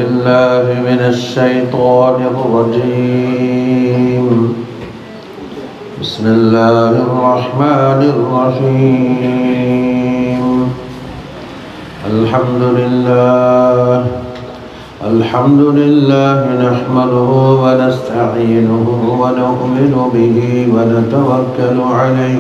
بالله من الشيطان الرجيم بسم الله الرحمن الرحيم الحمد لله الحمد لله نحمده ونستعينه ونؤمن به ونتوكل عليه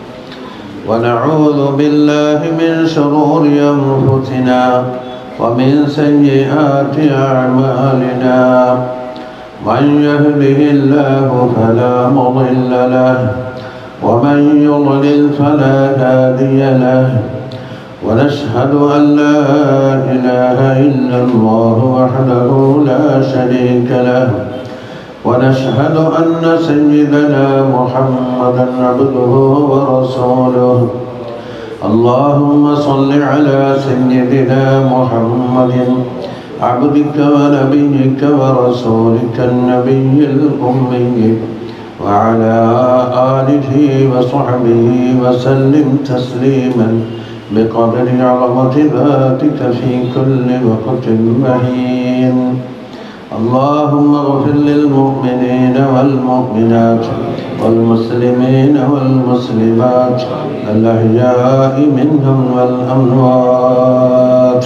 ونعوذ بالله من شرور أنفسنا ومن سيئات أعمالنا من يهده الله فلا مضل له ومن يضلل فلا هادي له ونشهد أن لا إله إلا الله وحده لا شريك له ونشهد أن سيدنا محمدا عبده ورسوله اللهم صل على سيدنا محمد عبدك ونبيك ورسولك النبي الأمي وعلى آله وصحبه وسلم تسليما بقدر عظمة ذاتك في كل وقت مهين اللهم اغفر للمؤمنين والمؤمنات والمسلمين والمسلمات الأحياء منهم والأموات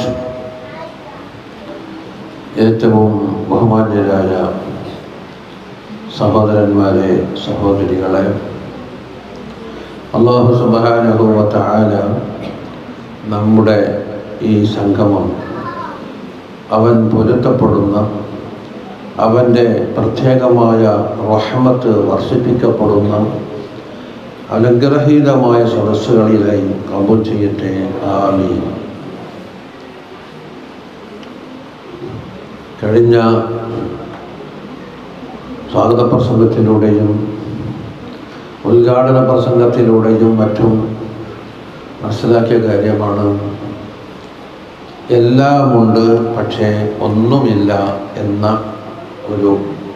ഏറ്റവും ബഹുമാന്യരായ സഹോദരന്മാരെ സഹോദരികളെ അള്ളാഹു സുബാനുഭവത്ത ആല നമ്മുടെ ഈ സംഗമം അവൻ പൊരുത്തപ്പെടുന്ന അവൻ്റെ പ്രത്യേകമായ റഹ്മത്ത് വർഷിപ്പിക്കപ്പെടുന്ന അനുഗ്രഹീതമായ സദസ്സുകളിലായി കബൂൽ ചെയ്യട്ടെ ആമീൻ കഴിഞ്ഞ സ്വാഗത പ്രസംഗത്തിലൂടെയും ഉദ്ഘാടന പ്രസംഗത്തിലൂടെയും മറ്റും മനസ്സിലാക്കിയ കാര്യമാണ് എല്ലാമുണ്ട് പക്ഷേ ഒന്നുമില്ല എന്ന ഒരു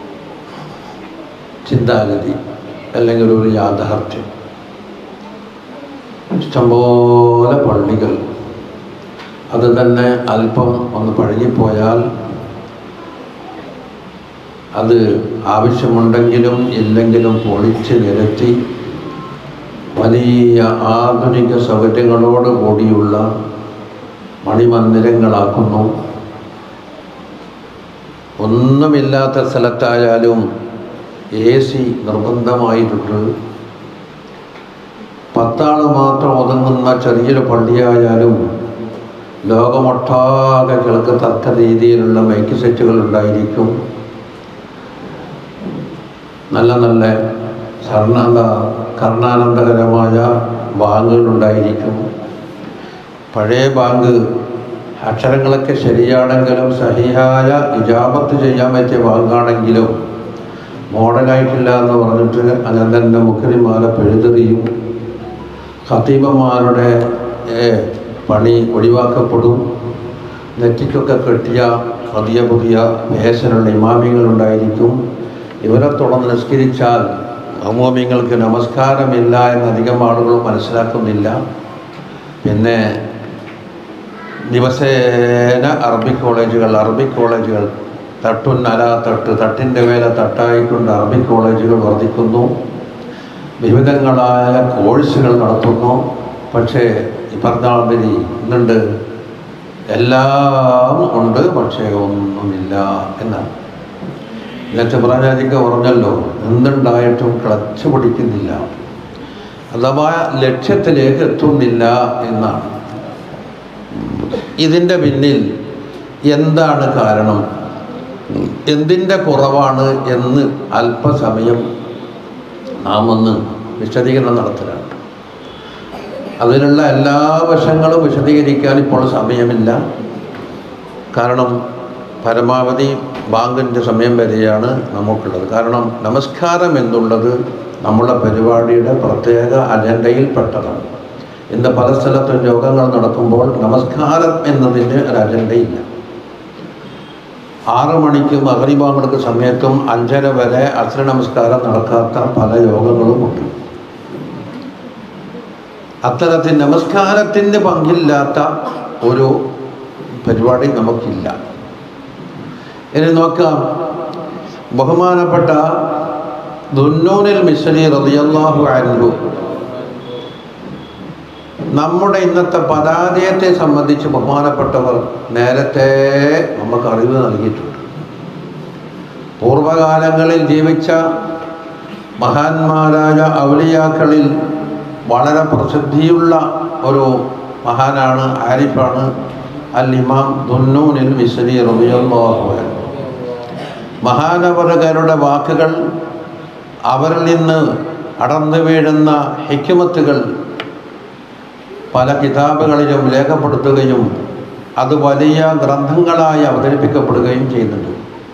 ചിന്താഗതി അല്ലെങ്കിൽ ഒരു യാഥാർത്ഥ്യം ഇഷ്ടംപോലെ പള്ളികൾ അത് തന്നെ അല്പം ഒന്ന് പഴകിപ്പോയാൽ അത് ആവശ്യമുണ്ടെങ്കിലും ഇല്ലെങ്കിലും പൊളിച്ച് നിരത്തി വലിയ ആധുനിക സൗകര്യങ്ങളോട് കൂടിയുള്ള മണിമന്ദിരങ്ങളാക്കുന്നു ഒന്നുമില്ലാത്ത സ്ഥലത്തായാലും എ സി നിർബന്ധമായിട്ടുണ്ട് പത്താൾ മാത്രം ഒതുങ്ങുന്ന ചെറിയൊരു പള്ളിയായാലും ലോകമൊട്ടാകെ കേൾക്കത്തക്ക രീതിയിലുള്ള മൈക്ക് സെറ്റുകൾ ഉണ്ടായിരിക്കും നല്ല നല്ല കർണാന്ത കർണാനന്ദകരമായ ബാങ്കുകളുണ്ടായിരിക്കും പഴയ ബാങ്ക് അക്ഷരങ്ങളൊക്കെ ശരിയാണെങ്കിലും സഹിയായ ഇജാബത്ത് ചെയ്യാൻ പറ്റിയ ബാങ്കാണെങ്കിലും മോഡലായിട്ടില്ല എന്ന് പറഞ്ഞിട്ട് അങ്ങനെ തന്നെ മുഖരിമാരെ പെഴുതെറിയും ഖത്തീബന്മാരുടെ പണി ഒഴിവാക്കപ്പെടും നെറ്റിക്കൊക്കെ കെട്ടിയ പുതിയ പുതിയ വേഷനുള്ള ഇമാമികളുണ്ടായിരിക്കും ഇവരെ തുടർന്ന് നിസ്കരിച്ചാൽ അമോമിങ്ങൾക്ക് നമസ്കാരമില്ല എന്ന് അധികം ആളുകൾ മനസ്സിലാക്കുന്നില്ല പിന്നെ ദിവസേന അറബിക് കോളേജുകൾ അറബിക് കോളേജുകൾ തട്ടുന്നല തട്ട് തട്ടിൻ്റെ മേലെ തട്ടായിക്കൊണ്ട് അറബിക് കോളേജുകൾ വർദ്ധിക്കുന്നു വിവിധങ്ങളായ കോഴ്സുകൾ നടത്തുന്നു പക്ഷേ ഈ പറഞ്ഞാതിരി ഇന്നുണ്ട് എല്ലാം ഉണ്ട് പക്ഷേ ഒന്നുമില്ല എന്നാണ് ഇന്നത്തെ പ്രാചാരിക പറഞ്ഞല്ലോ എന്തുണ്ടായിട്ടും ക്ലച്ച് പിടിക്കുന്നില്ല അഥവാ ലക്ഷ്യത്തിലേക്ക് എത്തുന്നില്ല എന്നാണ് ഇതിൻ്റെ പിന്നിൽ എന്താണ് കാരണം എന്തിൻ്റെ കുറവാണ് എന്ന് അല്പസമയം നാം ഒന്ന് വിശദീകരണം നടത്തലാണ് അതിനുള്ള എല്ലാ വശങ്ങളും വിശദീകരിക്കാൻ ഇപ്പോൾ സമയമില്ല കാരണം പരമാവധി ബാങ്കിൻ്റെ സമയം വരെയാണ് നമുക്കുള്ളത് കാരണം നമസ്കാരം എന്നുള്ളത് നമ്മുടെ പരിപാടിയുടെ പ്രത്യേക അജണ്ടയിൽപ്പെട്ടതാണ് ഇന്ന് പല സ്ഥലത്തും യോഗങ്ങൾ നടക്കുമ്പോൾ നമസ്കാരം എന്നതിന് ഒരു അജണ്ടയില്ല ആറ് മണിക്ക് മകരിബാങ്കെടുക്കുന്ന സമയത്തും അഞ്ചര വരെ അസ്ര നമസ്കാരം നടക്കാത്ത പല യോഗങ്ങളുമുണ്ട് അത്തരത്തിൽ നമസ്കാരത്തിന് പങ്കില്ലാത്ത ഒരു പരിപാടി നമുക്കില്ല ഇനി നോക്കാം ബഹുമാനപ്പെട്ട ദുന്നൂനിൽ മിശ്രി റളിയല്ലാഹു അൻഹു നമ്മുടെ ഇന്നത്തെ പരാജയത്തെ സംബന്ധിച്ച് ബഹുമാനപ്പെട്ടവർ നേരത്തെ നമുക്ക് അറിവ് നൽകിയിട്ടുണ്ട് പൂർവകാലങ്ങളിൽ ജീവിച്ച മഹാന്മാരായ ഔലിയാക്കളിൽ വളരെ പ്രസിദ്ധിയുള്ള ഒരു മഹാനാണ് ആരിഫാണ് അൽ ഇമാം ദുന്നൂനിൽ മിസ്രി റബിയല്ലാഹു അൻഹു മഹാനവറുകാരുടെ വാക്കുകൾ അവരിൽ നിന്ന് അടർന്നു വീഴുന്ന ഹിക്കുമത്തുകൾ പല കിതാബുകളിലും രേഖപ്പെടുത്തുകയും അത് വലിയ ഗ്രന്ഥങ്ങളായി അവതരിപ്പിക്കപ്പെടുകയും ചെയ്യുന്നുണ്ട്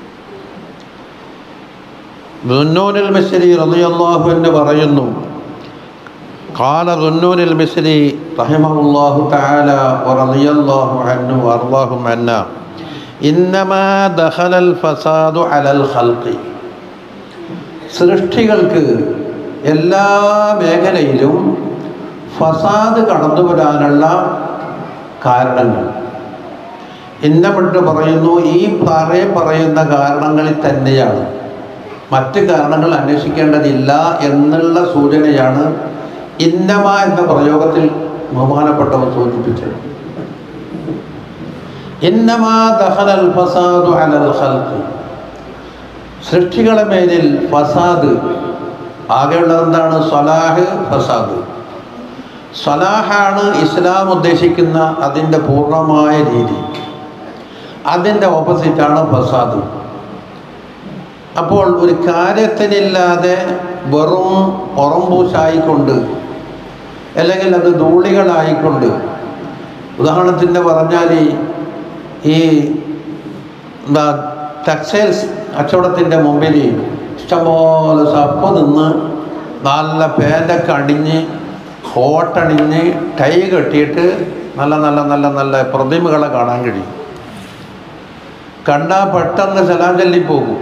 ദുന്നൂനിൽ മിസ്രി റളിയല്ലാഹു എന്ന് പറയുന്നു قال ذنون المصري رحمه الله تعالى ورضي الله عنه وارضاهم عنا إنما دخل الفساد على الخلق സൃഷ്ടികൾക്ക് എല്ലാ മേഖലയിലും ഫസാദ് കടന്നു വരാനുള്ള കാരണങ്ങൾ ഇന്നപ്പെട്ട് പറയുന്നു ഈ പറയെ പറയുന്ന കാരണങ്ങളിൽ തന്നെയാണ് മറ്റ് കാരണങ്ങൾ അന്വേഷിക്കേണ്ടതില്ല എന്നുള്ള സൂചനയാണ് ഇന്നമ എന്ന പ്രയോഗത്തിൽ ബഹുമാനപ്പെട്ടവർ സൂചിപ്പിച്ചത് ഇന്നമാ ദഹലൽ ഫസാദു അലൽ ഖൽഖ് സൃഷ്ടികളെ മേലിൽ ഫസാദ് ആകെയുള്ളത് എന്താണ് സലാഹ് ഫസാദ് സലാഹാണ് ഇസ്ലാം ഉദ്ദേശിക്കുന്ന അതിൻ്റെ പൂർണ്ണമായ രീതി അതിൻ്റെ ഓപ്പോസിറ്റാണ് ഫസാദ് അപ്പോൾ ഒരു കാര്യത്തിനില്ലാതെ വെറും പുറംപൂശായിക്കൊണ്ട് അല്ലെങ്കിൽ അത് ധൂളികളായിക്കൊണ്ട് ഉദാഹരണത്തിൻ്റെ പറഞ്ഞാൽ ഈ എന്താ ടെക്സ്റ്റൈൽസ് കച്ചവടത്തിൻ്റെ മുമ്പിൽ ഇഷ്ടംപോലെ സപ്പ് നിന്ന് നല്ല പാൻ്റൊക്കെ അണിഞ്ഞ് കോട്ടണിഞ്ഞ് ടൈ കെട്ടിയിട്ട് നല്ല നല്ല നല്ല നല്ല പ്രതിമകളെ കാണാൻ കഴിയും കണ്ടാൽ പെട്ടെന്ന് സലാം ചൊല്ലിപ്പോകും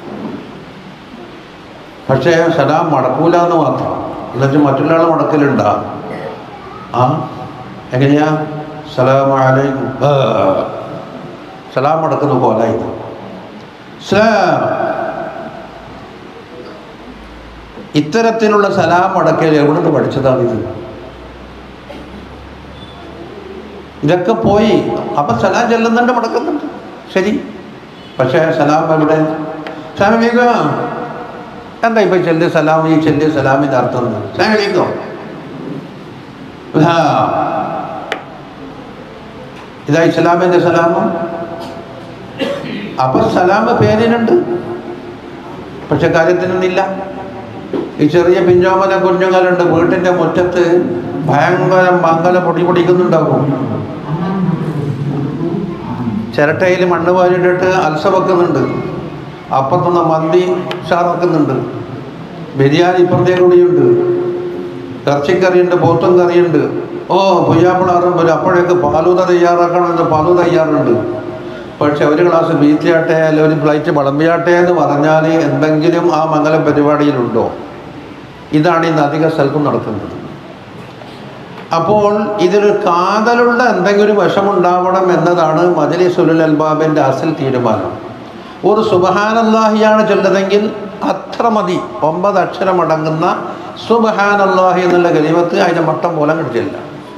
പക്ഷേ സലാം മടക്കൂല എന്ന് മാത്രം എന്നുവെച്ചാൽ മറ്റുള്ള മടക്കലുണ്ടാ ആ എങ്ങനെയാ സലാം അലൈക്കും ആ. സലാം മടക്കുന്ന പോലെ ഇത് സലാം ഇത്തരത്തിലുള്ള സലാം മടക്കൽ എവിടുന്ന് പഠിച്ചതാണ് ഇത് ഇതൊക്കെ പോയി അപ്പം സലാം ചെല്ലുന്നുണ്ട് മടക്കുന്നുണ്ട് ശരി പക്ഷേ സലാം എവിടെ സലാം വേഗ എന്താ ഇപ്പം ചെല്ല് സലാം ഈ ചെല്ല് സലാമിൻ്റെ അർത്ഥം എന്താണ്? സലാം വേഗോ ഇതാ ഇസ്ലാമിൻ്റെ സലാമം അപ്പം സലാം പേരിനുണ്ട് പക്ഷെ കാര്യത്തിനൊന്നില്ല ഈ ചെറിയ പിഞ്ചോമന കുഞ്ഞുങ്ങളുണ്ട് വീട്ടിൻ്റെ മുറ്റത്ത് ഭയങ്കര മംഗല പൊടി പൊടിക്കുന്നുണ്ടാവും ചിരട്ടയിൽ മണ്ണ് വാരിയിട്ടിട്ട് അൽസ വെക്കുന്നുണ്ട് അപ്പത്തുനിന്ന് മന്തി ഷാർ വെക്കുന്നുണ്ട് ബിരിയാണി ഇപ്പുറത്തേ കൂടിയുണ്ട് ഇറച്ചിക്കറിയുണ്ട് പോത്തും കറിയുണ്ട് ഓ പുയ്യാപ്പിളാറും വരും അപ്പോഴേക്ക് പാലൂത തയ്യാറാക്കണമെന്ന് പാലു തയ്യാറുണ്ട് പക്ഷെ ഒരു ഗ്ലാസ് ബീച്ചാട്ടെ അല്ലെങ്കിൽ ഒരു ഫ്ലൈറ്റ് വിളമ്പിയാട്ടെ എന്ന് പറഞ്ഞാൽ എന്തെങ്കിലും ആ മംഗല പരിപാടിയിലുണ്ടോ ഇതാണ് ഇന്ന് അധിക സ്ഥലത്തും നടക്കുന്നത് അപ്പോൾ ഇതിന് കാതലുള്ള എന്തെങ്കിലും വിഷമുണ്ടാവണം എന്നതാണ് മജലിസുലുൽ അൽബാബിൻ്റെ അസൽ തീരുമാനം ഒരു സുബഹാനല്ലാഹിയാണ് ചൊല്ലതെങ്കിൽ അത്ര മതി ഒമ്പത് അക്ഷരമടങ്ങുന്ന സുബഹാനല്ലാഹി എന്നുള്ള കലിമത്ത് അതിൻ്റെ മട്ടം പോലെ കിട്ടില്ല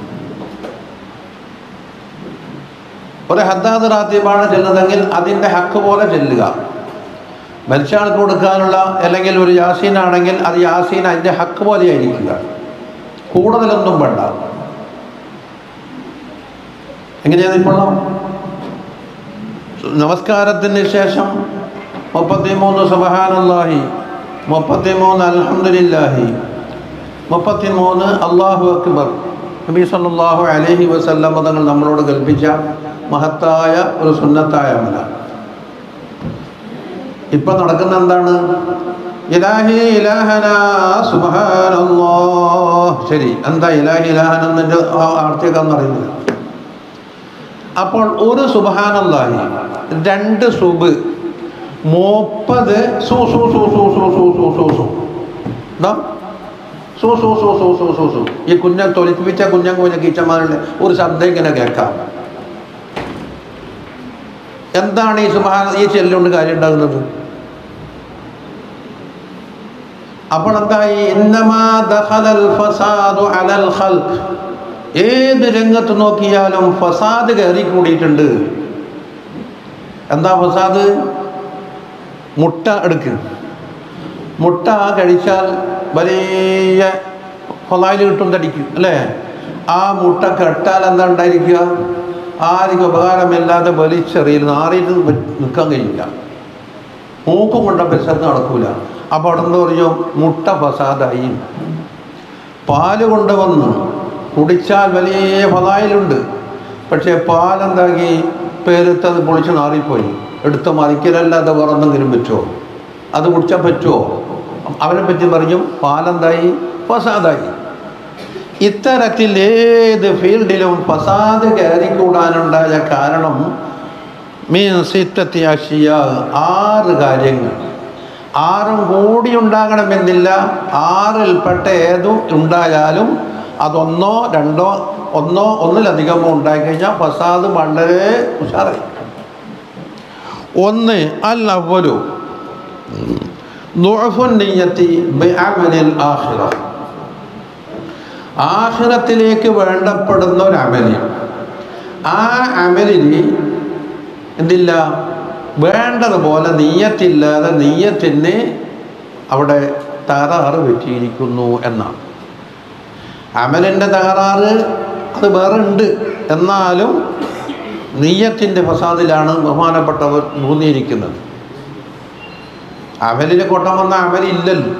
ഒരു ഹദ്ദാദ് റാത്തീബാണ് ചെല്ലുന്നതെങ്കിൽ അതിൻ്റെ ഹക്ക് പോലെ ചെല്ലുക മരിച്ചയാൾക്ക് കൊടുക്കാനുള്ള അല്ലെങ്കിൽ ഒരു യാസീൻ ആണെങ്കിൽ അത് യാസീൻ അതിൻ്റെ ഹക്ക് പോലെ ആയിരിക്കുക കൂടുതലൊന്നും വേണ്ട എങ്ങനെയാണ് ഇപ്പോൾ നമസ്കാരത്തിന് ശേഷം മുപ്പത്തിമൂന്ന് സുബഹാനല്ലാഹി മുപ്പത്തിമൂന്ന് അൽഹംദുലില്ലാഹി മുപ്പത്തിമൂന്ന് അള്ളാഹു അക്ബർ നബി സല്ലല്ലാഹു അലൈഹി വസല്ലം തങ്ങൾ നമ്മളോട് കൽപ്പിച്ച മഹത്തായ ഒരു സുന്നത്തായ അമല ഇപ്പം നടക്കുന്ന എന്താണ് ഇലാഹി ഇലാഹന സുബ്ഹാനല്ലാഹ് ശരി എന്താ ഇലാഹി ഇലാഹന എന്നതിൻ്റെ ആ ആർത്തിയൊക്കെ അറിയുന്നില്ല അപ്പോൾ ഒരു സുബഹാനല്ലാഹി രണ്ട് സുബ് മുപ്പത് സു സു സു സു സു സു സു സു സു എന്താ സു സു സു സു സു സു സു ഈ കുഞ്ഞ തൊലിപ്പിച്ച കുഞ്ഞൻ കുഞ്ഞ കീച്ചന്മാരുടെ ഒരു ശബ്ദം ഇങ്ങനെ കേൾക്കാം എന്താണ് ഈ സുബാന ഈ ചെല്ലുകൊണ്ട് കാര്യം ഉണ്ടാകുന്നത് അപ്പോൾ എന്തായി ഇന്നമാ ദഖലൽ ഫസാദു അലൽ ഖൽഖ് ഏത് രംഗത്ത് നോക്കിയാലും ഫസാദ് കയറി കൂടിയിട്ടുണ്ട് എന്താ ഫസാദ് മുട്ട എടുക്കുക മുട്ട കഴിച്ചാൽ വലിയ കൊലായിൽ കിട്ടും തടിക്കും അല്ലേ ആ മുട്ട കെട്ടാൽ എന്താ ഉണ്ടായിരിക്കുക ആർക്കും ഉപകാരമില്ലാതെ വലിച്ചെറിയിൽ നാറിയിട്ട് നിൽക്കാൻ കഴിയില്ല മൂക്കും കൊണ്ട പരിസരത്ത് നടക്കൂല അപ്പോൾ അവിടെ നിന്ന് പറഞ്ഞു മുട്ട ഫസാദായി പാല് കൊണ്ടുവന്ന് കുടിച്ചാൽ വലിയ ഫലായിലുണ്ട് പക്ഷേ പാലെന്താക്കി പേരുത്തത് പൊളിച്ച് നാറിപ്പോയി എടുത്ത് മറിക്കലല്ലാതെ വേറെ എന്തെങ്കിലും പറ്റുമോ അത് കുടിച്ചാൽ പറ്റുമോ അവനെ പറ്റി പറഞ്ഞു പാലെന്തായി ഫസാദായി ഇത്തരത്തിൽ ഏത് ഫീൽഡിലും ഫസാദ് കയറിക്കൂടാനുണ്ടായ കാരണം മീൻ സിത്തത്തി അഷിയ ആറ് കാര്യങ്ങൾ ആറും കൂടി ഉണ്ടാകണമെന്നില്ല ആറിൽപ്പെട്ട ഏതും ഉണ്ടായാലും അതൊന്നോ രണ്ടോ ഒന്നോ ഒന്നിലധികമോ ഉണ്ടായിക്കഴിഞ്ഞാൽ ഫസാദ് വളരെ ഉഷാറായി ഒന്ന് അൽ അവലു നുഅഫുൻ നിയ്യത്തി ബിഅമലിൽ ആഖിറ ആഖിറത്തിലേക്ക് വേണ്ടപ്പെടുന്ന ഒരു അമല് ആ അമലിന് എന്തില്ല വേണ്ടതുപോലെ നീയത്തില്ലാതെ നീയത്തിന് അവിടെ തകരാറ് പറ്റിയിരിക്കുന്നു എന്നാണ് അമലിൻ്റെ തകരാറ് അത് വേറെ ഉണ്ട് എന്നാലും നീയത്തിൻ്റെ ഫസാദിലാണ് ബഹുമാനപ്പെട്ടവർ ഊന്നിയിരിക്കുന്നത് അമലിന് കൊട്ടം വന്ന അമലില്ലല്ലോ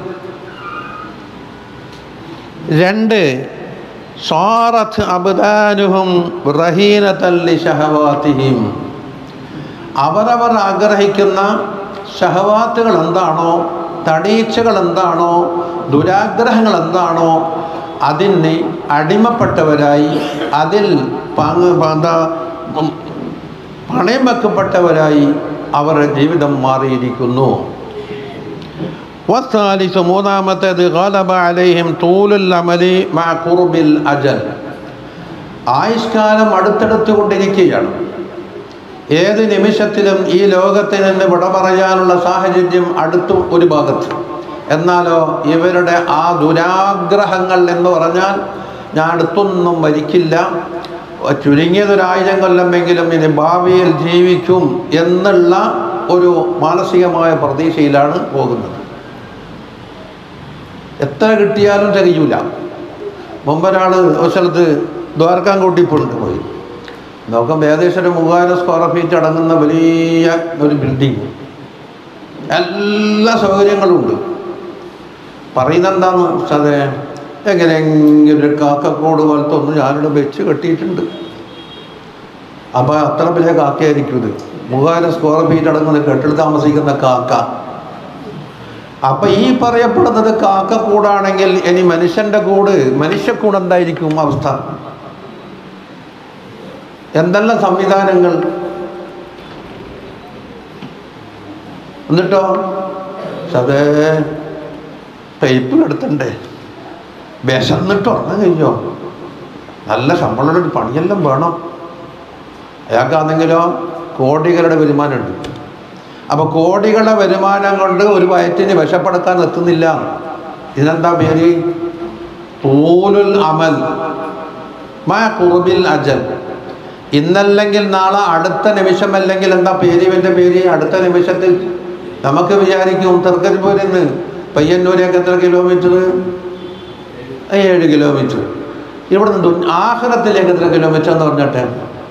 രണ്ട് സ്വാറത്ത് അബ്ദാനുഹും റഹീനത്തല്ലി ഷഹവാത്തിഹിം അവരവർ ആഗ്രഹിക്കുന്ന ഷഹവാത്തുകൾ എന്താണോ തടീച്ചകൾ എന്താണോ ദുരാഗ്രഹങ്ങൾ എന്താണോ അതിന് അടിമപ്പെട്ടവരായി അതിൽ പങ്ക് എന്താ ഉം, പണയം വെക്കപ്പെട്ടവരായി അവരുടെ ജീവിതം മാറിയിരിക്കുന്നു والثالث മൂന്നാമത്തേത് غلب عليهم طول العمل مع قرب الأجل ആയുഷ്കാലം അടുത്തടുത്ത് കൊണ്ടിരിക്കുകയാണ് ഏത് നിമിഷത്തിലും ഈ ലോകത്തിൽ നിന്ന് വിട പറയാനുള്ള സാഹചര്യം അടുത്തും ഒരു ഭാഗത്ത് എന്നാലോ ഇവരുടെ ആ ദുരാഗ്രഹങ്ങൾ എന്ന് പറഞ്ഞാൽ ഞാൻ അടുത്തൊന്നും മരിക്കില്ല ചുരുങ്ങിയതൊരായിരം കൊല്ലമെങ്കിലും ഇനി ഭാവിയിൽ ജീവിക്കും എന്നുള്ള ഒരു മാനസികമായ പ്രതീക്ഷയിലാണ് പോകുന്നത് എത്ര കിട്ടിയാലും തികയൂല മുമ്പൊരാൾ ഒരു സ്ഥലത്ത് ദ്വാരക്കാൻകോട്ടി പോയിട്ട് പോയി നോക്കുമ്പോൾ ഏകദേശം ഒരു മൂവായിരം സ്ക്വയർ ഫീറ്റ് അടങ്ങുന്ന വലിയ ഒരു ബിൽഡിങ് എല്ലാ സൗകര്യങ്ങളും ഉണ്ട് പറയുന്നത് എന്താന്ന് വെച്ചാൽ എങ്ങനെയെങ്കിലും ഒരു കാക്കക്കോട് പോലത്തെ ഒന്ന് ഞാനിവിടെ വെച്ച് കെട്ടിയിട്ടുണ്ട് അപ്പോൾ അത്ര വലിയ കാക്കയായിരിക്കും ഇത് മൂവായിരം സ്ക്വയർ ഫീറ്റ് അടങ്ങുന്ന കെട്ടിൽ താമസിക്കുന്ന കാക്ക അപ്പൊ ഈ പറയപ്പെടുന്നത് കാക്കക്കൂടാണെങ്കിൽ ഇനി മനുഷ്യന്റെ കൂട് മനുഷ്യക്കൂട് എന്തായിരിക്കും അവസ്ഥ എന്തെല്ലാം സംവിധാനങ്ങൾ എന്നിട്ടോ അതേ പൈപ്പ് എടുത്തണ്ടേ വിശന്നിട്ട് ഉറങ്ങാൻ കഴിഞ്ഞോ നല്ല ശമ്പളമുള്ള ഒരു പണിയെല്ലാം വേണം അയാൾക്കാണെങ്കിലോ കോടികളുടെ വരുമാനമുണ്ട് അപ്പോൾ കോടികളുടെ വരുമാനം കൊണ്ട് ഒരു വയറ്റിന് വിശപ്പെടുത്താൻ എത്തുന്നില്ല ഇതിനെന്താ പേര് തൂലുൽ അമൽ മാ കുറുബിൽ അജൽ ഇന്നല്ലെങ്കിൽ നാളെ അടുത്ത നിമിഷം അല്ലെങ്കിൽ എന്താ പേര് ഇവൻ്റെ പേര് അടുത്ത നിമിഷത്തിൽ നമുക്ക് വിചാരിക്കും തെർക്കരിപ്പൂരിന്ന് പയ്യന്നൂരേക്ക് എത്ര കിലോമീറ്റർ ഏഴ് കിലോമീറ്റർ ഇവിടെ നിന്ന് ആഹ്റത്തിലേക്ക് എത്ര കിലോമീറ്റർ എന്ന് പറഞ്ഞിട്ടെ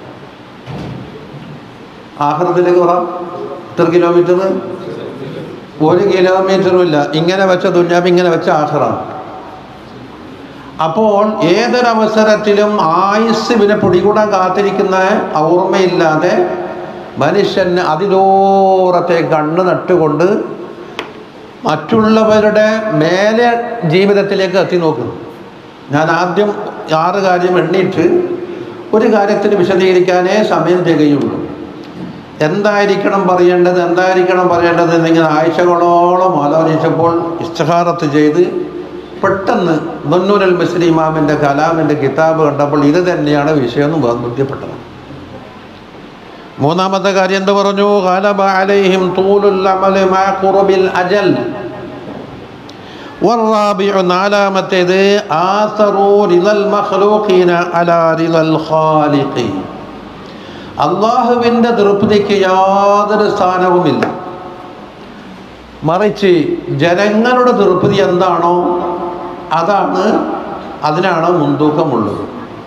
ആഹ്റത്തിലേക്ക് പറ എത്ര കിലോമീറ്റർ ഒരു കിലോമീറ്ററും ഇല്ല ഇങ്ങനെ വെച്ച ദുഞ്ഞാബ് ഇങ്ങനെ വെച്ച ആഹ്റാണ് അപ്പോൾ ഏതൊരവസരത്തിലും ആയുസ് ഇവനെ പിടികൂടാൻ കാത്തിരിക്കുന്ന ഓർമ്മയില്ലാതെ മനുഷ്യന് അതിദൂരത്തെ കണ്ണ് നട്ടുകൊണ്ട് മറ്റുള്ളവരുടെ മേലെ ജീവിതത്തിലേക്ക് എത്തി നോക്കുന്നു ഞാൻ ആദ്യം ആറ് കാര്യം എണ്ണിയിട്ട് ഒരു കാര്യത്തിന് വിശദീകരിക്കാനേ സമയം തികയുള്ളൂ എന്തായിരിക്കണം പറയേണ്ടത് എന്തായിരിക്കണം പറയേണ്ടത് എന്നിങ്ങനെ ആഴ്ചകളോളം ആലോചിച്ചപ്പോൾ ഇസ്തഹാറത്ത് ചെയ്ത് പെട്ടെന്ന് മുന്നൂരൽ മിസ്രി ഇമാമിൻ്റെ കലാമിൻ്റെ കിതാബ് കണ്ടപ്പോൾ ഇത് തന്നെയാണ് വിഷയം എന്ന് ബോധ്യപ്പെട്ടത് മൂന്നാമത്തെ കാര്യം എന്ത് പറഞ്ഞു ഗലബ അലൈഹിം തൂലുൽ അമല് മാ ഖുർബിൽ അജൽ والرابع നാലാമത്തേത് ആസറു റിദൽ മഖ്ലൂഖീന അലാ റിദൽ ഖാലിഖി അള്ളാഹുവിൻ്റെ തൃപ്തിക്ക് യാതൊരു സ്ഥാനവുമില്ല മറിച്ച് ജനങ്ങളുടെ തൃപ്തി എന്താണോ അതാണ് അതിനാണ് മുൻതൂക്കമുള്ളത്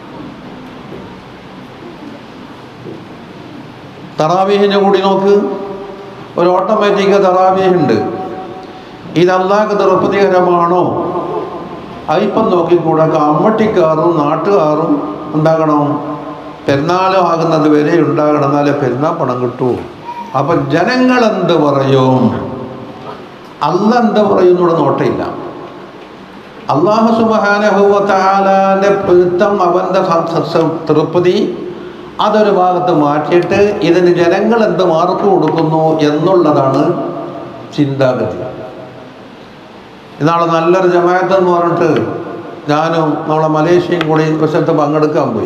തറാവീഹിൻ്റെ കൂടി നോക്ക് ഒരു ഓട്ടോമാറ്റിക് തറാവീഹ് ഉണ്ട് ഇത് അള്ളാഹ് തൃപ്തികരമാണോ അതിപ്പം നോക്കിക്കൂടെ കമ്മട്ടിക്കാറും നാട്ടുകാരും ഉണ്ടാകണം പെരുന്നാൾ ആകുന്നത് വരെ ഉണ്ടാകണം എന്നാലേ പെരുന്നാൾ പണം കിട്ടൂ അപ്പം ജനങ്ങൾ എന്ത് പറയും അല്ല എന്ത് പറയും എന്നുള്ള നോട്ടയില്ല അള്ളാഹു സുബാനഹുവത്താലാൻ്റെ പിടുത്തം അവൻ്റെ സ- സ- തൃപ്തി അതൊരു ഭാഗത്ത് മാറ്റിയിട്ട് ഇതിന് ജനങ്ങൾ എന്ത് മാർക്ക് കൊടുക്കുന്നു എന്നുള്ളതാണ് ചിന്താഗതി ഇന്നാളെ നല്ലൊരു ജമാഅത്ത് എന്ന് പറഞ്ഞിട്ട് ഞാനും നമ്മളെ മലേഷ്യയും കൂടി വശത്ത് പങ്കെടുക്കാൻ പോയി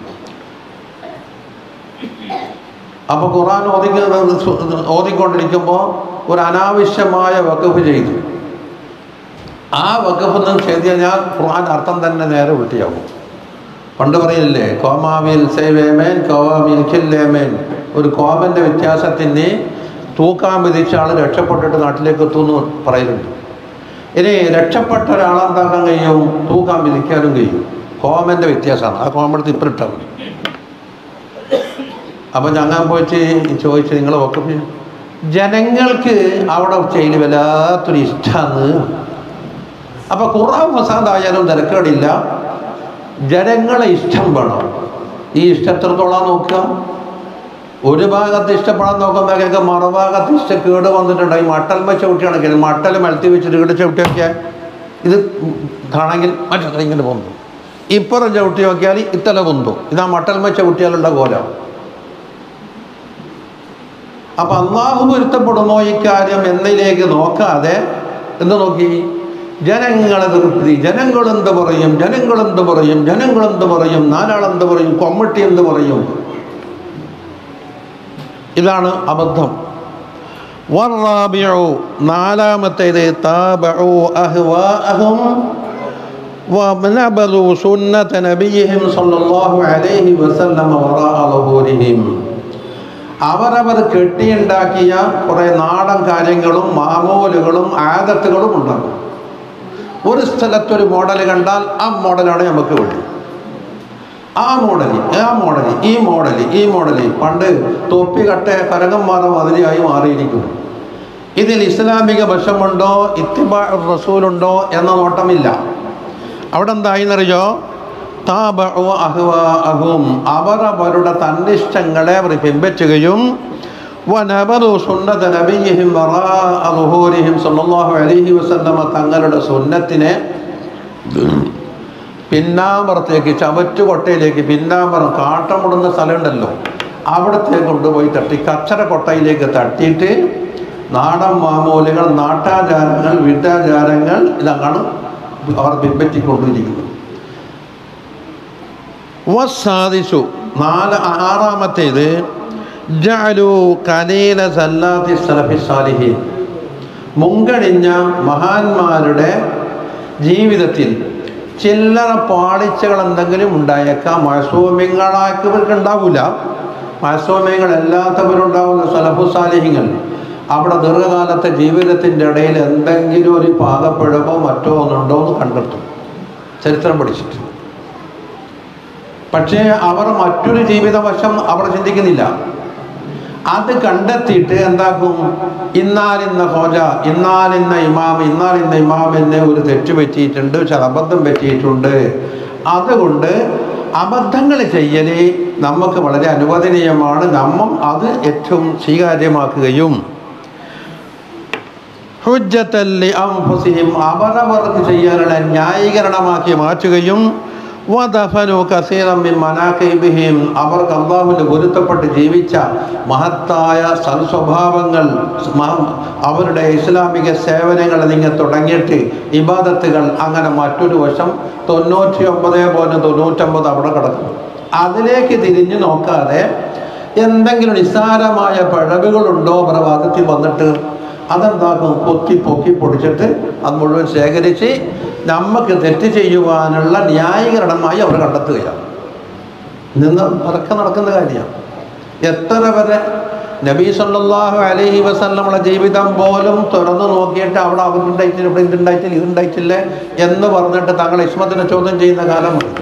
അപ്പോൾ ഖുറാൻ ഓതിക്കുന്ന ഓതിക്കൊണ്ടിരിക്കുമ്പോൾ ഒരു അനാവശ്യമായ വക്കഫ് ചെയ്തു ആ വക്കഫ് നിന്ന് ചെയ്ത് കഴിഞ്ഞാൽ ഖുർആൻ അർത്ഥം തന്നെ നേരെ ഉൾട്ടിയാവും പണ്ട് പറയില്ലേ കോമാവിൽ സേവേമേൻ കോവാമിൽ കില്ലേമേൻ ഒരു കോമൻ്റെ വ്യത്യാസത്തിന് തൂക്കാൻ വിധിച്ച ആൾ രക്ഷപ്പെട്ടിട്ട് നാട്ടിലേക്ക് എത്തുമെന്ന് പറയുന്നുണ്ട് ഇനി രക്ഷപ്പെട്ട ഒരാളെന്താക്കാൻ കഴിയും തൂക്കാൻ വിധിക്കാനും കഴിയും കോമൻ്റെ വ്യത്യാസമാണ് ആ കോമെടുത്ത് ഇപ്പം ഇട്ടാൽ മതി അപ്പം ഞങ്ങൾ പോയിട്ട് ചോദിച്ചു നിങ്ങൾ വക്കഫ് ജനങ്ങൾക്ക് അവിടെ ചെയ്യൽ വല്ലാത്തൊരു ഇഷ്ടമാണ് അപ്പോൾ ഖുറാൻ മസാദായാലും തിരക്കേടില്ല ജനങ്ങളെ ഇഷ്ടം വേണം ഈ ഇഷ്ടത്രത്തോളം നോക്കുക ഒരു ഭാഗത്ത് ഇഷ്ടപ്പെടാൻ നോക്കുമ്പോഴേക്ക് മറുഭാഗത്ത് ഇഷ്ട കേട് വന്നിട്ടുണ്ട് ഈ മട്ടൽമ ചവിട്ടി കണക്കിന് മട്ടൽ മലത്തി വെച്ചിട്ട് ഇവിടെ ചവിട്ടി നോക്കിയാൽ ഇത് താണെങ്കിൽ മറ്റേ ഇങ്ങനെ പൊന്തു ഇപ്പുറം ചവിട്ടി നോക്കിയാൽ ഇത്തല പൊന്തു ഇതാ മട്ടൽമ ചവിട്ടിയാലുള്ള കോലം അപ്പം അള്ളാഹു പൊരുത്തപ്പെടുമോ ഇക്കാര്യം എന്നതിലേക്ക് നോക്കാതെ എന്ത് നോക്കി ജനങ്ങളെ തൃപ്തി ജനങ്ങളെന്ത് പറയും ജനങ്ങളെന്ത് പറയും ജനങ്ങളെന്ത് പറയും നാലാളെന്ത് പറയും കൊമ്മട്ടി എന്ത് പറയും ഇതാണ് അബദ്ധം വറാബിഉ നാലാമത്തേത് താബഉ അഹ്വാഅഹും ونبذوا سنة نبيهم صلى الله عليه وسلم وراء ظهورهم അവരവർ കെട്ടിയുണ്ടാക്കിയ കുറേ നാടൻ കാര്യങ്ങളും മാമൂലുകളും ആദത്തുകളും ഉണ്ടാകും ഒരു സ്ഥലത്തൊരു മോഡൽ കണ്ടാൽ ആ മോഡലാണ് നമുക്ക് വേണ്ടി ആ മോഡല് ആ മോഡല് ഈ മോഡല് ഈ മോഡല് പണ്ട് തൊപ്പി കട്ട കരകന്മാറ മാതിരിയായി മാറിയിരിക്കുന്നു ഇതിൽ ഇസ്ലാമിക വശമുണ്ടോ ഇത്തിബാ റസൂലുണ്ടോ എന്ന നോട്ടമില്ല അവിടെ എന്തായിന്നറിയോ താബഉ അഹ്വാഅഹും അവർ അവരുടെ തന്നിഷ്ടങ്ങളെ അവർ പിൻപറ്റുകയും വനബറു സുന്നത നബിയിഹിം വറാഅ ളുഹൂരിഹിം സല്ലല്ലാഹു അലൈഹി വസല്ലമ തങ്ങളുടെ സുന്നത്തിനെ പിന്നാമ്പറത്തേക്ക് ചവറ്റുകൊട്ടയിലേക്ക് പിന്നാമ്പറം കാട്ടമുടുന്ന സ്ഥലമുണ്ടല്ലോ അവിടത്തേക്ക് കൊണ്ടുപോയി തട്ടി കച്ചറ കൊട്ടയിലേക്ക് തട്ടിയിട്ട് നാടൻ മാമൂലുകൾ നാട്ടാചാരങ്ങൾ വീട്ടാചാരങ്ങൾ ഇതാണ് അവർ പിൻപറ്റിക്കൊണ്ടിരിക്കുന്നത് വസാദിസു നാല് ആറാമത്തേത് ജഅലു കലീല സല്ലാത്തി സലഫി സാലിഹീൻ മുൻകഴിഞ്ഞ മഹാന്മാരുടെ ജീവിതത്തിൽ ചില്ലറ പാളിച്ചകൾ എന്തെങ്കിലും ഉണ്ടായേക്കാം മഴസൂമ്യങ്ങളാക്കിയവർക്ക് ഉണ്ടാവില്ല മഴസൂമ്യങ്ങൾ അല്ലാത്തവരുണ്ടാവുന്ന സലഫു സാലിഹ്യങ്ങൾ അവിടെ ദീർഘകാലത്തെ ജീവിതത്തിൻ്റെ ഇടയിൽ എന്തെങ്കിലും ഒരു പാകപ്പിഴവോ മറ്റോ ഒന്നുണ്ടോ എന്ന് കണ്ടെത്തും ചരിത്രം പഠിച്ചിട്ട് പക്ഷേ അവർ മറ്റൊരു ജീവിത വശം അവർ ചിന്തിക്കുന്നില്ല അത് കണ്ടെത്തിയിട്ട് എന്താക്കും ഇന്നാലിന്ന ഹോജ ഇന്നാലിന്ന ഇമാം ഇന്നാലിന്ന ഇമാമിന് ഒരു തെറ്റ് പറ്റിയിട്ടുണ്ട് ചില അബദ്ധം പറ്റിയിട്ടുണ്ട് അതുകൊണ്ട് അബദ്ധങ്ങൾ ചെയ്യൽ നമുക്ക് വളരെ അനുവദനീയമാണ് നമ്മം അത് ഏറ്റവും സ്വീകാര്യമാക്കുകയും ഹുജ്ജത്തല്ലി അംഫുസിഹിം അവരവർക്ക് ചെയ്യാനുള്ള ന്യായീകരണമാക്കി മാറ്റുകയും വദഫനു കസീറം മിൻ മനാഖിബിഹിം അവർക്ക് അള്ളാഹുവിന് പൊരുത്തപ്പെട്ട് ജീവിച്ച മഹത്തായ സൽസ്വഭാവങ്ങൾ മഹ- അവരുടെ ഇസ്ലാമിക സേവനങ്ങൾ നിങ്ങൾ തുടങ്ങിയിട്ട് ഇബാദത്തുകൾ അങ്ങനെ മറ്റൊരു വശം തൊണ്ണൂറ്റി ഒമ്പത് പോയിന്റ് തൊണ്ണൂറ്റൊമ്പത് അവിടെ കിടക്കും അതിലേക്ക് തിരിഞ്ഞു നോക്കാതെ എന്തെങ്കിലും നിസ്സാരമായ പിഴവുകളുണ്ടോ പ്രഭാതത്തിൽ വന്നിട്ട് അതെന്താക്കും കൊത്തി പൊക്കി പൊടിച്ചിട്ട് അത് മുഴുവൻ ശേഖരിച്ച് നമുക്ക് തെറ്റ് ചെയ്യുവാനുള്ള ന്യായീകരണമായി അവർ കണ്ടെത്തുകയാണ് നിന്ന് അതൊക്കെ നടക്കുന്ന കാര്യമാണ് എത്ര വരെ നബീ സല്ലല്ലാഹു അലൈഹി വസല്ലമയുടെ ജീവിതം പോലും തുറന്നു നോക്കിയിട്ട് അവിടെ അവരുണ്ടായിട്ടില്ല ഇവിടെ ഇതുണ്ടായിട്ടില്ല ഇതുണ്ടായിട്ടില്ല എന്ന് പറഞ്ഞിട്ട് തങ്ങൾ ഇസ്മത്തിനെ ചോദ്യം ചെയ്യുന്ന കാലമുണ്ട്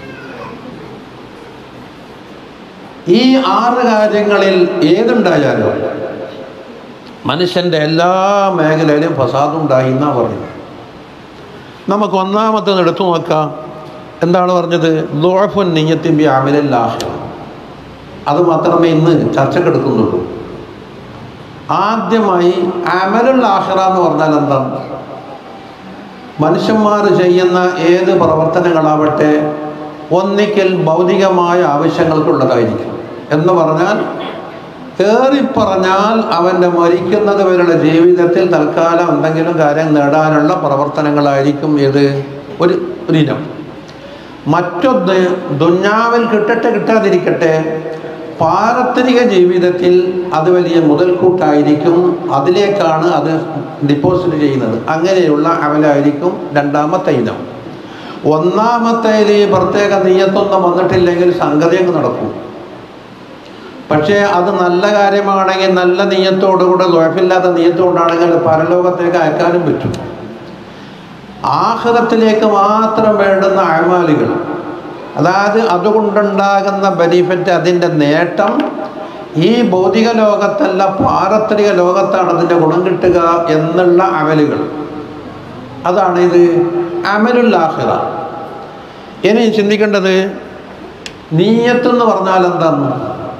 ഈ ആറ് കാര്യങ്ങളിൽ ഏതുണ്ടായാലും മനുഷ്യൻ്റെ എല്ലാ മേഖലയിലും ഫസാദുണ്ടായി എന്നാണ് പറഞ്ഞത് നമുക്ക് ഒന്നാമത്തേത് എടുത്തു നോക്കാം എന്താണ് പറഞ്ഞത് ലോഫുൻ നെയ്യത്തിമ്പി അമിലല്ലാഹ് അത് മാത്രമേ ഇന്ന് ചർച്ചക്കെടുക്കുന്നുള്ളൂ ആദ്യമായി അമലുൽ ആഹ്റ എന്ന് പറഞ്ഞാൽ എന്താണ് മനുഷ്യന്മാർ ചെയ്യുന്ന ഏത് പ്രവർത്തനങ്ങളാവട്ടെ ഒന്നിക്കൽ ഭൗതികമായ ആവശ്യങ്ങൾക്കുള്ളതായിരിക്കും എന്ന് പറഞ്ഞാൽ ഏറിപ്പറഞ്ഞാൽ അവൻ്റെ മരിക്കുന്നത് വരെയുള്ള ജീവിതത്തിൽ തൽക്കാലം എന്തെങ്കിലും കാര്യം നേടാനുള്ള പ്രവർത്തനങ്ങളായിരിക്കും ഇത് ഒരു ഒരു ഇനം മറ്റൊന്ന് ദുഞ്ഞാവിൽ കിട്ടട്ടെ കിട്ടാതിരിക്കട്ടെ പാരത്രിക ജീവിതത്തിൽ അത് വലിയ മുതൽക്കൂട്ടായിരിക്കും അതിലേക്കാണ് അത് ഡിപ്പോസിറ്റ് ചെയ്യുന്നത് അങ്ങനെയുള്ള അവലായിരിക്കും രണ്ടാമത്തെ ഇനം ഒന്നാമത്തേൽ ഈ പ്രത്യേക നീയത്തൊന്നും വന്നിട്ടില്ലെങ്കിൽ സംഗതി അങ്ങ് നടക്കും പക്ഷേ അത് നല്ല കാര്യമാണെങ്കിൽ നല്ല നീയത്തോടുകൂടെ കുഴപ്പമില്ലാത്ത നീയത്തോടാണെങ്കിൽ അത് പരലോകത്തേക്ക് അയക്കാനും പറ്റും ആഹ്റത്തിലേക്ക് മാത്രം വേണ്ടുന്ന അഴമാലികൾ അതായത് അതുകൊണ്ടുണ്ടാകുന്ന ബെനിഫിറ്റ് അതിൻ്റെ നേട്ടം ഈ ഭൗതിക ലോകത്തല്ല പാരത്രിക ലോകത്താണ് അതിൻ്റെ ഗുണം കിട്ടുക എന്നുള്ള അമലുകൾ അതാണ് ഇത് അമലുല്ലാഹിറ ഇനി ചിന്തിക്കേണ്ടത് നീയത്തെന്ന് പറഞ്ഞാൽ എന്താണ്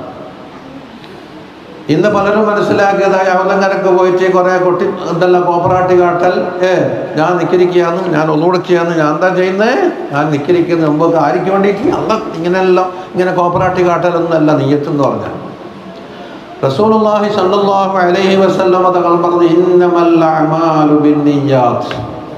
ഇന്ന് പലരും മനസ്സിലാക്കിയതായി അവലങ്കരക്ക് പോയിട്ട് കുറേ കുട്ടി എന്തെല്ലാം കോപ്പറാട്ടി കാട്ടൽ ഏ ഞാൻ നിക്കരിക്കുകയാണ് ഞാൻ ഒന്നുകൊടുക്കുകയാണ് ഞാൻ എന്താ ചെയ്യുന്നത് ഞാൻ നിക്കരിക്കുന്ന മുമ്പ് ആർക്ക് വേണ്ടിയിട്ട് അല്ല ഇങ്ങനെയെല്ലാം ഇങ്ങനെ കോപ്പറാട്ടി കാട്ടലൊന്നുമല്ല നീയത്തെന്ന് പറഞ്ഞാൽ റസൂലുള്ളാഹി സല്ലല്ലാഹു അലൈഹി വസല്ലം തങ്ങൾ പറഞ്ഞു ഇന്നമൽ അഅമാലു ബിന്നിയാത്ത്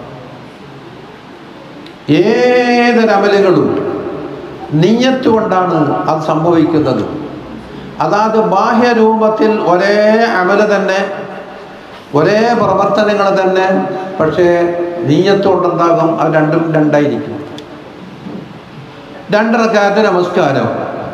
ഏതൊരമലുകളും നീയത്ത് കൊണ്ടാണ് അത് സംഭവിക്കുന്നത് അതായത് ബാഹ്യരൂപത്തിൽ ഒരേ അമല് തന്നെ ഒരേ പ്രവർത്തനങ്ങൾ തന്നെ പക്ഷേ നീയത്തോണ്ടുണ്ടാകും അത് രണ്ടും രണ്ടായിരിക്കും രണ്ടരക്കാലത്ത് നമസ്കാരം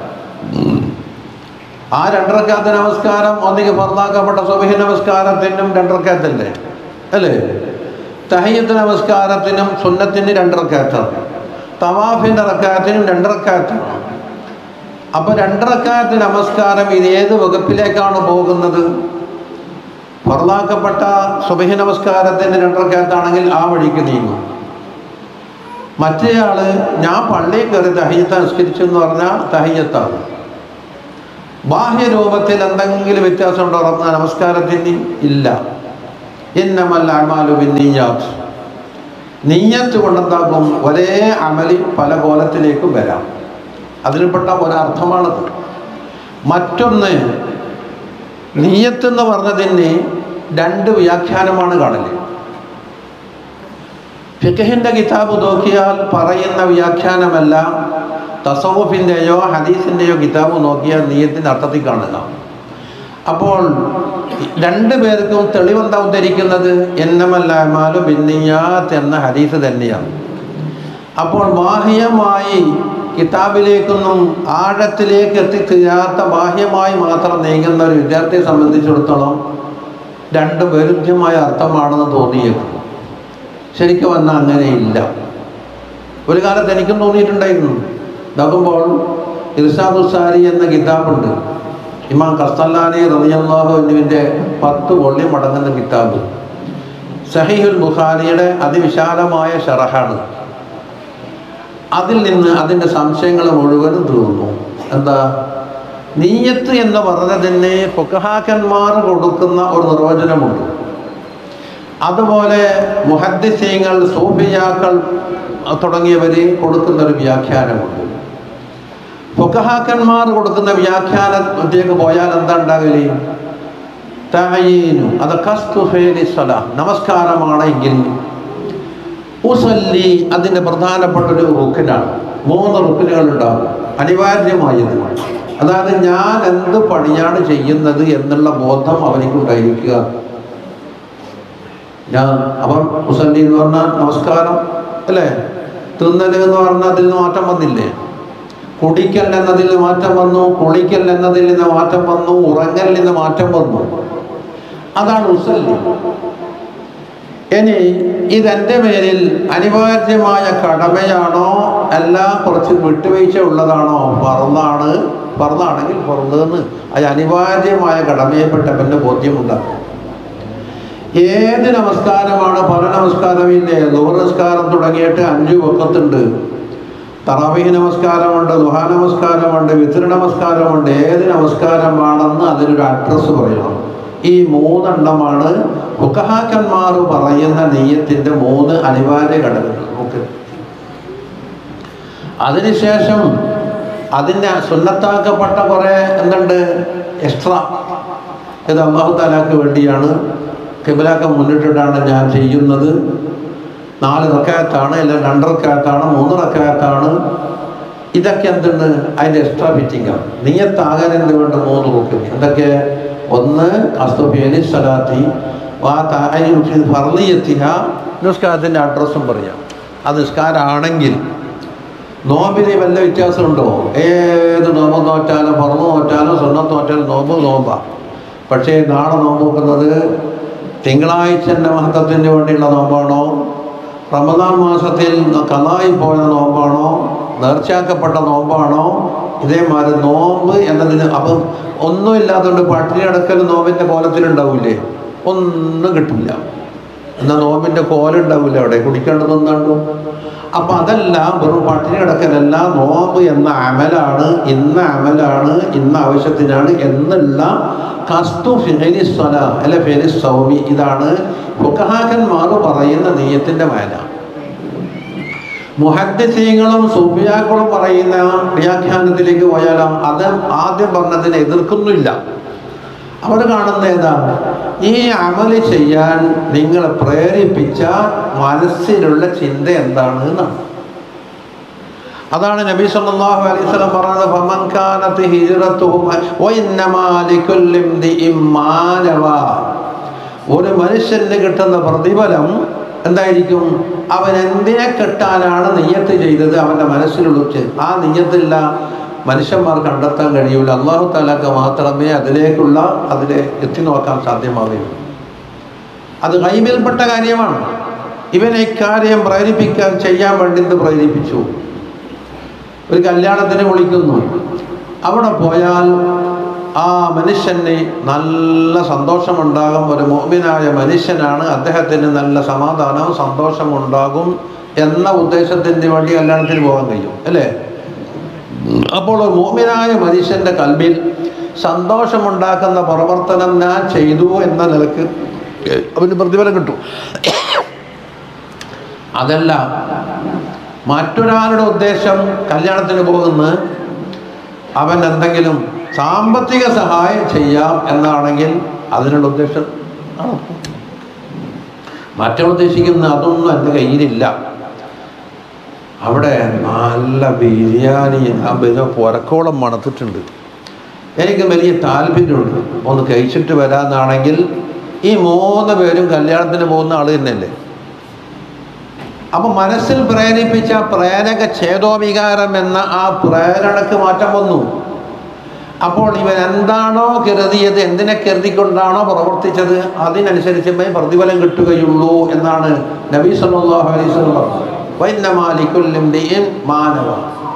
ആ രണ്ടരക്കാലത്ത് നമസ്കാരം ഒന്നിക്ക് പുറത്താക്കപ്പെട്ട സുബഹി നമസ്കാരത്തിനും രണ്ടരക്കാത്തല്ലേ അല്ലേ തഹയ്യത്ത് നമസ്കാരത്തിനും സുന്നത്തിന് രണ്ടരക്കാത്താണ് തവാഫിൻ്റെ റക്കാത്തിനും രണ്ടരക്കാത്താണ് അപ്പൊ രണ്ടരക്കാലത്ത് നമസ്കാരം ഇത് ഏത് വകുപ്പിലേക്കാണ് പോകുന്നത് ഫർലാക്കപ്പെട്ട സുബഹി നമസ്കാരത്തിന് രണ്ടരക്കാലത്താണെങ്കിൽ ആ വഴിക്ക് നീങ്ങും മറ്റേയാള് ഞാൻ പള്ളിയിൽ കയറി തഹയ്യത്ത് അനുസ്കരിച്ചു എന്ന് പറഞ്ഞാൽ തഹയ്യത്താണ് ബാഹ്യരൂപത്തിൽ എന്തെങ്കിലും വ്യത്യാസം ഉണ്ടോ റബ്ബ് നമസ്കാരത്തിന് ഇല്ല ഇന്നമല്ല അമാലു നീയാത്ത് നീയത്ത് കൊണ്ടെന്താകും ഒരേ അമലി പല കോലത്തിലേക്കും വരാം അതിൽപ്പെട്ട ഒരർത്ഥമാണത് മറ്റൊന്ന് നീയത്ത് എന്ന് പറഞ്ഞതിന് രണ്ട് വ്യാഖ്യാനമാണ് കാണല് ഫിഖഹിൻ്റെ കിതാബ് നോക്കിയാൽ പറയുന്ന വ്യാഖ്യാനമല്ല തസവുഫിൻ്റെയോ ഹദീസിൻ്റെയോ കിതാബ് നോക്കിയാൽ നീയത്തിൻ്റെ അർത്ഥത്തിൽ കാണുക അപ്പോൾ രണ്ടു പേർക്കും തെളിവെന്താ ഉദ്ധരിക്കുന്നത് എന്നമല്ലാമാലു ബിന്നിയാത്ത് എന്ന ഹദീസ് തന്നെയാണ് അപ്പോൾ ബാഹ്യമായി കിതാബിലേക്കൊന്നും ആഴത്തിലേക്ക് എത്തിത്തീരാത്ത ബാഹ്യമായി മാത്രം നീങ്ങുന്ന ഒരു വിദ്യാർത്ഥിയെ സംബന്ധിച്ചിടത്തോളം രണ്ട് വൈരുദ്ധ്യമായ അർത്ഥമാണെന്ന് തോന്നിയേക്കും ശരിക്കും വന്നാൽ അങ്ങനെയില്ല ഒരു കാലത്ത് എനിക്കും തോന്നിയിട്ടുണ്ടായിരുന്നു നോക്കുമ്പോൾ ഇർഷാദുസാരി എന്ന കിതാബുണ്ട് ഇമാം കസ്തല്ലാനി റളിയല്ലാഹു എന്നിവൻ്റെ പത്ത് വോള്യം അടങ്ങുന്ന കിതാബ് സഹീഹുൽ ബുഖാരിയുടെ അതിവിശാലമായ ഷറഹാണ് അതിൽ നിന്ന് അതിൻ്റെ സംശയങ്ങൾ മുഴുവനും തീർന്നു എന്താ നീയത്ത് എന്ന് പറഞ്ഞതിന് ഫുഖഹാക്കന്മാർ കൊടുക്കുന്ന ഒരു നിർവചനമുണ്ട് അതുപോലെ മുഹദ്ദിസീങ്ങൾ സൂഫിയാക്കൾ തുടങ്ങിയവർ കൊടുക്കുന്ന ഒരു വ്യാഖ്യാനമുണ്ട് ഫുഖഹാക്കന്മാർ കൊടുക്കുന്ന വ്യാഖ്യാനത്തിലേക്ക് പോയാൽ എന്താ ഉണ്ടാകല് തഅയീനു അത് കസ്തു ഫേലി സ്വലാ നമസ്കാരമാണെങ്കിൽ ഉസല്ലി അതിൻ്റെ പ്രധാനപ്പെട്ട ഒരു റുക്കിനാണ് മൂന്ന് റുക്കിനുകൾ ഉണ്ടാകും അനിവാര്യമായത് അതായത് ഞാൻ എന്ത് പണിയാണ് ചെയ്യുന്നത് എന്നുള്ള ബോധം അവനിക്കുണ്ടായിരിക്കുക ഞാൻ അവർ മുസല്ലി എന്ന് പറഞ്ഞാൽ നമസ്കാരം അല്ലേ തിന്നല് എന്ന് പറഞ്ഞാൽ അതിൽ നിന്ന് മാറ്റം വന്നില്ലേ കുടിക്കൽ എന്നതിൽ നിന്ന് മാറ്റം വന്നു കുളിക്കൽ എന്നതിൽ നിന്ന് മാറ്റം വന്നു ഉറങ്ങലിൽ നിന്ന് മാറ്റം വന്നു അതാണ് മുസല്ലി ഇനി ഇതെന്റെ പേരിൽ അനിവാര്യമായ കടമയാണോ അല്ല കുറച്ച് വിട്ടുവീഴ്ച ഉള്ളതാണോ പറന്നാണ് പറന്നാണെങ്കിൽ പറന്നെന്ന് അത് അനിവാര്യമായ കടമയെപ്പെട്ടവന്റെ ബോധ്യമുണ്ടാകും ഏത് നമസ്കാരമാണ് പല നമസ്കാരമില്ലേ ദൂർ നമസ്കാരം തുടങ്ങിയിട്ട് അഞ്ചു വക്കത്തുണ്ട് തറാവിഹ് നമസ്കാരമുണ്ട് ദുഹാ നമസ്കാരമുണ്ട് വിത്ര നമസ്കാരമുണ്ട് ഏത് നമസ്കാരമാണെന്ന് അതിനൊരു അഡ്രസ്സ് പറയണം ഈ മൂന്നെണ്ണമാണ് ഹുക്കഹാക്കന്മാർ പറയുന്ന നെയ്യത്തിന്റെ മൂന്ന് അനിവാര്യ ഘടകങ്ങൾ നമുക്ക് അതിനുശേഷം അതിന് സുന്നത്താക്കപ്പെട്ട കുറെ എന്തുണ്ട് എക്സ്ട്രാ ഇത് അള്ളാഹു താലാക്ക് വേണ്ടിയാണ് കിബിലാക്ക മുന്നിട്ടിട്ടാണ് ഞാൻ ചെയ്യുന്നത് നാല് റക്കായത്താണ് അല്ലെങ്കിൽ രണ്ട് റക്കായത്താണ് മൂന്ന് റക്കായത്താണ് ഇതൊക്കെ എന്തുണ്ട് അതിൻ്റെ എക്സ്ട്രാ ഫിറ്റിംഗാണ് നീയത്താകാൻ എന്ത് വേണ്ട മൂന്ന് റൂക്ക് എന്തൊക്കെ ഒന്ന് അസ്തുഫിയലി സലാത്തി വാ ഫർലിയത്തിഹ നിസ്കാരത്തിൻ്റെ അഡ്രസ്സും പറയാം അത് നിസ്കാരമാണെങ്കിൽ നോമ്പിന് വല്ല വ്യത്യാസമുണ്ടോ ഏത് നോമ്പ് നോറ്റാലും പുറന്നു നോറ്റാലും സ്വർണ്ണം നോറ്റാലും നോമ്പ് നോമ്പാ പക്ഷേ നാളെ നോമ്പ് വെക്കുന്നത് തിങ്കളാഴ്ചൻ്റെ മഹത്വത്തിന് വേണ്ടിയുള്ള നോമ്പാണോ റമദാൻ മാസത്തിൽ കലായി പോയ നോമ്പാണോ നേർച്ചയാക്കപ്പെട്ട നോമ്പാണോ ഇതേമാതിരി നോമ്പ് എന്നതിന് അപ്പം ഒന്നും ഇല്ലാത്തതുകൊണ്ട് പട്ടിണി അടക്കൽ നോമ്പിൻ്റെ കോലത്തിലുണ്ടാവില്ലേ ഒന്നും കിട്ടില്ല എന്നാൽ നോമ്പിൻ്റെ കോലുണ്ടാവില്ല അവിടെ കുടിക്കേണ്ടതൊന്നാണ്ടോ അപ്പം അതെല്ലാം വെറും പട്ടിണി കിടക്കലല്ല നോമ്പ് എന്ന അമലാണ് ഇന്ന അമലാണ് ഇന്ന ആവശ്യത്തിനാണ് എന്നുള്ള കസ്തു ഫിനിസ്വല അല്ല ഫിനിസ് സൗമി ഇതാണ് ഫുക്കഹാക്കന്മാർ പറയുന്ന നെയ്യത്തിൻ്റെ മേല മുഹദ്ദീങ്ങളും സൂഫിയാക്കളും പറയുന്ന വ്യാഖ്യാനത്തിലേക്ക് പോയാലും അത് ആദ്യം പറഞ്ഞതിനെ എതിർക്കുന്നില്ല അവർ കാണുന്ന ഏതാണ് ഈ അമല് ചെയ്യാൻ നിങ്ങളെ പ്രേരിപ്പിച്ച മനസ്സിലുള്ള ചിന്ത എന്താണ് എന്നാണ് അതാണ് നബി സല്ലല്ലാഹു അലൈഹി വസല്ലം പറഞ്ഞത് ഫമൻ കാനത് ഹിജ്റത്തുഹു വഇന്നമാ ലികുല്ലി ഇംദിഇം മാ നവാ ഒരു മനുഷ്യന് കിട്ടുന്ന പ്രതിഫലം എന്തായിരിക്കും അവൻ എന്തിനെ കെട്ടാനാണ് നെയ്യത്ത് ചെയ്തത് അവൻ്റെ മനസ്സിലുള്ള ചി- ആ നെയ്യത്തില്ല മനുഷ്യന്മാർ കണ്ടെത്താൻ കഴിയൂല അള്ളാഹു താലാക്ക് മാത്രമേ അതിലേക്കുള്ള അതിലെ എത്തി നോക്കാൻ സാധ്യമാവുകയുള്ളൂ അത് കൈമേൽപ്പെട്ട കാര്യമാണ് ഇവനെ ഇക്കാര്യം പ്രേരിപ്പിക്കാൻ ചെയ്യാൻ വേണ്ടി ഇത് പ്രേരിപ്പിച്ചു ഒരു കല്യാണത്തിന് വിളിക്കുന്നു അവിടെ പോയാൽ ആ മനുഷ്യന് നല്ല സന്തോഷമുണ്ടാകും ഒരു മോമിനായ മനുഷ്യനാണ് അദ്ദേഹത്തിന് നല്ല സമാധാനവും സന്തോഷമുണ്ടാകും എന്ന ഉദ്ദേശത്തിന് വേണ്ടി കല്യാണത്തിന് പോകാൻ കഴിയും അല്ലേ അപ്പോൾ ഒരു മോമിനായ മനുഷ്യൻ്റെ കൽബിൽ സന്തോഷമുണ്ടാക്കുന്ന പ്രവർത്തനം ഞാൻ ചെയ്തു എന്ന നിലക്ക് അവന് പ്രതിഫലം കിട്ടും അതല്ല മറ്റൊരാളുടെ ഉദ്ദേശം കല്യാണത്തിന് പോകുന്ന അവൻ എന്തെങ്കിലും സാമ്പത്തിക സഹായം ചെയ്യാം എന്നാണെങ്കിൽ അതിനുള്ള ഉദ്ദേശം നടക്കും മറ്റേ ഉദ്ദേശിക്കുന്ന അതൊന്നും എൻ്റെ കയ്യിലില്ല അവിടെ നല്ല ബിരിയാണി ആ ബിരിയാണി പുരക്കോളം മണത്തിട്ടുണ്ട് എനിക്ക് വലിയ താല്പര്യമുണ്ട് ഒന്ന് കഴിച്ചിട്ട് വരാമെന്നാണെങ്കിൽ ഈ മൂന്ന് പേരും കല്യാണത്തിന് പോകുന്ന ആൾ തന്നെയല്ലേ അപ്പൊ മനസ്സിൽ പ്രേരിപ്പിച്ച പ്രേരക ഛേദോവികാരം എന്ന ആ പ്രേരണക്ക് മാറ്റം വന്നു അപ്പോൾ ഇവൻ എന്താണോ കരുതിയത് എന്തിനെ കരുതിക്കൊണ്ടാണോ പ്രവർത്തിച്ചത് അതിനനുസരിച്ച് പ്രതിഫലം കിട്ടുകയുള്ളൂ എന്നാണ് നബി സല്ലല്ലാഹു അലൈഹി വസല്ലം പറഞ്ഞത് വൈന്നമാ ലിക്കുല്ലി ഇംറിഇൻ മാനവ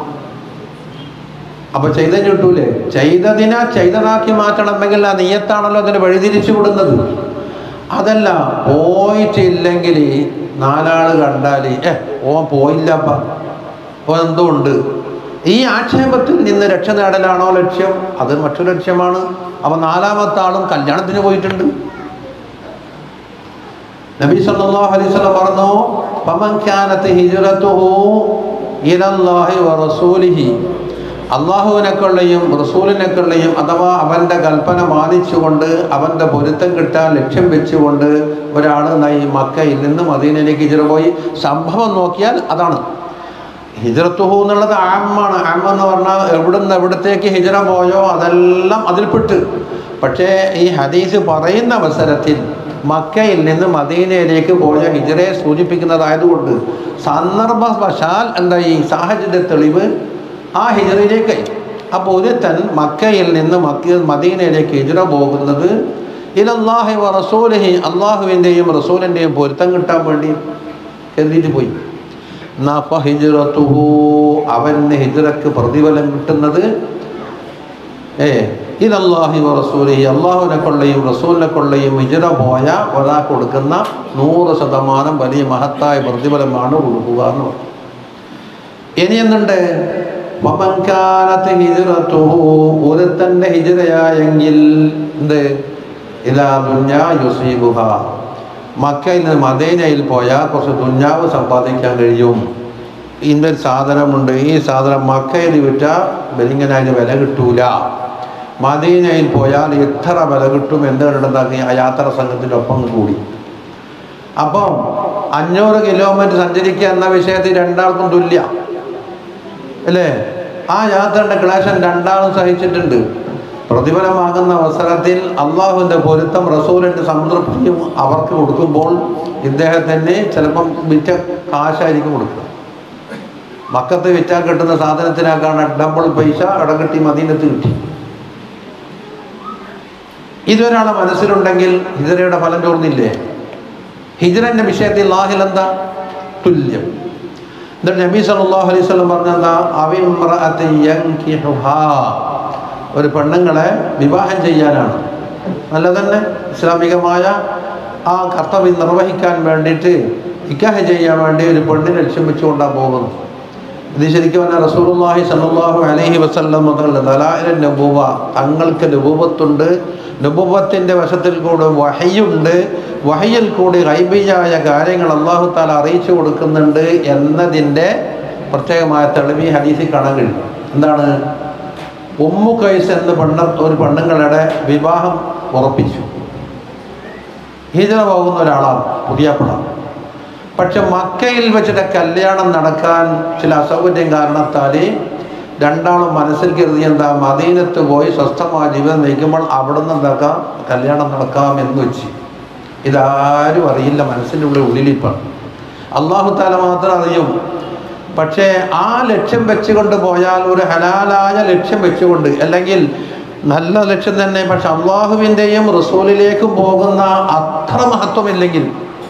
അപ്പൊ ചെയ്തതിന് കിട്ടൂലേ ചെയ്തതിനെ ചെയ്തതാക്കി മാറ്റണമെങ്കിൽ ആ നീയത്താണല്ലോ അതിന് വഴിതിരിച്ചു വിടുന്നത് അതല്ല പോയിട്ടില്ലെങ്കിൽ നാലാള് കണ്ടാൽ ഏ ഓ പോയില്ലപ്പ ഓ എന്തോ ഉണ്ട് ഈ ആക്ഷേപത്തിൽ നിന്ന് രക്ഷ നേടലാണോ ലക്ഷ്യം അത് മറ്റൊരു ലക്ഷ്യമാണ് അപ്പൊ നാലാമത്തെ ആളും കല്യാണത്തിന് പോയിട്ടുണ്ട് നബി സല്ലല്ലാഹു അലൈഹി വസല്ലം പറഞ്ഞു ഫമൻ കാനത്ത് ഹിജ്റത്തുഹു ഇലല്ലാഹി വറസൂലിഹി അള്ളാഹുവിനെക്കൊള്ളയും റസൂലിനെക്കൊള്ളയും അഥവാ അവൻ്റെ കൽപ്പന മാനിച്ചുകൊണ്ട് അവൻ്റെ പൊരുത്തം കിട്ടാൻ ലക്ഷ്യം വെച്ചുകൊണ്ട് ഒരാൾ ഈ മക്കയിൽ നിന്ന് മദീനയിലേക്ക് ഹിജറ പോയി സംഭവം നോക്കിയാൽ അതാണ് ഹിജറത്തുഹു എന്നുള്ളത് ആമാണ് ആം എന്ന് പറഞ്ഞാൽ എവിടുന്ന് എവിടത്തേക്ക് ഹിജറ പോയോ അതെല്ലാം അതിൽപ്പെട്ട് പക്ഷേ ഈ ഹദീസ് പറയുന്ന അവസരത്തിൽ മക്കയിൽ നിന്ന് മദീനയിലേക്ക് പോയ ഹിജറയെ സൂചിപ്പിക്കുന്നതായതുകൊണ്ട് സന്ദർഭവശാൽ എന്താ ഈ സാഹചര്യ തെളിവ് ആ ഹിജറയിലേക്കായി അപ്പോൾ ഒരുത്തൻ മക്കയിൽ നിന്ന് മക്ക മദീനയിലേക്ക് ഹിജറ പോകുന്നത് ഇലല്ലാഹി വ റസൂലിഹി അള്ളാഹുവിൻ്റെയും റസൂലിൻ്റെയും പൊരുത്തം കിട്ടാൻ വേണ്ടി കരുതിയിട്ട് പോയി എന്നാ ഫഹിജ്റത്തുഹു അവന് ഹിജ്റക്ക് പ്രതിഫലം കിട്ടുന്നത് ഏ ഇതല്ലാഹി റസൂലി അള്ളാഹുവിനെ കൊള്ളയും റസൂലിനെ കൊള്ളയും ഹിജ്റ പോയ ഒരാൾ കൊടുക്കുന്ന നൂറ് ശതമാനം വലിയ മഹത്തായ പ്രതിഫലമാണ് കൊടുക്കുക എന്ന് പറഞ്ഞു ഇനി എന്തുണ്ട് വമൻകാനത്ത് ഹിജ്റത്തുഹു ഒരുത്തൻ്റെ ഹിജ്റയായെങ്കിൽ എന്ത് ഇതാ ദുഞ്ഞാ യുസീബുഹ മക്കയിൽ നിന്ന് മദീനയിൽ പോയാൽ കുറച്ച് ദുഞ്ഞാവ് സമ്പാദിക്കാൻ കഴിയും ഇന്നൊരു സാധനമുണ്ട് ഈ സാധനം മക്കയിൽ വിറ്റാൽ വെലിങ്ങനെ അതിന് വില കിട്ടൂല മദീനയിൽ പോയാൽ എത്ര വില കിട്ടും എന്തുകൊണ്ടുണ്ടാക്കി ആ യാത്രാ സംഘത്തിൻ്റെ ഒപ്പം കൂടി അപ്പം അഞ്ഞൂറ് കിലോമീറ്റർ സഞ്ചരിക്കുക എന്ന വിഷയത്തിൽ രണ്ടാൾക്കും തുല്യ അല്ലേ ആ യാത്രയുടെ ക്ലേശം രണ്ടാളും സഹിച്ചിട്ടുണ്ട് പ്രതിഫലമാകുന്ന അവസരത്തിൽ അള്ളാഹുവിൻ്റെ പൊരുത്തം റസൂലിൻ്റെ സംതൃപ്തിയും അവർക്ക് കൊടുക്കുമ്പോൾ ഇദ്ദേഹത്തിന് ചിലപ്പം വിറ്റ കാശായിരിക്കും കൊടുക്കുക മക്കത്ത് വിറ്റാൽ കിട്ടുന്ന സാധനത്തിനാക്കാണ് ഡബിൾ പൈസ ഇടകിട്ടി മദീനത്ത് കിട്ടി ഇതൊരാളെ മനസ്സിലുണ്ടെങ്കിൽ ഹിജറയുടെ ഫലം ചോർന്നില്ലേ ഹിജറന്റെ വിഷയത്തിൽ ലാഹിൽ എന്താ തുല്യം എന്നിട്ട് നബി സല്ലല്ലാഹു അലൈഹി വസല്ലം പറഞ്ഞെന്താ അവിമ്രഅത്തിൻ യൻകിഹുഹാ ഒരു പെണ്ണുങ്ങളെ വിവാഹം ചെയ്യാനാണ് നല്ല തന്നെ ഇസ്ലാമികമായ ആ കർത്തവ്യം നിർവഹിക്കാൻ വേണ്ടിയിട്ട് ഇക്കാഹ ചെയ്യാൻ വേണ്ടി ഒരു പെണ്ണിനെ ലക്ഷ്യം വെച്ചുകൊണ്ടാണ് പോകുന്നത് ഇത് ശരിക്കും പറഞ്ഞാൽ റസൂലുള്ളാഹി സല്ലല്ലാഹു അലൈഹി വസല്ലം തങ്ങളുടെ ദലായില നബുവ തങ്ങൾക്ക് നബുവത്തുണ്ട് നബുവത്തിൻ്റെ വശത്തിൽ കൂടെ വഹയുണ്ട് വഹയിൽ കൂടി ഗൈബിയായ കാര്യങ്ങൾ അള്ളാഹു താല അറിയിച്ചു കൊടുക്കുന്നുണ്ട് എന്നതിൻ്റെ പ്രത്യേകമായ തെളിവ് ഈ ഹദീസിൽ കാണാൻ കഴിയും എന്താണ് ഉമ്മു കൈസ് എന്ന പെണ്ണ ഒരു പെണ്ണുങ്ങളുടെ വിവാഹം ഉറപ്പിച്ചു ഹിജറ പോകുന്ന ഒരാളാണ് പുതിയ പെണ്ണാണ് പക്ഷെ മക്കയിൽ വെച്ചിട്ട് കല്യാണം നടക്കാൻ ചില അസൗകര്യം കാരണത്താൽ രണ്ടാളും മനസ്സിൽ കരുതി എന്താ മദീനത്ത് പോയി സ്വസ്ഥമായ ജീവിതം നയിക്കുമ്പോൾ അവിടെ നിന്ന് എന്താക്കാം കല്യാണം നടക്കാം എന്ന് വെച്ച് ഇതാരും അറിയില്ല മനസ്സിൻ്റെ ഉള്ളിൽ ഉള്ളിലിപ്പാണ് അള്ളാഹു താല മാത്രം അറിയും പക്ഷേ ആ ലക്ഷ്യം വെച്ചുകൊണ്ട് പോയാൽ ഒരു ഹലാലായ ലക്ഷ്യം വെച്ചുകൊണ്ട് അല്ലെങ്കിൽ നല്ല ലക്ഷ്യം തന്നെ പക്ഷെ അള്ളാഹുവിൻ്റെയും റസൂലിലേക്കും പോകുന്ന അത്ര മഹത്വമില്ലെങ്കിൽ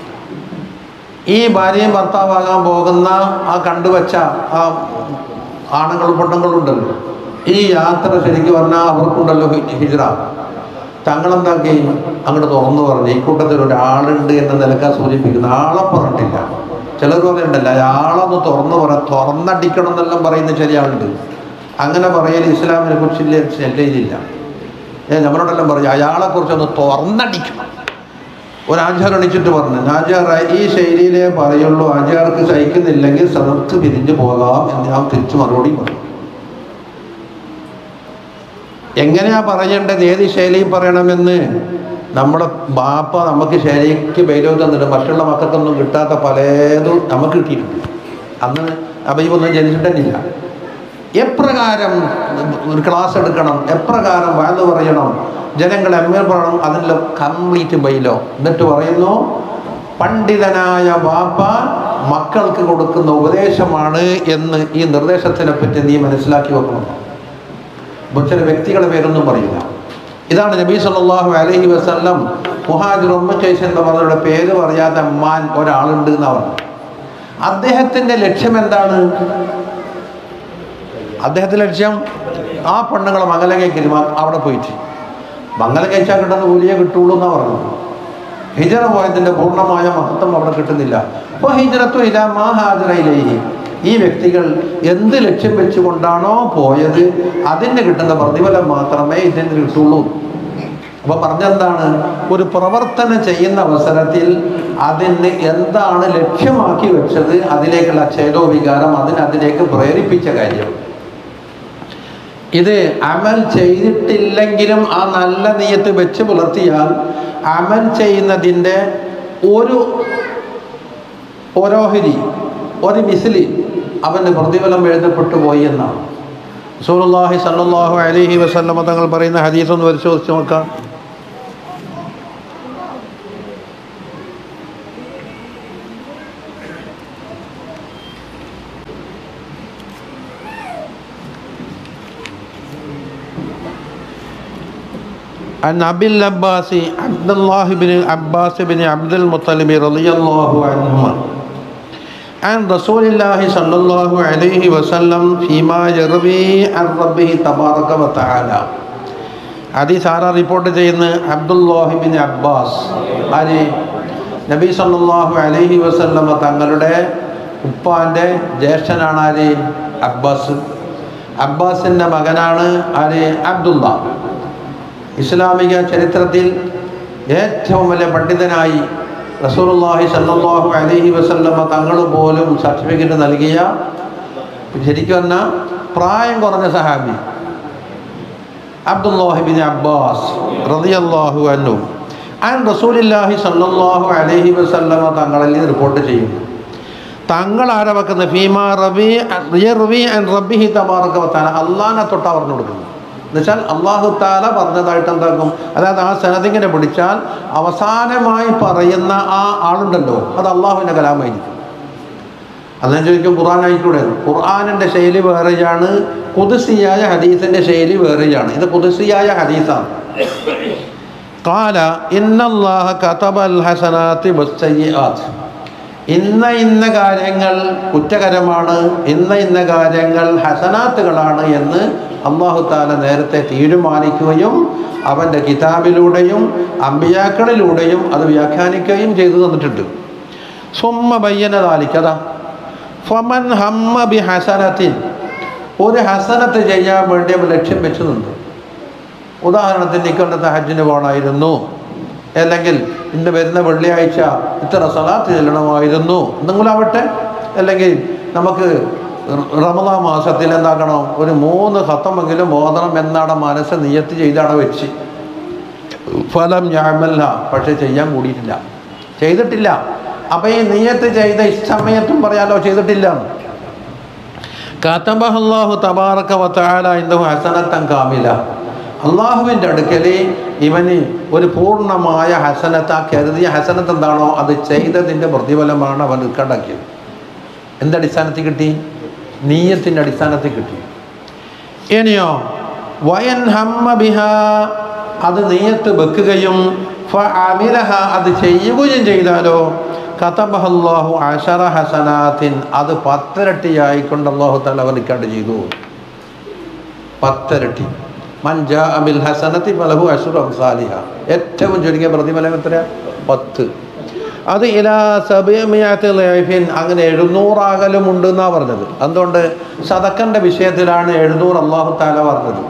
ഈ ഭാര്യയും ഭർത്താവാകാൻ പോകുന്ന ആ കണ്ടുവച്ച ആ ആണുങ്ങളും പെണ്ണുങ്ങളും ഉണ്ടല്ലോ ഈ യാത്ര ശരിക്കും പറഞ്ഞാൽ അവർക്കുണ്ടല്ലോ ഹി- ഹിജ്റ തങ്ങളെന്താക്കി അങ്ങോട്ട് തുറന്നു പറഞ്ഞു ഈ കൂട്ടത്തിൽ ഒരാളുണ്ട് എന്ന നിലക്കാ സൂചിപ്പിക്കുന്ന ആളെ പറഞ്ഞിട്ടില്ല ചിലർ പറയുന്നുണ്ടല്ലോ അയാളൊന്ന് തുറന്നു പറ തുറന്നടിക്കണം എന്നെല്ലാം പറയുന്ന ചില ആളുണ്ട് അങ്ങനെ പറയൽ ഇസ്ലാമിനെ കുറിച്ചില്ല ചെല്ലയിലില്ല ഏ നമ്മളോടെല്ലാം പറയും അയാളെ കുറിച്ചൊന്ന് തുറന്നടിക്കണം ഒരു ആചാർ എണിച്ചിട്ട് പറഞ്ഞു ആചാർ ഈ ശൈലിയിലേ പറയുള്ളൂ ആചാർക്ക് സഹിക്കുന്നില്ലെങ്കിൽ സ്ഥലത്ത് പിരിഞ്ഞു പോകാം എന്ന് ഞാൻ തിരിച്ചു മറുപടി പറഞ്ഞു എങ്ങനെയാ പറയേണ്ടത് ഏത് ശൈലിയിൽ പറയണമെന്ന് നമ്മുടെ ബാപ്പ നമുക്ക് ശരിക്ക് ബൈലോ തന്നിട്ട് മറ്റുള്ള മക്കൾക്കൊന്നും കിട്ടാത്ത പലതും നമുക്ക് കിട്ടിയിട്ടുണ്ട് അന്ന് അബൈബൊന്നും ജനിച്ചിട്ടില്ല എപ്രകാരം ഒരു ക്ലാസ് എടുക്കണം എപ്രകാരം വാഴ്ന്നു പറയണം ജനങ്ങൾ എമ്മേൽ പറയണം അതിൻ്റെ കംപ്ലീറ്റ് ബൈലോ എന്നിട്ട് പറയുന്നു പണ്ഡിതനായ ബാപ്പ മക്കൾക്ക് കൊടുക്കുന്ന ഉപദേശമാണ് എന്ന് ഈ നിർദ്ദേശത്തിനെ പറ്റി നീ മനസ്സിലാക്കി വെക്കണം അപ്പോൾ ചില വ്യക്തികളെ പേരൊന്നും പറയില്ല ഇതാണ് നബി സല്ലല്ലാഹു അലൈഹി വസല്ലം മുഹാജിർ ഉമ്മ കൈസ് എന്ന് പറഞ്ഞവരുടെ പേര് പറയാതെ അമ്മാൻ ഒരാളുണ്ട് എന്ന് പറഞ്ഞു അദ്ദേഹത്തിൻ്റെ ലക്ഷ്യം എന്താണ് അദ്ദേഹത്തിൻ്റെ ലക്ഷ്യം ആ പെണ്ണുങ്ങളെ മംഗലം കഴിക്കരുത് അവിടെ പോയിട്ട് മംഗലം കഴിച്ചാൽ കിട്ടുന്ന കൂലിയെ കിട്ടുള്ളൂ എന്നാണ് പറഞ്ഞത് ഹിജറ പോയതിൻ്റെ പൂർണ്ണമായ മഹത്വം അവിടെ കിട്ടുന്നില്ല അപ്പോൾ ഹിജറത്തു ഇല മാ ഹാജറയിലേഹി ഈ വ്യക്തികൾ എന്ത് ലക്ഷ്യം വെച്ചുകൊണ്ടാണോ പോയത് അതിന് കിട്ടുന്ന പ്രതിഫലം മാത്രമേ ഇതിന് കിട്ടുള്ളൂ അപ്പൊ പറഞ്ഞെന്താണ് ഒരു പ്രവർത്തനം ചെയ്യുന്ന അവസരത്തിൽ അതിന് എന്താണ് ലക്ഷ്യമാക്കി വെച്ചത് അതിലേക്കുള്ള ഛേദോവികാരം അതിന് അതിലേക്ക് പ്രേരിപ്പിച്ച കാര്യം ഇത് അമൽ ചെയ്തിട്ടില്ലെങ്കിലും ആ നല്ല നീയത്ത് വെച്ച് പുലർത്തിയാൽ അമൽ ചെയ്യുന്നതിൻ്റെ ഒരു ഓരോഹരി ഒരു മിസിലി അവന് പ്രതിഫലം എഴുതപ്പെട്ടു പോയി എന്നാണ് റസൂലുള്ളാഹി സല്ലല്ലാഹു അലൈഹി വസല്ലമ തങ്ങൾ പറയുന്ന ഹദീസ് ഒന്ന് പരിശോധിച്ച് നോക്കാം عن أبي العباس عبد الله بن عباس بن عبد المطلب رضي الله عنهما عن رسول الله صلى الله عليه وسلم فيما يروي عن ربه تبارك وتعالى ഹദീസ് ആരാ റിപ്പോർട്ട് ചെയ്യുന്ന അബ്ദുല്ലാഹിബിൻ അബ്ബാസ് ആര് നബി സല്ലല്ലാഹു അലൈഹി വസല്ലമ തങ്ങളുടെ ഉപ്പാൻ്റെ ജ്യേഷ്ഠനാണ് ആര് അബ്ബാസ് അബ്ബാസിൻ്റെ മകനാണ് ആര് അബ്ദുള്ള ഇസ്ലാമിക ചരിത്രത്തിൽ ഏറ്റവും വലിയ പണ്ഡിതനായി റസൂലുള്ളാഹി സല്ലല്ലാഹു അലൈഹി വസല്ലമ തങ്ങൾ പോലും സർട്ടിഫിക്കറ്റ് നൽകിയ ശരിക്കും പറഞ്ഞാൽ പ്രായം കുറഞ്ഞ സഹാബി അബ്ദുല്ലാഹിബിൻ അബ്ബാസ് റളിയല്ലാഹു അൻഹു ആൻ റസൂലില്ലാഹി സല്ലല്ലാഹു അലൈഹി വസല്ലമ തങ്ങളിൽ നിന്ന് റിപ്പോർട്ട് ചെയ്യുന്നു തങ്ങൾ ആരാ വെക്കുന്നത് ഫീമ റബി റബി ആൻ റബ്ബിഹി തബാറക വതആല അള്ളാഹിനെ തൊട്ടാ പറഞ്ഞു കൊടുക്കുന്നു എന്നുവെച്ചാൽ അള്ളാഹു താല പറഞ്ഞതായിട്ട് എന്താക്കും അതായത് ആ സനദിങ്ങനെ പിടിച്ചാൽ അവസാനമായി പറയുന്ന ആ ആളുണ്ടല്ലോ അത് അള്ളാഹുവിൻ്റെ കലാമായിരിക്കും അതെന്ന് ചോദിക്കും ഖുർആൻ ആയിക്കൂടെ ഖുർആാനിൻ്റെ ശൈലി വേറെയാണ് കുതിസിയായ ഹദീസിൻ്റെ ശൈലി വേറെയാണ് ഇത് കുതിസിയായ ഹദീസാണ് കാല ഇന്നല്ലാഹ കതബൽ ഹസനാത്തി വസ്സയ്യാത്ത് ഇന്ന ഇന്ന കാര്യങ്ങൾ കുറ്റകരമാണ് ഇന്ന ഇന്ന കാര്യങ്ങൾ ഹസനാത്തുകളാണ് എന്ന് അള്ളാഹു താല നേരത്തെ തീരുമാനിക്കുകയും അവൻ്റെ കിതാബിലൂടെയും അമ്പിയാക്കളിലൂടെയും അത് വ്യാഖ്യാനിക്കുകയും ചെയ്തു തന്നിട്ടുണ്ട് സുമ്മ ബയ്യനതാലിക്കത ഫമൻ ഹമ്മ ബി ഹസനത്തിൻ ഒരു ഹസനത്ത് ചെയ്യാൻ വേണ്ടി അവൻ ലക്ഷ്യം വെച്ച് നിന്നു ഉദാഹരണത്തിന് ഇക്കൊണ്ടത്തെ ഹജ്ജിന് പോകണമായിരുന്നു അല്ലെങ്കിൽ ഇന്ന് വരുന്ന വെള്ളിയാഴ്ച ഇത്ര സലാത്ത് ചെല്ലണമായിരുന്നു എന്തെങ്കിലും ആവട്ടെ അല്ലെങ്കിൽ നമുക്ക് റമദാ മാസത്തിൽ എന്താക്കണം ഒരു മൂന്ന് ഹത്തമെങ്കിലും ഓതണം എന്നാണ് മനസ്സ് നിയത്ത് ചെയ്താണ് വെച്ച് ഫലം ഞാമല്ല പക്ഷെ ചെയ്യാൻ കൂടിയിട്ടില്ല ചെയ്തിട്ടില്ല അപ്പം ഈ നിയത്ത് ചെയ്ത ഇഷ്ടമയത്തും പറയാലോ ചെയ്തിട്ടില്ല കാത്തബഹല്ലാഹു തബാറക്ക വത്താല ഇന്ദു ഹസനത്തൻ കാമില അള്ളാഹുവിൻ്റെ അടുക്കൽ ഇവന് ഒരു പൂർണ്ണമായ ഹസനത്ത് ആ കരുതിയ ഹസനത്ത് എന്താണോ അത് ചെയ്തതിൻ്റെ പ്രതിഫലമാണ് അവൻ കണ്ടാക്കിയത് എന്തടിസ്ഥാനത്തിൽ കിട്ടി നീയത്തിൻ്റെ അടിസ്ഥാനത്തിൽ കിട്ടി ഇനിയോ വയൻ ഹമ്മ ബിഹ അത് നീയത്ത് വെക്കുകയും ഫഅമിലഹ അത് ചെയ്യുകയും ചെയ്താലോ കതബഹല്ലാഹു അഷറ ഹസനാത്തിൻ അത് പത്തിരട്ടിയായിക്കൊണ്ട് അള്ളാഹു തല റിക്കാർഡ് ചെയ്തു പത്തിരട്ടി മൻജാ അബിൽ ഹസനത്തി ഫലഹു അഷുർ അംസാലിഹ ഏറ്റവും ചുരുങ്ങിയ പ്രതിഫലം എത്ര പത്ത് അത് ഇലാ സബിയമിയാത്ത് ലൈഫിൻ അങ്ങനെ എഴുന്നൂറാകലും ഉണ്ട് എന്നാണ് പറഞ്ഞത് അതുകൊണ്ട് സദക്കൻ്റെ വിഷയത്തിലാണ് എഴുന്നൂറ് അള്ളാഹു താല പറഞ്ഞത്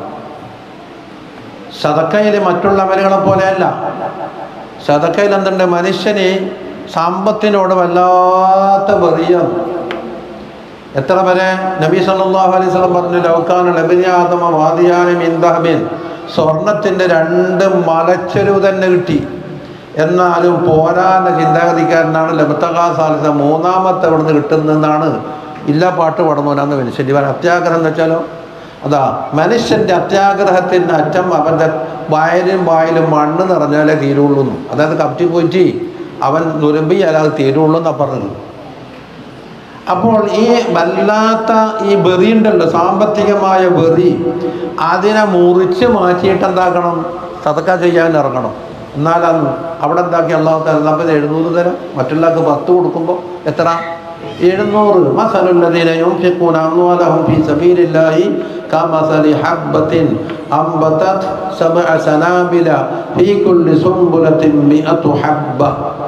സദക്കയിൽ മറ്റുള്ള അമലുകളെ പോലെയല്ല സദക്കയിൽ എന്തുണ്ട് മനുഷ്യന് സമ്പത്തിനോട് വല്ലാത്ത വെറിയാണ് എത്ര വരെ നബി സല്ലല്ലാഹു അലൈഹി വസല്ലം പറഞ്ഞു ലൗക്കാന ലബിയാതമ വാദിയാനും ഇന്ദഹബിൻ സ്വർണത്തിൻ്റെ രണ്ട് മലച്ചെരുവ് തന്നെ കിട്ടി എന്നാലും പോരാന്ന ചിന്താഗതിക്കാരനാണ് ലബത്തകാ സാലിസ മൂന്നാമത്തെ ഇവിടുന്ന് കിട്ടുന്നതെന്നാണ് ഇല്ല പാട്ട് പടന്നോനാന്ന് മനുഷ്യൻ ഇവൻ അത്യാഗ്രഹം എന്ന് വെച്ചാലോ അതാ മനുഷ്യൻ്റെ അത്യാഗ്രഹത്തിൻ്റെ അറ്റം അവൻ്റെ വയലും വായിലും മണ്ണ് നിറഞ്ഞാലേ തീരുള്ളൂ എന്ന്. അതായത് കപ്പറ്റി പോയിട്ട് അവൻ നുരമ്പിയാൽ അത് തീരുള്ളൂ എന്നാണ് പറഞ്ഞത് അപ്പോൾ ഈ വല്ലാത്ത ഈ വെറി ഉണ്ടല്ലോ സാമ്പത്തികമായ വെറി അതിനെ മുറിച്ച് മാറ്റിയിട്ട് എന്താക്കണം സതക്ക ചെയ്യാൻ ഇറങ്ങണം എന്നാലാണ് അവിടെ എന്താക്കി അള്ളാഹു തരാം നമുക്ക് എഴുന്നൂറ് തരാം മറ്റുള്ളവർക്ക് പത്ത് കൊടുക്കുമ്പോൾ എത്ര എഴുന്നൂറ് മസലുല്ലദീന യുൻഫിഖൂന അംവാലഹും ഫീ സബീലില്ലാഹി കമസലി ഹബ്ബത്തിൻ അംബതത് സബ്അ സനാബില ഫീ കുല്ലി സുംബുലത്തിൻ മിഅതു ഹബ്ബ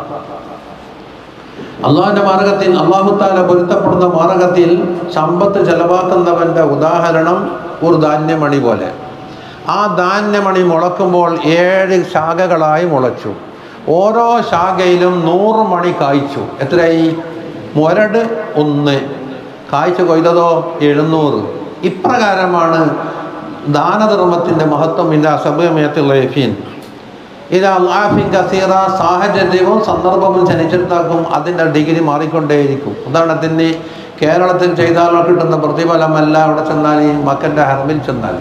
അള്ളാഹിൻ്റെ മാർഗത്തിൽ അള്ളാഹുത്താല പൊരുത്തപ്പെടുന്ന മാർഗത്തിൽ സമ്പത്ത് ചെലവാക്കുന്നവൻ്റെ ഉദാഹരണം ഒരു ധാന്യമണി പോലെ ആ ധാന്യമണി മുളക്കുമ്പോൾ ഏഴ് ശാഖകളായി മുളച്ചു ഓരോ ശാഖയിലും നൂറ് മണി കായ്ച്ചു എത്രയായി മുരട് ഒന്ന് കായ്ച്ചു കൊയ്തതോ എഴുന്നൂറ് ഇപ്രകാരമാണ് ദാനധർമ്മത്തിൻ്റെ മഹത്വം ഇല്ല സബമയത്തുള്ള യഫീൻ ഇത് അള്ളാഫിൻ കസീറ സാഹചര്യവും സന്ദർഭവും ജനിച്ചെടുത്താക്കും അതിൻ്റെ ഡിഗ്രി മാറിക്കൊണ്ടേയിരിക്കും ഉദാഹരണത്തിന് കേരളത്തിൽ ചെയ്താൽ കിട്ടുന്ന പ്രതിഫലമല്ല അവിടെ ചെന്നാൽ ഈ മക്കൻ്റെ ഹർമിൽ ചെന്നാൽ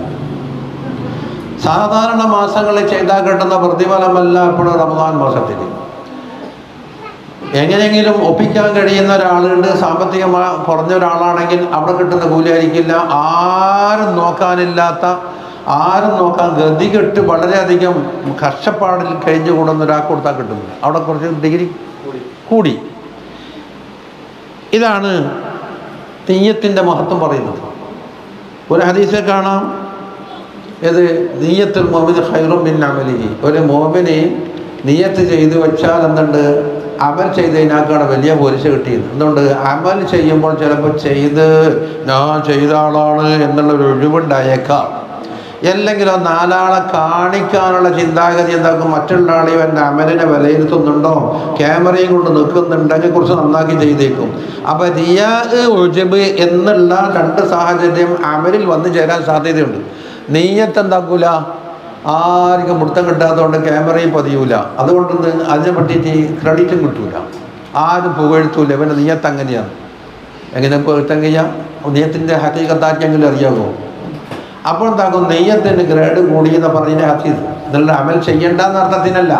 സാധാരണ മാസങ്ങളിൽ ചെയ്താൽ കിട്ടുന്ന പ്രതിഫലമല്ല ഇപ്പോൾ റമദാൻ മാസത്തിൽ എങ്ങനെയെങ്കിലും ഒപ്പിക്കാൻ കഴിയുന്ന ഒരാളുണ്ട് സാമ്പത്തികമായി കുറഞ്ഞ ഒരാളാണെങ്കിൽ അവിടെ കിട്ടുന്ന കൂലിയായിരിക്കില്ല ആരും നോക്കാനില്ലാത്ത ആരും നോക്കാൻ ഗതികെട്ട് വളരെയധികം കഷ്ടപ്പാടിൽ കഴിഞ്ഞു കൂടുന്ന ഒരാൾക്ക് കൊടുത്താൽ കിട്ടുന്നത് അവിടെ കുറച്ച് ഡിഗ്രി കൂടി ഇതാണ് തെയ്യത്തിൻ്റെ മഹത്വം പറയുന്നത് ഒരു ഹദീസിൽ കാണാം ഇത് നീയത്തുൽ മോമിന് ഹൈറും ബിൻ അമലിഹി ഒരു മോമിനെ നീയത്ത് ചെയ്ത് വെച്ചാൽ എന്തുണ്ട് അമൽ ചെയ്തതിനേക്കാണ് വലിയ പോലീസ് കിട്ടിയത് എന്തുകൊണ്ട് അമൽ ചെയ്യുമ്പോൾ ചിലപ്പോൾ ചെയ്ത് ഞാൻ ചെയ്ത ആളാണ് എന്നുള്ളൊരു ഒഴിവുണ്ടായേക്കാം അല്ലെങ്കിലോ നാലാളെ കാണിക്കാനുള്ള ചിന്താഗതി എന്താക്കും മറ്റുള്ള ആളെയും എൻ്റെ അമലിനെ വിലയിരുത്തുന്നുണ്ടോ ക്യാമറയും കൊണ്ട് നിൽക്കുന്നുണ്ടെങ്കിൽ കുറച്ച് നന്നാക്കി ചെയ്തേക്കും അപ്പോൾ റിയാ ഒഴിബ് എന്നുള്ള രണ്ട് സാഹചര്യം അമലിൽ വന്നു ചേരാൻ സാധ്യതയുണ്ട് നെയ്യത്ത് എന്താക്കൂല ആർക്കും മുടുത്തം കിട്ടാത്തതുകൊണ്ട് ക്യാമറയും പതിയൂല അതുകൊണ്ട് ഇന്ന് അതിനെ പറ്റിയിട്ട് ക്രെഡിറ്റും കിട്ടൂല ആരും പുകഴ്ത്തൂല ഇവൻ്റെ നെയ്യത്ത് അങ്ങനെയാണ് എങ്ങനെ പുകഴ്ത്താൻ കഴിയാം നെയ്യത്തിൻ്റെ ഹക്കീകത്താർക്കെങ്കിലും അറിയാമോ അപ്പോൾ എന്താക്കും നെയ്യത്തിന് ഗ്രേഡ് കൂടി എന്ന് പറഞ്ഞ ഹസീസ് എന്നുള്ള അമൽ ചെയ്യേണ്ടെന്ന അർത്ഥത്തിനല്ല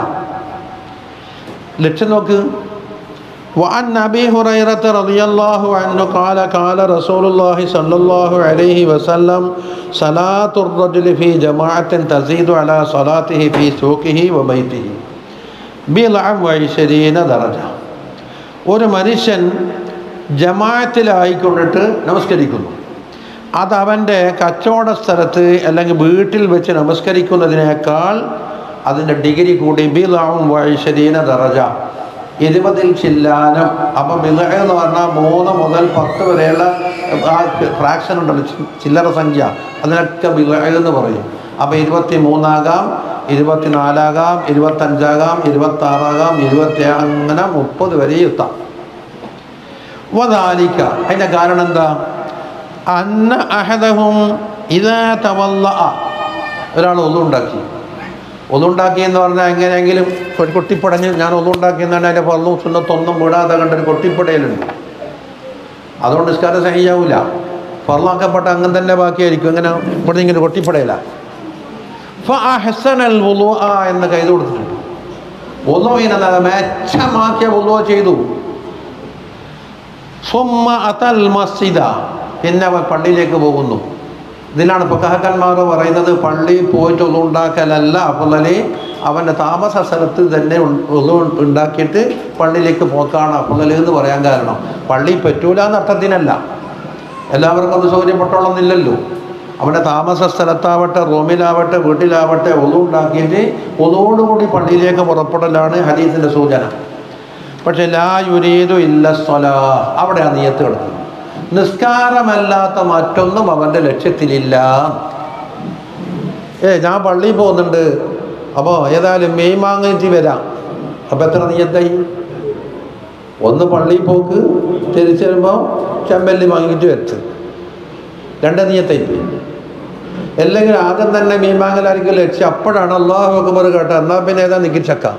ലക്ഷ്യം നോക്ക് وعن أبي هريرة رضي الله عنه قال قال رسول الله صلى الله عليه وسلم صلاة الرجل في جماعة تزيد على صلاته في سوقه وبيته بضع وعشرين درجة ഒരു മനുഷ്യൻ ജമാഅത്തിലായിക്കൊണ്ടിട്ട് നമസ്കരിക്കുന്നു അത് അവൻ്റെ കച്ചവട സ്ഥലത്ത് അല്ലെങ്കിൽ വീട്ടിൽ വെച്ച് നമസ്കരിക്കുന്നതിനേക്കാൾ അതിൻ്റെ ഡിഗ്രി കൂടി ബിലാവും വൈശരീന ദറജ ഇരുപതിൽ ചില്ലാനം അപ്പം ബില എന്ന് പറഞ്ഞാൽ മൂന്ന് മുതൽ പത്ത് വരെയുള്ള ആ ഫ്രാക്ഷൻ ഉണ്ടല്ലോ ചി- ചില്ലറ സംഖ്യ അതിനൊക്കെ ബില എന്ന് പറയും അപ്പം ഇരുപത്തി മൂന്നാകാം ഇരുപത്തിനാലാകാം ഇരുപത്തഞ്ചാകാം ഇരുപത്താറാകാം ഇരുപത്തി അങ്ങനെ മുപ്പത് വരെ എത്താം വദാലിക്ക അതിൻ്റെ കാരണം എന്താ അന്ന അഹദഹും ഇതാ തവല്ല ഒരാൾ ഒന്നുണ്ടാക്കി ഒന്നുണ്ടാക്കി എന്ന് പറഞ്ഞാൽ എങ്ങനെയെങ്കിലും ഒരു കൊട്ടിപ്പടഞ്ഞ് ഞാൻ ഒന്നുണ്ടാക്കി എന്നാണ് അതിൻ്റെ പള്ളും സുന്നത്തൊന്നും വിടാതെ കണ്ടൊരു കൊട്ടിപ്പടയലുണ്ട് അതുകൊണ്ട് നിസ്കാരം സഹിയാവില്ല ഫർലാക്കപ്പെട്ട അങ്ങനെ തന്നെ ബാക്കിയായിരിക്കും അങ്ങനെ ഇവിടെ ഇങ്ങനെ കൊട്ടിപ്പടയില്ല ഫഹസനൽ വുളു ആ എന്ന് കൈത് കൊടുത്തിട്ടുണ്ട് വുളുവിനെ മെച്ചമാക്കിയ വുളു ചെയ്തു സുമ്മ അതൽ മസ്ജിദ പിന്നെ അവൻ പള്ളിയിലേക്ക് പോകുന്നു ഇതിലാണ് ഫക്കഹക്കന്മാർ പറയുന്നത് പള്ളി പോയിട്ട് ഒന്നും ഉണ്ടാക്കലല്ല അപ്പുള്ളലി അവൻ്റെ താമസ സ്ഥലത്ത് തന്നെ ഉൺ- ഒന്നു ഉണ്ടാക്കിയിട്ട് പള്ളിയിലേക്ക് പോക്കാണ് അപ്പുള്ളലി എന്ന് പറയാൻ കാരണം പള്ളി പറ്റൂല എന്ന അർത്ഥത്തിനല്ല എല്ലാവർക്കും അത് സൗകര്യപ്പെട്ടോളന്നില്ലല്ലോ അവൻ്റെ താമസ സ്ഥലത്താവട്ടെ റൂമിലാവട്ടെ വീട്ടിലാവട്ടെ ഒന്നു ഉണ്ടാക്കിയിട്ട് ഒന്നോടുകൂടി പള്ളിയിലേക്ക് പുറപ്പെടലാണ് ഹദീസിൻ്റെ സൂചന പക്ഷെ ലാ യുരീദു ഇല്ല സ്വലാ അവിടെ ആ നീയത്ത് കിടക്കുന്നു നിസ്കാരമല്ലാത്ത മറ്റൊന്നും അവൻ്റെ ലക്ഷ്യത്തിലില്ല ഏ ഞാൻ പള്ളിയിൽ പോകുന്നുണ്ട് അപ്പോൾ ഏതായാലും മെയ് മാങ്ങിയിട്ട് വരാം അപ്പം എത്ര നീയത്തായി ഒന്ന് പള്ളിയിൽ പോക്ക് തിരിച്ചു വരുമ്പോൾ ചെമ്പല്ലി വാങ്ങിയിട്ട് വെച്ച് രണ്ട് നീയത്തായി പോയി അല്ലെങ്കിൽ ആദ്യം തന്നെ മീൻ വാങ്ങലായിരിക്കും ലക്ഷ്യം അപ്പോഴാണ് അള്ളാഹു അക്ബർ കേട്ടത് എന്നാൽ പിന്നെ ഏതാ നിൽക്കി ചക്ക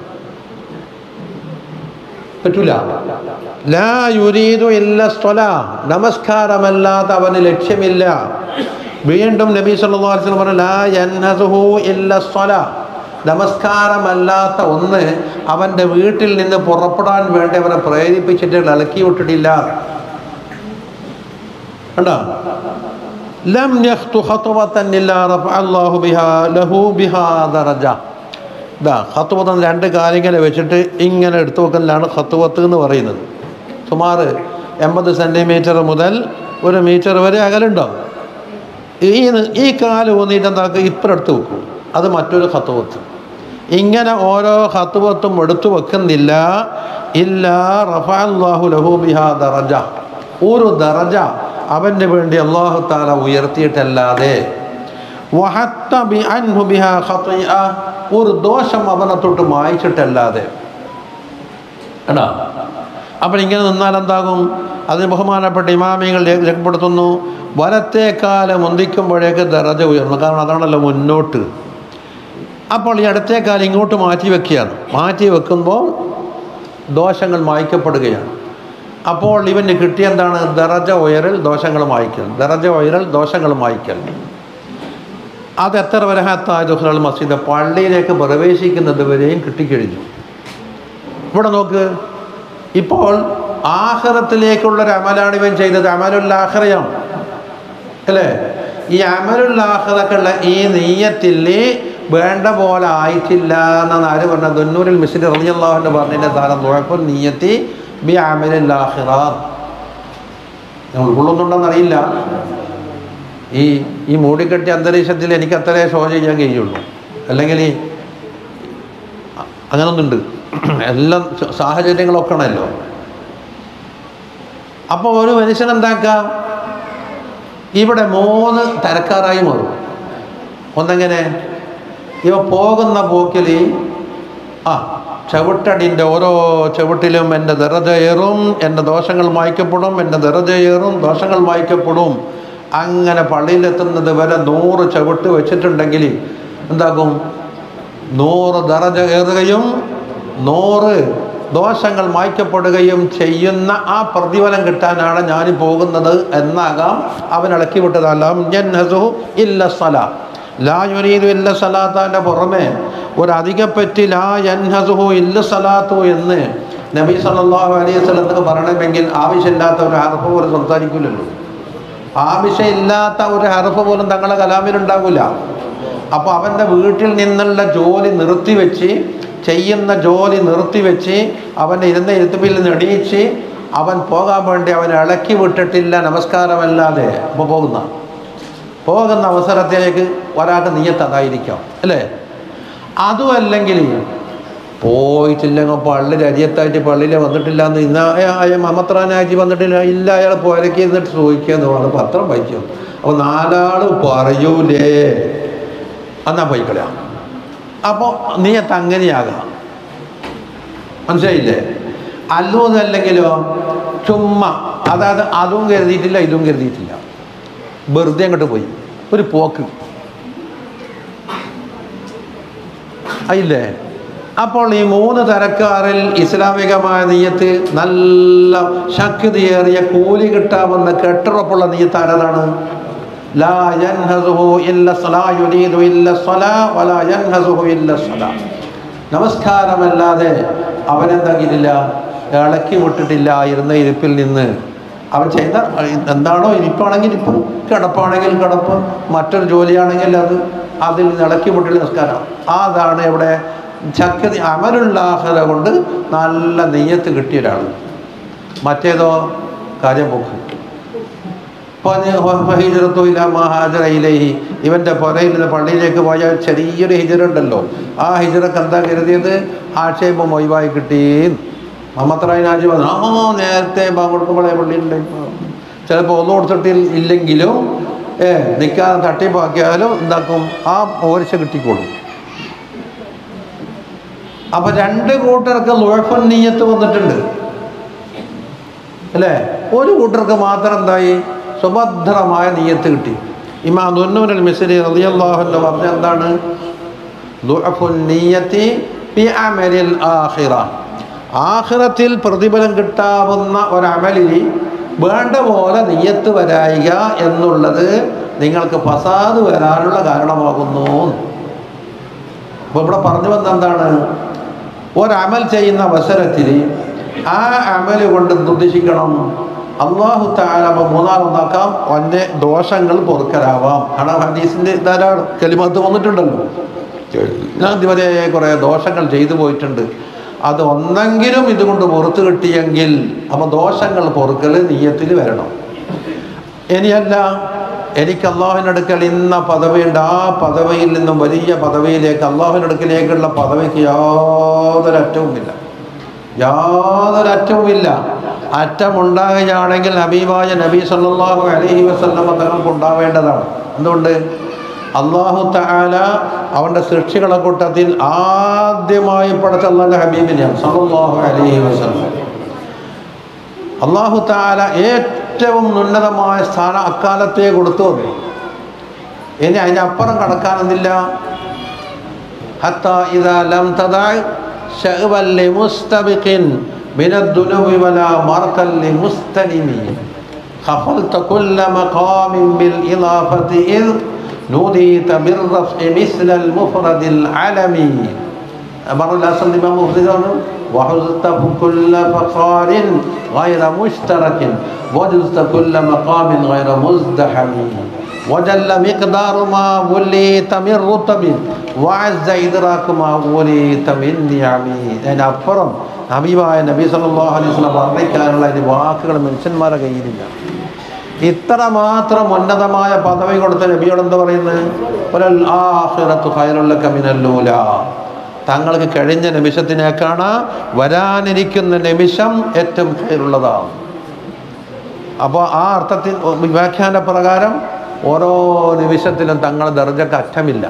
പറ്റൂല ലാ യുരീദു ഇല്ല സ്വല നമസ്കാരമല്ലാതെ അവന് ലക്ഷ്യമില്ല വീണ്ടും നബി സല്ലല്ലാഹു അലൈഹി വസല്ലം പറഞ്ഞു ലാ യൻഹസുഹു ഇല്ല സ്വല നമസ്കാരമല്ലാത്ത ഒന്ന് അവൻ്റെ വീട്ടിൽ നിന്ന് പുറപ്പെടാൻ വേണ്ടി അവനെ പ്രേരിപ്പിച്ചിട്ട് ഇളക്കി വിട്ടിട്ടില്ല കണ്ടോ ലം യഖ്തു ഖത്വതൻ ഇല്ലാ റഫഅ അല്ലാഹു ബിഹാ ലഹു ബിഹാ ദറജ ഇതാ ഖത്തുവത്ത് എന്ന് രണ്ട് കാര്യങ്ങളെ വെച്ചിട്ട് ഇങ്ങനെ എടുത്തു വെക്കലാണ് ഖത്തുവത്ത് എന്ന് പറയുന്നത് സുമാർ എൺപത് സെൻറ്റിമീറ്റർ മുതൽ ഒരു മീറ്റർ വരെ അകലുണ്ടാവും ഈ ഈ കാല് ഊന്നിയിട്ട് എന്താക്കുക ഇപ്പം എടുത്ത് വെക്കും അത് മറ്റൊരു ഖത്തുവത്ത് ഇങ്ങനെ ഓരോ ഖത്തുവത്തും എടുത്തു വെക്കുന്നില്ല ഇല്ല റഫാഹു ലഹു ബിഹാ ദറജ ഒരു ദറജ അവന് വേണ്ടി അള്ളാഹു താല ഉയർത്തിയിട്ടല്ലാതെ വഹത്ത ബി അൻഹു ബിഹാ ഖത്ഇഅ ഒരു ദോഷം അവനെ തൊട്ട് മായ്ച്ചിട്ടല്ലാതെ എടാ അപ്പോൾ ഇങ്ങനെ നിന്നാൽ എന്താകും അതിന് ബഹുമാനപ്പെട്ട ഇമാമികൾ രേ- രേഖപ്പെടുത്തുന്നു വലത്തേക്കാല് മുന്തിക്കുമ്പോഴേക്ക് ദറജ ഉയർന്നു കാരണം അതാണല്ലോ മുന്നോട്ട് അപ്പോൾ ഈ ഇടത്തേക്കാലം ഇങ്ങോട്ട് മാറ്റി വെക്കുകയാണ് മാറ്റി വെക്കുമ്പോൾ ദോഷങ്ങൾ മായ്ക്കപ്പെടുകയാണ് അപ്പോൾ ഇവന് കിട്ടിയ എന്താണ് ദറജ ഉയരൽ ദോഷങ്ങൾ മായ്ക്കൽ ദറജ ഉയരൽ ദോഷങ്ങൾ മായ്ക്കൽ അത് എത്ര വരെ ഹത്തായ ദുഹ്റൽ മസ്ജിദ് പള്ളിയിലേക്ക് പ്രവേശിക്കുന്നത് വരെയും കിട്ടിക്കഴിഞ്ഞു ഇവിടെ നോക്ക് ഇപ്പോൾ ആഹ്റത്തിലേക്കുള്ളൊരു അമലാണ് ഇവൻ ചെയ്തത് അമലുൽ ആഹ്റയാണ് അല്ലേ ഈ അമലുൽ ആഹ്റക്കുള്ള ഈ നെയ്യത്തിൽ വേണ്ട പോലെ ആയിട്ടില്ല എന്നാണ് ആര് പറഞ്ഞത് ദുന്നൂരിൽ മിസ്ലി റളിയല്ലാഹുവിൻ്റെ പറഞ്ഞതിൻ്റെ ധാരം തുഴക്കും നീയത്തി ബി അമലുൽ ആഹിറ ഉൾക്കൊള്ളുന്നുണ്ടെന്ന് അറിയില്ല ഈ ഈ മൂടിക്കെട്ടിയ അന്തരീക്ഷത്തിൽ എനിക്ക് അത്രേ ഷോ ചെയ്യാൻ കഴിയുള്ളൂ അല്ലെങ്കിൽ ഈ അങ്ങനൊന്നുണ്ട് എല്ലാം സാഹചര്യങ്ങളൊക്കെ ആണല്ലോ അപ്പോൾ ഒരു മനുഷ്യൻ എന്താക്കാം ഇവിടെ മൂന്ന് തരക്കാരായി മാറും ഒന്നെങ്ങനെ ഇവ പോകുന്ന പോക്കിൽ ആ ചവിട്ടടിൻ്റെ ഓരോ ചവിട്ടിലും എൻ്റെ ദറജയേറും എൻ്റെ ദോഷങ്ങൾ മായ്ക്കപ്പെടും എൻ്റെ ദറജയേറും ദോഷങ്ങൾ മായ്ക്കപ്പെടും അങ്ങനെ പള്ളിയിലെത്തുന്നത് വരെ നൂറ് ചവിട്ട് വെച്ചിട്ടുണ്ടെങ്കിൽ എന്താകും നൂറ് ദറജ ഏറുകയും നൂറ് ദോഷങ്ങൾ മായ്ക്കപ്പെടുകയും ചെയ്യുന്ന ആ പ്രതിഫലം കിട്ടാനാണ് ഞാൻ പോകുന്നത് എന്നാകാം അവൻ ഇളക്കി വിട്ടതല്ലാം ജന്നസു ഇല്ല സല ലാ യുരീദു ഇല്ല സലാത്താൻ്റെ പുറമെ ഒരു അധികപ്പറ്റി ലാ യൻഹസുഹു ഇല്ല സലാത്തു എന്ന് നബി സല്ലല്ലാഹു അലൈഹി വസല്ലം പറയണമെങ്കിൽ ആവശ്യമില്ലാത്ത ഒരു ഹർഫ് പോലും സംസാരിക്കില്ലല്ലോ ആവശ്യമില്ലാത്ത ഒരു ഹർഫ് പോലും തങ്ങളുടെ കലാമിലുണ്ടാകില്ല അപ്പോൾ അവൻ്റെ വീട്ടിൽ നിന്നുള്ള ജോലി നിർത്തിവെച്ച് ചെയ്യുന്ന ജോലി നിർത്തിവെച്ച് അവൻ്റെ ഇരുന്ന ഇരുത്തുപ്പിൽ നിന്ന് എണീച്ച് അവൻ പോകാൻ വേണ്ടി അവൻ ഇളക്കി വിട്ടിട്ടില്ല നമസ്കാരമല്ലാതെ അപ്പോൾ പോകുന്ന പോകുന്ന അവസരത്തിലേക്ക് ഒരാൾക്ക് നീയത്ത് അതായിരിക്കാം അല്ലേ അതുമല്ലെങ്കിൽ പോയിട്ടില്ലെങ്കിൽ പള്ളി രജിയത്തായിട്ട് പള്ളിയിൽ വന്നിട്ടില്ല എന്ന് ഇന്ന അയ മമത്രാനാജി വന്നിട്ടില്ല ഇല്ല അയാൾ പോരക്കി എന്നിട്ട് ചോദിക്കുക എന്ന് പറഞ്ഞു പത്രം വായിക്കും അപ്പോൾ നാലാൾ പറയൂലേ എന്നാ പോയിക്കളയാം അപ്പോൾ നീയത്ത് അങ്ങനെയാകാം മനസ്സിലായില്ലേ അല്ലെങ്കിലോ ചുമ്മാ അതായത് അതും കരുതിയിട്ടില്ല ഇതും കരുതിയിട്ടില്ല വെറുതെ അങ്ങോട്ട് പോയി ഒരു പോക്ക് ആയില്ലേ അപ്പോൾ ഈ മൂന്ന് തരക്കാരിൽ ഇസ്ലാമികമായ നീയത്ത് നല്ല ശക്തിയേറിയ കൂലി കിട്ടാവുന്ന കെട്ടുറപ്പുള്ള നീയത്ത് ആരതാണ് ലാ യൻഹസുഹു ഇല്ല സ്വലാ യുരീദു ഇല്ല സ്വലാ വലാ യൻഹസുഹു ഇല്ല സ്വലാ നമസ്കാരമല്ലാതെ അവനെന്താക്കിയിട്ടില്ല ഇളക്കി വിട്ടിട്ടില്ല ഇരുന്ന ഇരിപ്പിൽ നിന്ന് അവൻ ചെയ്ത എന്താണോ ഇരിപ്പാണെങ്കിൽ ഇപ്പം കിടപ്പാണെങ്കിൽ കിടപ്പ് മറ്റൊരു ജോലിയാണെങ്കിൽ അത് അതിൽ നിന്ന് ഇളക്കി വിട്ടില്ല നിസ്കാരം അതാണ് ഇവിടെ ശക്തി അമലുള്ളാഹര കൊണ്ട് നല്ല നെയ്യത്ത് കിട്ടിയ ഒരാൾ മറ്റേതോ കാര്യം പോക്ക് ഹിജറത്തുയിലാഹാജറയിലേഹി ഇവൻ്റെ പുറയിൽ നിന്ന് പള്ളിയിലേക്ക് പോയ ചെറിയൊരു ഹിജറുണ്ടല്ലോ ആ ഹിജറക്ക് എന്താ കരുതിയത് ആക്ഷേപം ഒഴിവായി കിട്ടി മമ്മത്രായി രാജി പറഞ്ഞു ആ നേരത്തെ കൊടുക്കുമ്പോഴേ പള്ളിയിലുണ്ട് ചിലപ്പോൾ ഒന്നും കൊടുത്തിട്ട് ഇല്ലെങ്കിലും ഏ നിൽക്കാതെ തട്ടിപ്പാക്കിയാലും എന്താക്കും ആ ഓരിച്ച കിട്ടിക്കോളും അപ്പൊ രണ്ട് കൂട്ടർക്ക് ലുഴഫൻ നീയത്ത് വന്നിട്ടുണ്ട് അല്ലേ ഒരു കൂട്ടർക്ക് മാത്രം എന്തായി സുഭദ്രമായ നീയത്ത് കിട്ടി ഇമാ ദുന്നൂരൽ മിസ്രി റളിയല്ലാഹു പറഞ്ഞ എന്താണ് ദുഅഫുൻ നീയത്തി ഫി അമലിൽ ആഖിറ ആഖിറത്തിൽ പ്രതിഫലം കിട്ടാവുന്ന ഒരമലിൽ വേണ്ട പോലെ നീയത്ത് വരായിക എന്നുള്ളത് നിങ്ങൾക്ക് ഫസാദ് വരാനുള്ള കാരണമാകുന്നു അപ്പോൾ ഇവിടെ പറഞ്ഞു വന്ന എന്താണ് ഒരമൽ ചെയ്യുന്ന അവസരത്തിൽ ആ അമൽ കൊണ്ട് ഉദ്ദേശിക്കണം അള്ളാഹു താലമ മൂന്നാമതാക്കാം അവൻ്റെ ദോഷങ്ങൾ പൊറുക്കലാവാം കാരണം ഹദീസിൻ്റെ ധാരാളം കലിമത്ത് വന്നിട്ടുണ്ടല്ലോ ഞാൻ ഇതുവരെ കുറേ ദോഷങ്ങൾ ചെയ്തു പോയിട്ടുണ്ട് അത് ഒന്നെങ്കിലും ഇതുകൊണ്ട് പുറത്ത് കിട്ടിയെങ്കിൽ അപ്പോൾ ദോഷങ്ങൾ പൊറുക്കൽ നീയത്തിൽ വരണം ഇനിയല്ല എനിക്ക് അള്ളാഹുവിനടുക്കൽ ഇന്ന പദവിയുണ്ട് ആ പദവിയിൽ നിന്നും വലിയ പദവിയിലേക്ക് അള്ളാഹുവിനടുക്കലേക്കുള്ള പദവിക്ക് യാതൊരു അറ്റവുമില്ല യാതൊരു അറ്റവുമില്ല അറ്റമുണ്ടാകുകയാണെങ്കിൽ ഹബീബായ നബി സല്ലല്ലാഹു അലൈഹി വസല്ലമ തങ്ങൾക്ക് ഉണ്ടാവേണ്ടതാണ് എന്തുകൊണ്ട് അള്ളാഹു തആല അവൻ്റെ സൃഷ്ടികളെ കൂട്ടത്തിൽ ആദ്യമായി പടച്ച അള്ളാഹ് ഹബീബിനെയാണ് സല്ലല്ലാഹു അലൈഹി വസല്ലം അള്ളാഹു താല ഏറ്റവും ഉന്നതമായ സ്ഥാനം അക്കാലത്തെ കൊടുത്തു വന്നു ഇനി അതിനപ്പുറം കടക്കാനൊന്നില്ല ഹത്ത ഇതാ ലം തദാ ശഅബൻ ലിമുസ്തബിഖിൻ من الذنوب ولا مرقا لمستلم خفلت كل مقام بالإضافة إذ نوديت بالرفع مثل المفرد العلمي أمر الأصل الإمام مفرد وحزت كل فخار غير مشترك وجزت كل مقام غير مزدحم وجل مقدار ما وليت من رتب وعز إدراك ما وليت من نعم അതിനപ്പുറം ഹബീബായ നബി സല്ലല്ലാഹു അലൈഹി വസല്ലം വർണ്ണിക്കാനുള്ള അതിന് വാക്കുകൾ മനുഷ്യന്മാരുടെ കയ്യിലില്ല ഇത്ര മാത്രം ഉന്നതമായ പദവി കൊടുത്ത നബിയോട് എന്താ പറയുന്നത് ഒരൽ ആഖിറത്തു ഖൈറുല്ലക മിനല്ലൂല തങ്ങൾക്ക് കഴിഞ്ഞ നിമിഷത്തിനേക്കാണ് വരാനിരിക്കുന്ന നിമിഷം ഏറ്റവും ഖൈറുള്ളതാണ് അപ്പോൾ ആ അർത്ഥത്തിൽ വ്യാഖ്യാന പ്രകാരം ഓരോ നിമിഷത്തിലും തങ്ങളുടെ ദർജക്ക് അറ്റമില്ല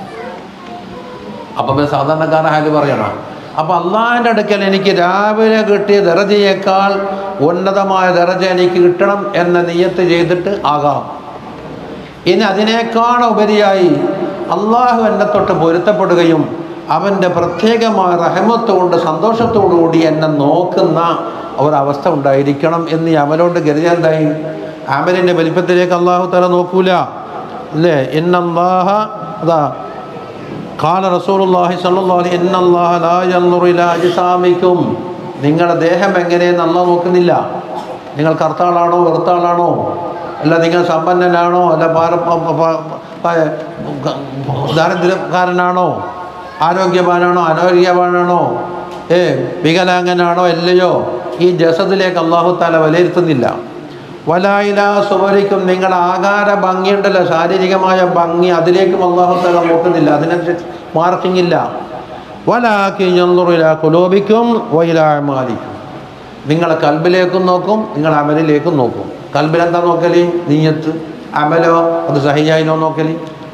അപ്പം പിന്നെ സാധാരണക്കാരായാലും പറയണം അപ്പം അള്ളാഹിൻ്റെ അടുക്കൽ എനിക്ക് രാവിലെ കിട്ടിയ ദർജയേക്കാൾ ഉന്നതമായ ദർജ എനിക്ക് കിട്ടണം എന്ന നിയത്ത് ചെയ്തിട്ട് ആകാം ഇനി അതിനേക്കാൾ ഉപരിയായി അള്ളാഹു എന്നെ തൊട്ട് പൊരുത്തപ്പെടുകയും അവൻ്റെ പ്രത്യേകമായ റഹമത്ത് കൊണ്ട് സന്തോഷത്തോടു കൂടി എന്നെ നോക്കുന്ന ഒരവസ്ഥ ഉണ്ടായിരിക്കണം എന്ന് ഈ അമലോണ്ട് കരുതിയാൽ എന്തായി അമലിൻ്റെ വലിപ്പത്തിലേക്ക് അള്ളാഹു തല നോക്കൂല അല്ലേ എന്നല്ലാഹ അതാ കാല റസൂലുള്ളാഹി സ്വല്ലല്ലാഹു അലൈഹി ഇന്നല്ലാഹ ലാ യൻദുറു ഇലാ അജ്സാമിക്കും നിങ്ങളുടെ ദേഹം എങ്ങനെയെന്ന് അള്ളാഹ് നോക്കുന്നില്ല നിങ്ങൾ കറുത്ത ആളാണോ വെറുത്ത ആളാണോ അല്ല നിങ്ങൾ സമ്പന്നനാണോ അല്ല പാര പ- പ- പ- പ- ദാരിദ്ര്യക്കാരനാണോ ആരോഗ്യവാനാണോ അനാരോഗ്യവാനാണോ ഏ വികലാംഗനാണോ അല്ലയോ ഈ ജസദിലേക്ക് അള്ളാഹു താല വിലയിരുത്തുന്നില്ല വലായില സുവരിക്കും നിങ്ങളുടെ ആകാര ഭംഗിയുണ്ടല്ലോ ശാരീരികമായ ഭംഗി അതിലേക്കും അള്ളാഹു താല നോക്കുന്നില്ല അതിനനുസരിച്ച് മാർക്കിംഗ് ഇല്ല വലാക്കി ഞന്നുറില കുലോബിക്കും വൈലാമാലിക്കും നിങ്ങളെ കൽബിലേക്കും നോക്കും നിങ്ങൾ അമലിലേക്കും നോക്കും കൽബിലെന്താ നോക്കല് നീയത്ത് അമലോ അത് സഹിയായിനോ നോക്കല്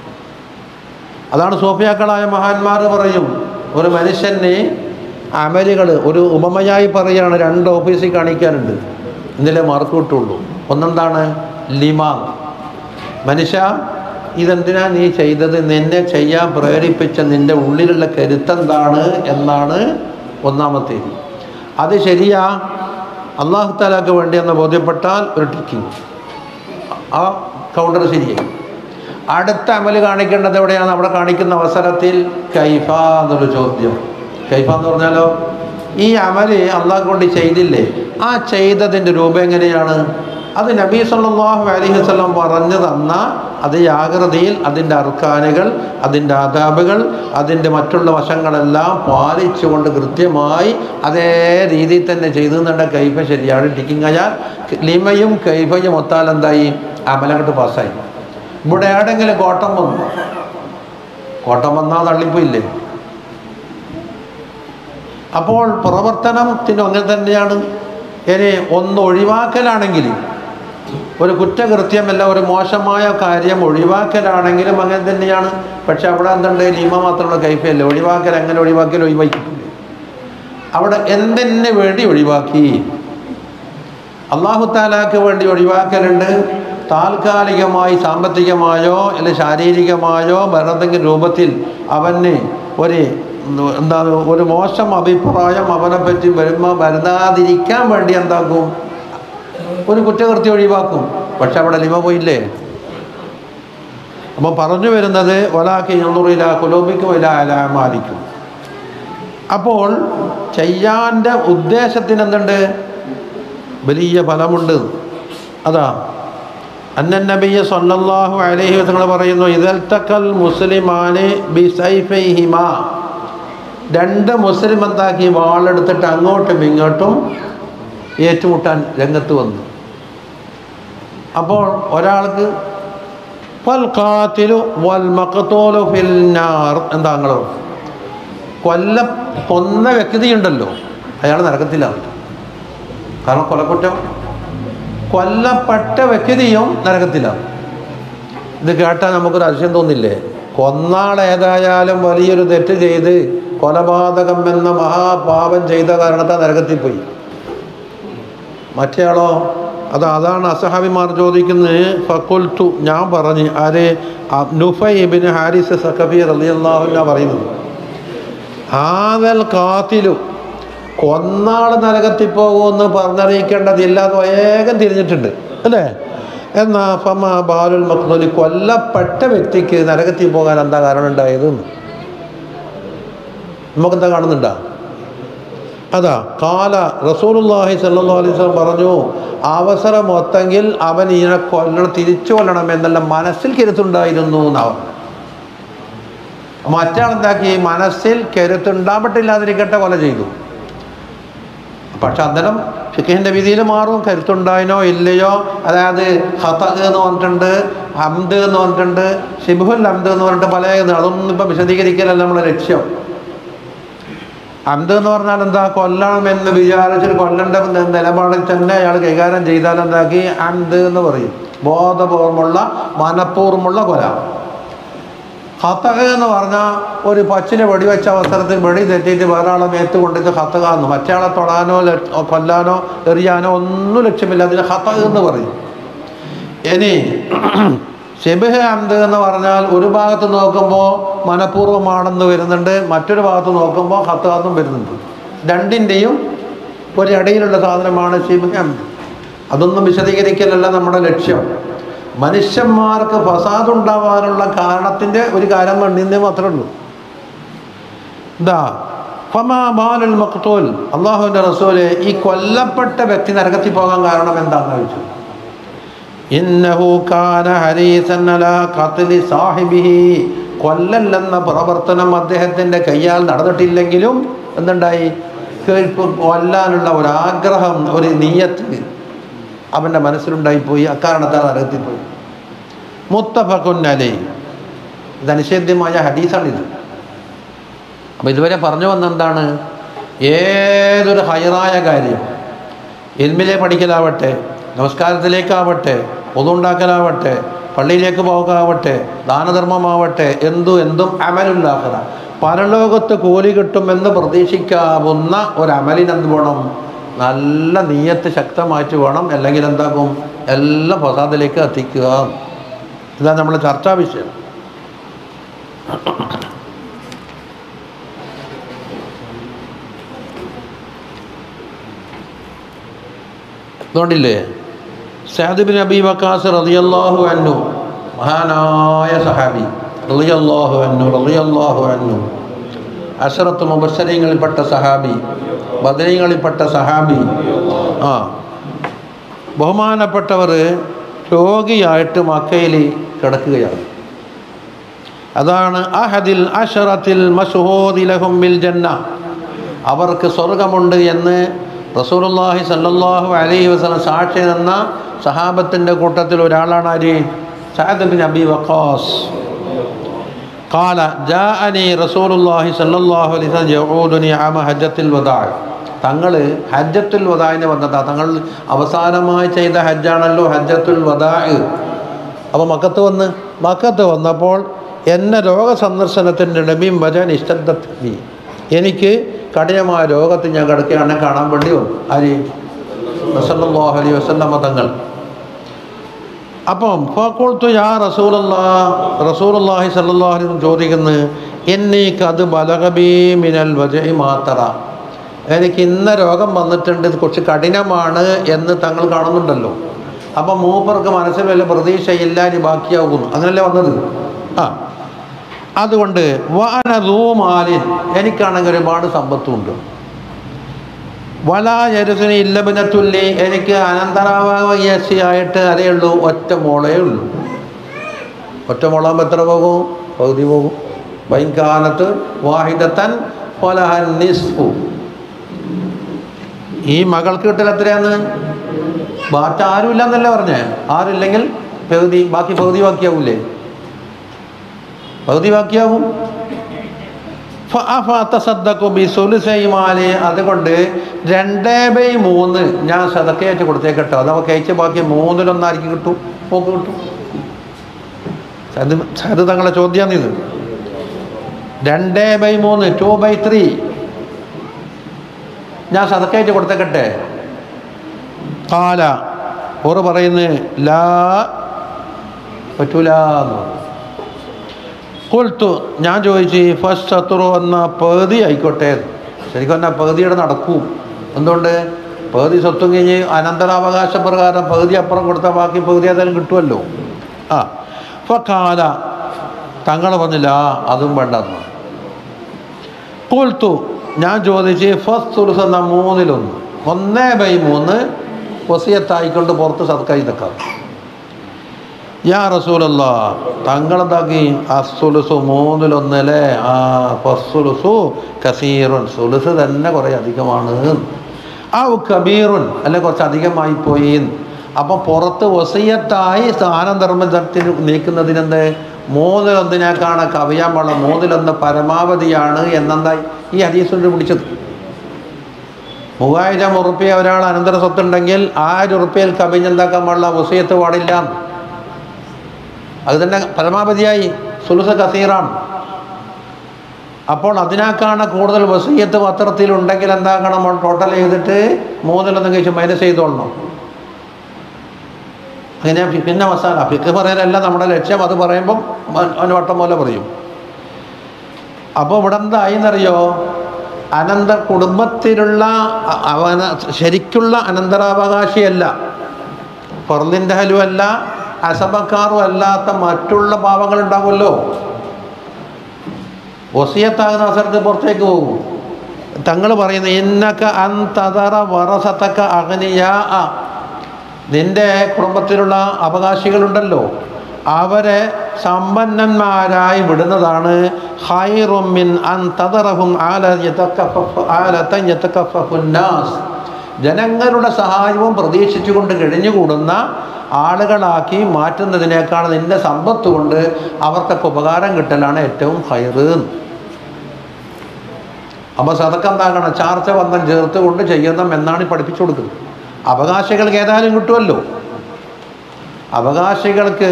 അതാണ് സോഫിയാക്കളായ മഹാന്മാർ പറയും ഒരു മനുഷ്യന് അമലുകൾ ഒരു ഉപമയായി പറയുകയാണ് രണ്ട് ഓഫീസിൽ കാണിക്കാനുണ്ട് ഇതിലെ മാർക്ക് കിട്ടുള്ളൂ ഒന്നെന്താണ് ലിമാ മനുഷ്യ ഇതെന്തിനാ നീ ചെയ്തത് നിന്നെ ചെയ്യാൻ പ്രേരിപ്പിച്ച നിന്റെ ഉള്ളിലുള്ള കരുത്തെന്താണ് എന്നാണ് ഒന്നാമത്തേത് അത് ശരിയാ അള്ളാഹു താലാക്ക് വേണ്ടി എന്ന് ബോധ്യപ്പെട്ടാൽ ഒരു ടിക്കിങ് ആ കൗണ്ടർ ശരിയായി അടുത്ത അമല് കാണിക്കേണ്ടത് എവിടെയാണ് അവിടെ കാണിക്കുന്ന അവസരത്തിൽ കൈഫ എന്നൊരു ചോദ്യം കൈഫ എന്ന് പറഞ്ഞാലോ ഈ അമല് അള്ളാഹ് കൊണ്ട് ചെയ്തില്ലേ ആ ചെയ്തതിൻ്റെ രൂപം എങ്ങനെയാണ് അത് നബീ സല്ലല്ലാഹു അലൈഹി വസല്ലം പറഞ്ഞു തന്ന അതേ ആകൃതിയിൽ അതിൻ്റെ അർക്കാനുകൾ അതിൻ്റെ ആദാബുകൾ അതിൻ്റെ മറ്റുള്ള വശങ്ങളെല്ലാം പാലിച്ചുകൊണ്ട് കൃത്യമായി അതേ രീതിയിൽ തന്നെ ചെയ്തു നിന്ന കൈഫ ശരിയാണ് ടിക്കിങ് ആയാൽ ലിമയും കൈഫയും ഒത്താൽ എന്തായി അമലങ്ങോട്ട് പാസ്സായി ഇവിടെ എവിടെങ്കിലും കോട്ടം വന്നു കോട്ടം വന്നാൽ തള്ളിപ്പോയില്ലേ അപ്പോൾ പ്രവർത്തനത്തിന് അങ്ങനെ തന്നെയാണ് ഇനി ഒന്ന് ഒഴിവാക്കലാണെങ്കിൽ ഒരു കുറ്റകൃത്യമല്ല ഒരു മോശമായ കാര്യം ഒഴിവാക്കലാണെങ്കിലും അങ്ങനെ തന്നെയാണ് പക്ഷെ അവിടെ എന്തുണ്ട് ലീമ മാത്രമുള്ള കൈഫയല്ല ഒഴിവാക്കൽ എങ്ങനെ ഒഴിവാക്കൽ ഒഴിവാക്കിയിട്ടില്ല അവിടെ എന്തിന് വേണ്ടി ഒഴിവാക്കി അള്ളാഹു താലാക്ക് വേണ്ടി ഒഴിവാക്കലുണ്ട് താൽക്കാലികമായി സാമ്പത്തികമായോ അല്ലെങ്കിൽ ശാരീരികമായോ വേറെന്തെങ്കിലും രൂപത്തിൽ അവന് ഒരു എന്താ ഒരു മോശം അഭിപ്രായം അവനെ പറ്റി വരുമ്പോൾ വരുതാതിരിക്കാൻ വേണ്ടി എന്താക്കും ഒരു കുറ്റകൃത്യം ഒഴിവാക്കും പക്ഷെ അവിടെ ലിമ പോയില്ലേ അപ്പോൾ പറഞ്ഞു വരുന്നത് ഒലാക്കി ഞണ്ണൂറില കുലോബിക്കും ഇല അലാമാലിക്കും അപ്പോൾ ചെയ്യാൻ്റെ ഉദ്ദേശത്തിന് എന്തുണ്ട് വലിയ ഫലമുണ്ട് അതാ അന്നൻ നബിയ സല്ലല്ലാഹു അലൈഹി വസല്ലം പറയുന്നു ഇദൽതക്കൽ മുസ്ലിമാനെ ബിസൈഫൈഹിമ രണ്ട് മുസ്ലിം എന്താക്കി വാളെടുത്തിട്ട് അങ്ങോട്ടും ഇങ്ങോട്ടും ഏറ്റുമുട്ടാൻ രംഗത്ത് വന്നു അപ്പോൾ ഒരാൾക്ക് ഫൽ ഖാത്തിലു വൽ മഖ്തൂലു ഫിൽ നാർ എന്താങ്ങളോ കൊല്ല കൊന്ന വ്യക്തിയുണ്ടല്ലോ അയാൾ നരകത്തിലാണ് കാരണം കൊലക്കുറ്റം കൊല്ലപ്പെട്ട വ്യക്തിയും നരകത്തിലാണ് ഇത് കേട്ടാൽ നമുക്കൊരു അതിശയം തോന്നില്ലേ കൊന്നാൾ ഏതായാലും വലിയൊരു തെറ്റ് ചെയ്ത് കൊലപാതകം എന്ന മഹാപാപം ചെയ്ത കാരണത്താൽ നരകത്തിൽ പോയി മറ്റേയാളോ അത് അതാണ് അസഹാബിമാർ ചോദിക്കുന്നത് ഫക്കുൽത്തു ഞാൻ പറഞ്ഞ് ആര് നുഫൈ ഇബിന് ഹാരിസ് സഖഫി റളിയല്ലാഹു അൻഹു പറയുന്നത് ആദൽ കാത്തിലു കൊന്നാൾ നരകത്തിൽ പോകുമെന്ന് പറഞ്ഞറിയിക്കേണ്ടതില്ല അത് വേഗം തിരിഞ്ഞിട്ടുണ്ട് അല്ലേ എന്നാ ഫമ ബാലുൽ മഖ്ദൂലി കൊല്ലപ്പെട്ട വ്യക്തിക്ക് നരകത്തിൽ പോകാൻ എന്താ കാരണം ഉണ്ടായത് നമുക്കെന്താ കാണുന്നുണ്ടോ അതാ കാല റസൂലുള്ളാഹി സല്ലല്ലാഹു അലൈഹി വസല്ലം പറഞ്ഞു അവസരം ഒത്തെങ്കിൽ അവൻ ഇതിനെ കൊല്ലണം തിരിച്ചു കൊല്ലണം എന്നുള്ള മനസ്സിൽ കരുത്തുണ്ടായിരുന്നു എന്നാവും മറ്റാളെന്താക്കി മനസ്സിൽ കരുത്തുണ്ടാവട്ടില്ലാതിരിക്കട്ടെ കൊല ചെയ്തു പക്ഷെ അന്നേരം ഫിഖിൻ്റെ വിധിയിൽ മാറും കരുത്തുണ്ടായിനോ ഇല്ലയോ അതായത് ഹത എന്ന് പറഞ്ഞിട്ടുണ്ട് ഹംദ് എന്ന് പറഞ്ഞിട്ടുണ്ട് ഷിബുൽ ഹംദ് എന്ന് പറഞ്ഞിട്ട് പല ഇത് അതൊന്നും ഇപ്പം വിശദീകരിക്കലല്ല നമ്മളെ ലക്ഷ്യം ഹംദ് എന്ന് പറഞ്ഞാൽ എന്താ കൊല്ലണമെന്ന് വിചാരിച്ചിട്ട് കൊല്ലണ്ട ന- നിലപാടിൽ തന്നെ അയാൾ കൈകാര്യം ചെയ്താൽ എന്താക്കി ഹംദ് എന്ന് പറയും ബോധപൂർവമുള്ള മനഃപൂർവമുള്ള കൊല ഹത്തക എന്ന് പറഞ്ഞാൽ ഒരു പച്ചിനെ വെടിവെച്ച അവസരത്തിൽ വെടി തെറ്റിയിട്ട് വേറെ ആളെ മേത്ത് കൊണ്ടിട്ട് ഹത്തക എന്ന് മറ്റയാളെ തൊടാനോ ല- കൊല്ലാനോ എറിയാനോ ഒന്നും ലക്ഷ്യമില്ല അതിന് ഹത്തക എന്ന് പറയും ഇനി ഷെബിഹ് അന്ത് എന്ന് പറഞ്ഞാൽ ഒരു ഭാഗത്ത് നോക്കുമ്പോൾ മനഃപൂർവ്വമാണെന്ന് വരുന്നുണ്ട് മറ്റൊരു ഭാഗത്ത് നോക്കുമ്പോൾ ഹത്താന്നും വരുന്നുണ്ട് രണ്ടിൻ്റെയും ഒരു ഇടയിലുള്ള സാധനമാണ് ഷിബിഹ് അന്ത് അതൊന്നും വിശദീകരിക്കലല്ല നമ്മുടെ ലക്ഷ്യം മനുഷ്യന്മാർക്ക് ഫസാദ് ഉണ്ടാവാനുള്ള കാരണത്തിൻ്റെ ഒരു കാര്യം വേണ്ടി മാത്രമേ ഉള്ളൂ ഇതാ ഫമാ ബാലുൽ മഖ്തൂൽ അള്ളാഹുവിൻ്റെ റസൂല് ഈ കൊല്ലപ്പെട്ട വ്യക്തി നരകത്തിൽ പോകാൻ കാരണം എന്താണെന്ന് ചോദിച്ചു ഇന്നഹു കാന ഹരീസൻ അലാ ഖത്ലി സാഹിബിഹി കൊല്ലല്ലെന്ന പ്രവർത്തനം അദ്ദേഹത്തിൻ്റെ കയ്യാൽ നടന്നിട്ടില്ലെങ്കിലും എന്തുണ്ടായി കേൾപ്പ് കൊല്ലാനുള്ള ഒരു ആഗ്രഹം ഒരു നീയത്ത് അവൻ്റെ മനസ്സിലുണ്ടായിപ്പോയി അക്കാരണത്താൽ നരകത്തിൽ പോയി മുത്തഫക്കുന്നലേ ഇത് അനിഷേധ്യമായ ഹദീസാണിത് അപ്പോൾ ഇതുവരെ പറഞ്ഞു വന്നെന്താണ് ഏതൊരു ഹൈറായ കാര്യം എൽമിലെ പഠിക്കലാവട്ടെ നമസ്കാരത്തിലേക്കാവട്ടെ ഒന്നുണ്ടാക്കലാവട്ടെ പള്ളിയിലേക്ക് പോകാവട്ടെ ദാനധർമ്മമാവട്ടെ എന്തു എന്തും അമലുല്ലാഹത പരലോകത്ത് കൂലി കിട്ടുമെന്ന് പ്രതീക്ഷിക്കാവുന്ന ഒരു അമലിനെന്ത് വേണം നല്ല നീയത്ത് ശക്തമായിട്ട് വേണം അല്ലെങ്കിൽ എന്താക്കും എല്ലാം ഫസാദിലേക്ക് എത്തിക്കുക ഇതാണ് നമ്മുടെ ചർച്ചാ വിഷയം അതുകൊണ്ടില്ലേ സാദിബിൻ അബി വക്കാസ് റളിയല്ലാഹു അന്നു മഹാനായ സഹാബി റളിയല്ലാഹു അന്നു റളിയല്ലാഹു അന്നു അഷറത്ത് മുബശ്ശരീങ്ങളിൽപ്പെട്ട സഹാബി ബദരീങ്ങളിൽപ്പെട്ട സഹാബി ആ ബഹുമാനപ്പെട്ടവർ രോഗിയായിട്ട് മക്കയിൽ കിടക്കുകയാണ് അതാണ് അഹദിൽ അഷറത്തിൽ മഷഹൂദിലഹും ബിൽ ജന്ന അവർക്ക് സ്വർഗമുണ്ട് എന്ന് റസൂലുള്ളാഹി സല്ലല്ലാഹു അലൈഹി വസല്ലം സാക്ഷി നിന്ന സഹാബത്തിൻ്റെ കൂട്ടത്തിൽ ഒരാളാണ് ആര് സഅദ് ബിൻ അബി വഖാസ് قال جاءني رسول الله صلى الله عليه وسلم يعودني عام حجة الوداع തങ്ങൾ ഹജ്ജത്തുൽ വദാഇന് വന്നതാ തങ്ങൾ അവസാനമായി ചെയ്ത ഹജ്ജാണല്ലോ ഹജ്ജത്തുൽ വദാ അപ്പോൾ മക്കത്ത് വന്ന് മക്കത്ത് വന്നപ്പോൾ എന്നെ രോഗ സന്ദർശനത്തിൻ്റെ ഡബിയും വചൻ ഇഷ്ടത്തി എനിക്ക് കഠിനമായ രോഗത്തിൽ ഞാൻ കിടക്കുകയാണ് കാണാൻ വേണ്ടി വന്നു ആര് വസല്ലാഹു അലൈഹി വസല്ലമ തങ്ങൾ അപ്പം ഫാക്കുൾത്തു യാ റസൂലല്ലാ റസൂലുള്ളാഹി സല്ലല്ലാഹു അലൈഹി വസല്ലം ചോദിക്കുന്നു എന്നീക്ക് അത് ബലഗബീ മിനൽ വജഇ മാത്തറ എനിക്ക് ഇന്ന രോഗം വന്നിട്ടുണ്ട് ഇത് കുറച്ച് കഠിനമാണ് എന്ന് തങ്ങൾ കാണുന്നുണ്ടല്ലോ അപ്പം മൂപ്പർക്ക് മനസ്സിൽ വല്ല പ്രതീക്ഷയില്ല ഇനി ബാക്കിയാകുന്നു അങ്ങനല്ലേ വന്നത് ആ അതുകൊണ്ട് വാനദൂമാലിൻ എനിക്കാണെങ്കിൽ ഒരുപാട് സമ്പത്തുണ്ട് വലാ ജരുസിന് ഇല്ലബിനത്തുല്ലി എനിക്ക് അനന്തരാവകാശിയായിട്ട് അതേ ഉള്ളൂ ഒറ്റ മോളേ ഉള്ളൂ ഒറ്റ മോളാകുമ്പോൾ എത്ര പോകും പകുതി പോകും വൈകാലത്ത് വാഹിദത്തൻ ഫലഹൻ നിസ്ഫു ഈ മകൾക്ക് കിട്ടൽ എത്രയാന്ന് ബാറ്റ ആരുമില്ല എന്നല്ലേ പറഞ്ഞേ ആരുമില്ലെങ്കിൽ പകുതി ബാക്കി പകുതി ബാക്കിയാവൂലേ പകുതി ബാക്കിയാവും ബിസുലുസൈമാല് അതുകൊണ്ട് രണ്ടേ ബൈ മൂന്ന് ഞാൻ സതക്കയായിട്ട് കൊടുത്തേക്കട്ടോ അത് നമുക്ക് അയച്ച് ബാക്കി മൂന്നിലൊന്നായിരിക്കും കിട്ടും പോക്ക് കിട്ടും അത് അത് തങ്ങളെ ചോദ്യമാണ് ഇത് രണ്ടേ ബൈ മൂന്ന് ടു ബൈ ത്രീ ഞാൻ സതക്കയായിട്ട് കൊടുത്തേക്കട്ടെ കാല ഓറ് പറയുന്നത് ലാ പറ്റൂല എന്ന് പറഞ്ഞു കൊൽത്തു ഞാൻ ചോദിച്ചു ഫസ്റ്റ് അത്തുറു എന്ന പകുതി ആയിക്കോട്ടെ ശരിക്കും പറഞ്ഞാൽ പകുതിയുടെ നടക്കൂ എന്തുകൊണ്ട് പകുതി സ്വത്തും കഴിഞ്ഞ് അനന്തരാവകാശ പ്രകാരം പകുതി അപ്പുറം കൊടുത്താൽ ബാക്കി പകുതി ഏതായാലും കിട്ടുമല്ലോ ആ അപ്പോൾ കാല തങ്ങൾ പറഞ്ഞില്ല അതും വേണ്ടെന്ന് കൊൽത്തു ഞാൻ ചോദിച്ച് ഫസ്റ്റ് തുലുസ് എന്ന മൂന്നിലൊന്ന് ഒന്നേ ബൈ മൂന്ന് വസിയത്തായിക്കൊണ്ട് പുറത്ത് സത്കായി നിൽക്കാം യാ റസൂലല്ല തങ്ങളെന്താക്കി അസുലുസു മൂന്നിലൊന്നല്ലേ ആ ഫസുലുസു കസീറുൻ സുലുസ് തന്നെ കുറേ അധികമാണ് ആ കബീറുൻ അല്ലെ കുറച്ച് അധികമായി പോയി അപ്പം പുറത്ത് വസീയത്തായി സ്ഥാനം ധർമ്മത്തിന് നീക്കുന്നതിനെന്ത് മൂന്നിലൊന്നിനേക്കാണ് കവിയാൻ പാടില്ല മൂന്നിലൊന്ന് പരമാവധിയാണ് എന്നെന്തായി ഈ ഹദീസുണ്ട് പിടിച്ചത് മൂവായിരം ഉറുപ്പ്യ ഒരാൾ അനന്തര സ്വത്തുണ്ടെങ്കിൽ ആയിരം ഉറുപ്പ്യയിൽ കവിഞ്ഞെന്താക്കാൻ പാടില്ല വസീയത്ത് പാടില്ല അത് തന്നെ പരമാവധിയായി സുലുസ കസീറാണ് അപ്പോൾ അതിനേക്കാണ് കൂടുതൽ വസീയത്ത് പത്രത്തിലുണ്ടെങ്കിൽ എന്താക്കണം ടോട്ടൽ ചെയ്തിട്ട് മൂന്നിലൊന്നും കഴിച്ച് മൈനസ് ചെയ്തോളണം അങ്ങനെ പിന്നെ മസാല ഫിക്ക് പറയാനല്ല നമ്മുടെ ലക്ഷ്യം അത് പറയുമ്പം അവന് വട്ടം പോലെ പറയും അപ്പോൾ ഇവിടെ എന്തായിന്നറിയോ അനന്ത കുടുംബത്തിലുള്ള അ- അവന ശരിക്കുള്ള അനന്തരാവകാശിയല്ല ഫർദിൻ്റെ ഹലുവല്ല അസബക്കാറും അല്ലാത്ത മറ്റുള്ള പാവങ്ങൾ ഉണ്ടാവുമല്ലോ വസിയത്താകുന്ന അവസരത്തിൽ പുറത്തേക്ക് പോകും തങ്ങൾ പറയുന്നത് ഇന്നക്ക അന്തതറ വറസത്തക്ക അഗ്നിയ നിന്റെ കുടുംബത്തിലുള്ള അവകാശികളുണ്ടല്ലോ അവരെ സമ്പന്നന്മാരായി വിടുന്നതാണ് ഹൈറുമിൻ അൻ തദറഹും ആല യതക്കഫഫ് ആലതൻ യതക്കഫഫുന്നാസ് ജനങ്ങളുടെ സഹായവും പ്രതീക്ഷിച്ചുകൊണ്ട് കഴിഞ്ഞുകൂടുന്ന ആളുകളാക്കി മാറ്റുന്നതിനേക്കാൾ നിന്റെ സമ്പത്ത് കൊണ്ട് അവർക്കൊക്കെ ഉപകാരം കിട്ടലാണ് ഏറ്റവും ഹൈറ് അപ്പോൾ സതക്കം എന്താകണം ചാർച്ച ബന്ധം ചേർത്ത് കൊണ്ട് ചെയ്യണം എന്നാണ് ഈ പഠിപ്പിച്ചു കൊടുക്കുന്നത് അവകാശികൾക്ക് ഏതായാലും കിട്ടുമല്ലോ അവകാശികൾക്ക്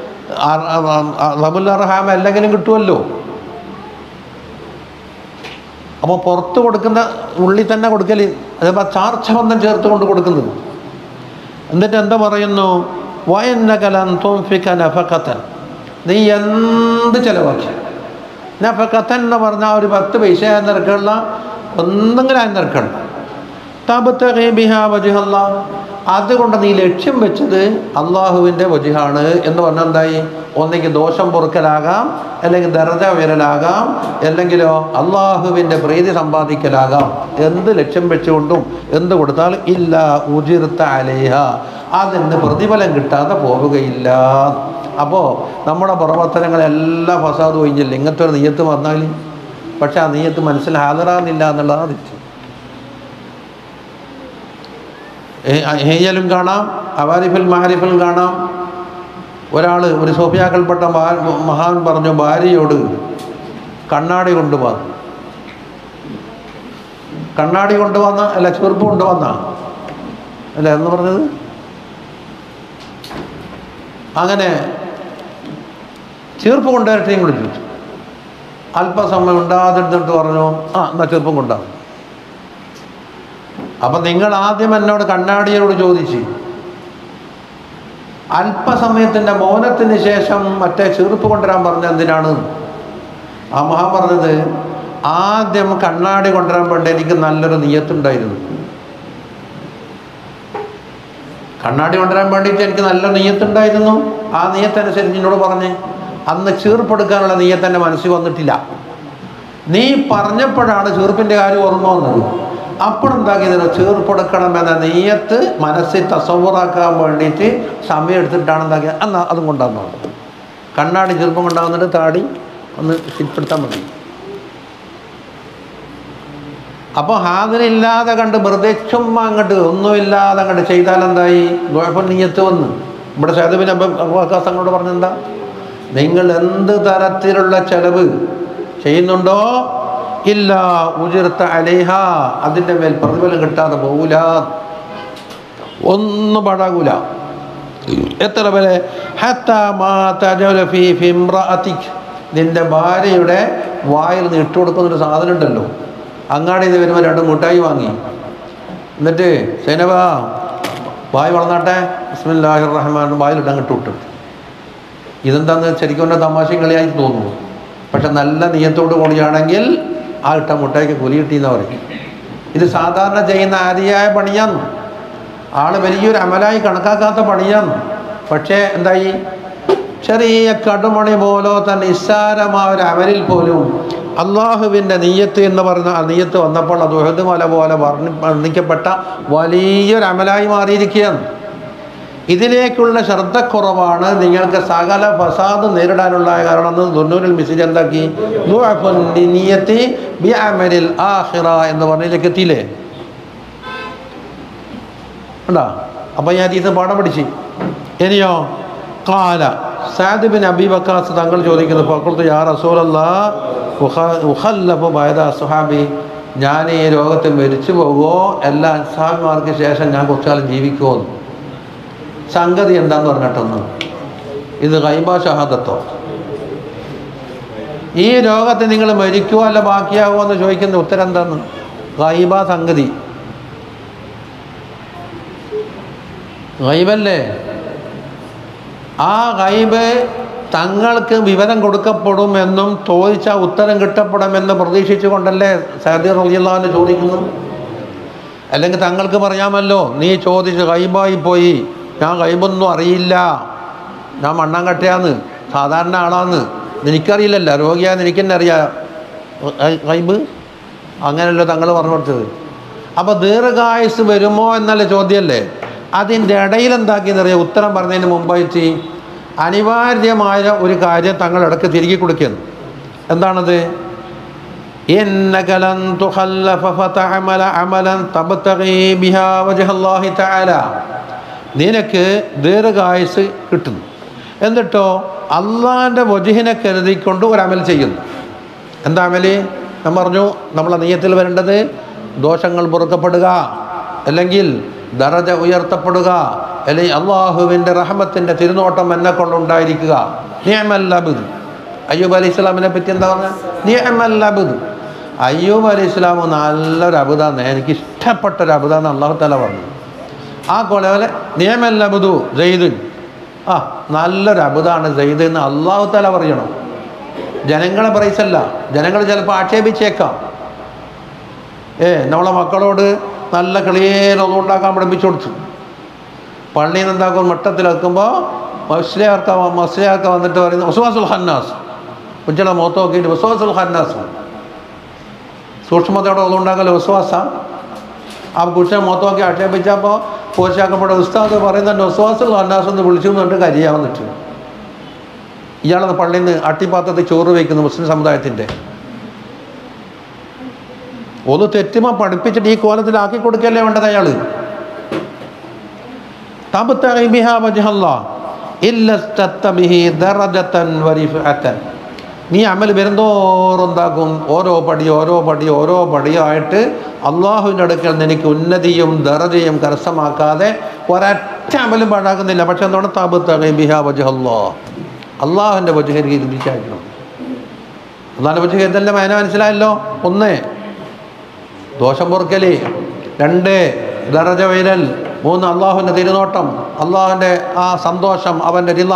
റബുൽ അർഹാം അല്ലെങ്കിലും കിട്ടുമല്ലോ അപ്പോൾ പുറത്ത് കൊടുക്കുന്ന ഉള്ളിൽ തന്നെ കൊടുക്കൽ അതേപോലെ ചാർച്ച ബന്ധം ചേർത്ത് കൊണ്ട് കൊടുക്കുന്നത് എന്നിട്ട് എന്താ പറയുന്നു വയന്നകലൻ തോംഫിക്ക നഫക്കത്തൻ നീ എന്ത് ചിലവാക്കി നഫക്കത്തൻ എന്ന് പറഞ്ഞാൽ ഒരു പത്ത് പൈസ നിരക്കുള്ള ഒന്നെങ്കിലും അതിന് നിരക്കണം തബത്തഖി ബിഹാ വജിഹല്ല അതുകൊണ്ട് നീ ലക്ഷ്യം വെച്ചത് അള്ളാഹുവിൻ്റെ വജിഹാണ് എന്ന് പറഞ്ഞാൽ എന്തായി ഒന്നെങ്കിൽ ദോഷം പൊറുക്കലാകാം അല്ലെങ്കിൽ ദർജ ഉയരലാകാം അല്ലെങ്കിലോ അള്ളാഹുവിൻ്റെ പ്രീതി സമ്പാദിക്കലാകാം എന്ത് ലക്ഷ്യം വെച്ചുകൊണ്ടും എന്ത് കൊടുത്താൽ ഇല്ല ഉജിർത്ത അലേഹ അതിന് പ്രതിഫലം കിട്ടാതെ പോവുകയില്ല അപ്പോൾ നമ്മുടെ പ്രവർത്തനങ്ങളെല്ലാം ഫസാദ് ഒഴിഞ്ഞില്ല ഇങ്ങനത്തെ ഒരു നെയ്യത്ത് വന്നാൽ പക്ഷെ ആ നെയ്യത്ത് മനസ്സിൽ ഹാജരാകുന്നില്ല എന്നുള്ളതാണ് തിരിച്ചു ഹേയലും കാണാം അവാരിഫിൽ മഹാരിഫിൽ കാണാം ഒരാൾ ഒരു സോഫിയാക്കൾപ്പെട്ട മഹാ- മഹാൻ പറഞ്ഞു ഭാര്യയോട് കണ്ണാടി കൊണ്ടുവന്നു കണ്ണാടി കൊണ്ടുവന്ന അല്ല ചെറുപ്പ് കൊണ്ടുവന്ന അല്ല എന്ന് പറഞ്ഞത് അങ്ങനെ ചീർപ്പ് കൊണ്ടുവരട്ടെയും വിളിച്ചു അല്പസമയം ഉണ്ടാതിരുന്നിട്ട് പറഞ്ഞു ആ എന്നാ ചെറുപ്പം കൊണ്ടാകും അപ്പം നിങ്ങൾ ആദ്യം എന്നോട് കണ്ണാടിയോട് ചോദിച്ചു അല്പസമയത്തിൻ്റെ മൗനത്തിന് ശേഷം മറ്റേ ചെറുപ്പ് കൊണ്ടുവരാൻ പറഞ്ഞ എന്തിനാണ് ആ മഹാൻ പറഞ്ഞത് ആദ്യം കണ്ണാടി കൊണ്ടുവരാൻ വേണ്ടി എനിക്ക് നല്ലൊരു നീയത്തുണ്ടായിരുന്നു കണ്ണാടി കൊണ്ടുവരാൻ വേണ്ടിയിട്ട് എനിക്ക് നല്ല നീയത്തുണ്ടായിരുന്നു ആ നീയത്തനുസരിച്ച് എന്നോട് പറഞ്ഞ് അന്ന് ചീർപ്പെടുക്കാനുള്ള നീയത്ത് എൻ്റെ മനസ്സിൽ വന്നിട്ടില്ല നീ പറഞ്ഞപ്പോഴാണ് ചീർപ്പിൻ്റെ കാര്യം ഓർമ്മ വന്നത് അപ്പോഴെന്താക്കിയതിന് ചീർപ്പെടുക്കണമെന്ന നീയത്ത് മനസ്സിൽ തസവറാക്കാൻ വേണ്ടിയിട്ട് സമയം എടുത്തിട്ടാണ് എന്താക്കിയത് എന്നാൽ അതും കൊണ്ടാന്ന് പറഞ്ഞു കണ്ണാടി ചീർപ്പം കൊണ്ടാകുന്നിട്ട് താടി ഒന്ന് ശരിപ്പെടുത്താൻ മതി അപ്പോൾ ഹാജരില്ലാതെ കണ്ട് വെറുതെ ചുമ്മാ അങ്ങോട്ട് ഒന്നുമില്ലാതെ അങ്ങോട്ട് ചെയ്താൽ എന്തായി കുഴപ്പം നീയത്ത് വന്ന് ഇവിടെ സേതുവിന് അവകാശങ്ങളോട് പറഞ്ഞെന്താ നിങ്ങൾ എന്ത് തരത്തിലുള്ള ചെലവ് ചെയ്യുന്നുണ്ടോ ഇല്ല ഉജിർത്ത അലേഹ അതിൻ്റെ മേൽ പ്രതിഫലം കിട്ടാതെ പോകൂല ഒന്നും പാടാകൂല എത്ര വരെ ഹത്താ മാ തജല ഫീ ഫിംറഅതിക് നിന്റെ ഭാര്യയുടെ വായിൽ നിന്ന് ഇട്ട് കൊടുക്കുന്നൊരു സാധനം ഉണ്ടല്ലോ അങ്ങാടിയിൽ നിന്ന് വരുമ്പോൾ രണ്ട് മുട്ടായി വാങ്ങി എന്നിട്ട് സൈനബ വായ് വളർന്നാട്ടെ ബിസ്മില്ലാഹിർ റഹ്മാൻ വായിലിട്ട് അങ്ങോട്ട് വിട്ടു ഇതെന്താന്ന് ശരിക്കും പറഞ്ഞാൽ തമാശയും കളിയായി തോന്നുന്നു പക്ഷെ നല്ല നീയത്തോട് കൂടിയാണെങ്കിൽ ആ ഇട്ട മുട്ടയ്ക്ക് കൂലി കിട്ടിയെന്ന് പറയും ഇത് സാധാരണ ചെയ്യുന്ന ആദിയായ പണിയാന്ന് ആള് വലിയൊരു അമലായി കണക്കാക്കാത്ത പണിയാന്ന് പക്ഷേ എന്തായി ചെറിയ കടുമണി പോലത്തെ നിസ്സാരമായ ഒരു അമലിൽ പോലും അള്ളാഹുവിൻ്റെ നെയ്യത്ത് എന്ന് പറഞ്ഞ ആ നെയ്യത്ത് വന്നപ്പോൾ അത് ഉഹദ് മല പോലെ വർണ്ണി വർണ്ണിക്കപ്പെട്ട വലിയൊരു അമലായി മാറിയിരിക്കുകയാണ് ഇതിലേക്കുള്ള ശ്രദ്ധക്കുറവാണ് നിങ്ങൾക്ക് സകല ഫസാദ് നേരിടാനുള്ള കാരണം എന്ന് ദുന്നൂരിൽ മിസിജ് എന്താക്കി ദുഅഫുൻ ലിനിയത്തി ബിഅമലിൽ ആഖിറ എന്ന് പറഞ്ഞതിലേക്ക് എത്തിയില്ലേ ഉണ്ടോ അപ്പം ഞാൻ ഇത് പാഠം പഠിച്ച് ഇനിയോ കാല സാദ് ബിൻ അബി വക്കാസ് തങ്ങൾ ചോദിക്കുന്നു പക്കുറത്ത് യാ റസൂലല്ലാ ഉഖല്ലഫു ബൈദ സുഹാബി ഞാൻ ഈ രോഗത്തിൽ മരിച്ചു പോകുമോ എല്ലാ അൻസാബിമാർക്ക് ശേഷം ഞാൻ കുറച്ചു കാലം ജീവിക്കുമോ എന്ന്. സംഗതി എന്താന്ന് പറഞ്ഞിട്ടൊന്ന് ഇത് കൈബ ഷഹാദത്തോ ഈ രോഗത്തിൽ നിങ്ങൾ മരിക്കുമോ അല്ല ബാക്കിയാകുമോ എന്ന് ചോദിക്കുന്ന ഉത്തരം എന്താന്ന് ഗൈബ സംഗതി ഗൈബല്ലേ ആ ഗൈബ് തങ്ങൾക്ക് വിവരം കൊടുക്കപ്പെടുമെന്നും ചോദിച്ച ഉത്തരം കിട്ടപ്പെടുമെന്ന് പ്രതീക്ഷിച്ചുകൊണ്ടല്ലേ സഹദി റളിയല്ലാഹു ചോദിക്കുന്നു അല്ലെങ്കിൽ തങ്ങൾക്ക് പറയാമല്ലോ നീ ചോദിച്ച് ഗൈബായി പോയി ഞാൻ ഗൈബൊന്നും അറിയില്ല ഞാൻ മണ്ണാങ്കട്ടയാന്ന് സാധാരണ ആളാന്ന് എനിക്കറിയില്ലല്ലോ രോഗിയാന്ന് എനിക്കെന്നെ അറിയാം ഗൈ- ഗൈബ് അങ്ങനെയല്ലോ തങ്ങൾ പറഞ്ഞു കൊടുത്തത് അപ്പോൾ ദീർഘായുസ് വരുമോ എന്നുള്ള ചോദ്യമല്ലേ അതിൻ്റെ ഇടയിൽ എന്താക്കിയെന്നറിയാം ഉത്തരം പറഞ്ഞതിന് മുമ്പായിട്ട് അനിവാര്യമായ ഒരു കാര്യം തങ്ങൾ ഇടയ്ക്ക് തിരികെ കൊടുക്കുന്നു എന്താണത് إنك لن تخلف فتعمل عملا تبتغي بها وجه الله تعالى നിനക്ക് ദീർഘായുസ് കിട്ടുന്നു എന്നിട്ടോ അള്ളാഹിൻ്റെ വജുഹിനെ കരുതിക്കൊണ്ട് ഒരു അമൽ ചെയ്യുന്നു എന്താ അമല് ഞാൻ പറഞ്ഞു നമ്മളെ നെയ്യത്തിൽ വരേണ്ടത് ദോഷങ്ങൾ പൊറുക്കപ്പെടുക അല്ലെങ്കിൽ ദറജ ഉയർത്തപ്പെടുക അല്ലെങ്കിൽ അള്ളാഹുവിൻ്റെ റഹമത്തിൻ്റെ തിരുനോട്ടം എന്നെ കൊണ്ടുണ്ടായിരിക്കുക നിയമല്ലബുദ് അയ്യൂബ് അലി ഇസ്ലാമിനെ പറ്റി എന്താ പറഞ്ഞത് നിയമല്ലബുദ് അയ്യൂബ് അലി ഇസ്ലാം നല്ലൊരു അബുദാന്ന് എനിക്ക് ഇഷ്ടപ്പെട്ട ഒരു അബുദാന്ന് അള്ളാഹു തല പറഞ്ഞു ആ കൊലപോലെ നിയമല്ലബുദു ജയ്ദുൻ ആ നല്ലൊരു അബുദാണ് ജയ്ദ് എന്ന് അള്ളാഹു തല പറയണം ജനങ്ങളെ പറയിച്ചല്ല ജനങ്ങൾ ചിലപ്പോൾ ആക്ഷേപിച്ചേക്കാം ഏ നമ്മളെ മക്കളോട് നല്ല ക്ലിയർ ഒന്നുണ്ടാക്കാൻ പഠിപ്പിച്ചു കൊടുത്തു പള്ളിയിൽ നിന്ന് എന്താക്കും മട്ടത്തിലെത്തുമ്പോൾ മസ്ലിയാർക്ക മസ്ലിയാർക്ക വന്നിട്ട് പറയുന്നത് വസുവാസുൽ ഹന്നാസ് കുഞ്ചിയുടെ മുഖത്ത് നോക്കിയിട്ട് വസുവാസുൽ ഹന്നാസ് സൂക്ഷ്മതയോടെ ഒന്നുണ്ടാക്കൽ വിശ്വാസ ആ കുറിച്ച് മുഖത്ത് നോക്കി ആക്ഷേപിച്ചപ്പോൾ പോശാക്കപ്പെട്ട ഉസ്താദ് പറയുന്നുണ്ട് വിശ്വാസുൽ ഹന്നാസ് എന്ന് വിളിച്ചു എന്നിട്ട് കരിയാവുന്നിട്ട് ഇയാളത് പള്ളിയിൽ നിന്ന് അട്ടിപ്പാത്രത്തിൽ ചോറ് വയ്ക്കുന്നു മുസ്ലിം സമുദായത്തിൻ്റെ ഒന്ന് തെറ്റുമ്പോൾ പഠിപ്പിച്ചിട്ട് ഈ കോലത്തിലാക്കി കൊടുക്കല്ലേ വേണ്ടത് അയാൾ തബ്തഗി ബിഹാ വജ്ഹല്ലാഹ് ഇല്ല ഇസ്തത്ത ബിഹി ദറജതൻ വരിഫഅതൻ നീ അമൽ വരുന്തോറും എന്താക്കും ഓരോ പടി ഓരോ പടി ഓരോ പടിയായിട്ട് അള്ളാഹുവിൻ്റെ അടുക്കൽ നിനക്ക് ഉന്നതിയും ദറജയും കരസ്ഥമാക്കാതെ ഒരൊറ്റ അമലും പാഴാക്കുന്നില്ല പക്ഷെ എന്താണ് തബ്തഗി ബിഹാ വജ്ഹല്ലാ അള്ളാഹുവിൻ്റെ വജുഹരിക്ക് തിരിച്ചയക്കണം അള്ളാഹിൻ്റെ വജുഹ ഇതല്ലേ മേന മനസ്സിലായല്ലോ ഒന്ന് ദോഷം പൊറുക്കല് രണ്ട് ദറജ വൈരൽ മൂന്ന് അള്ളാഹുവിൻ്റെ തിരുനോട്ടം അള്ളാഹുവിൻ്റെ ആ സന്തോഷം അവൻ്റെ റിള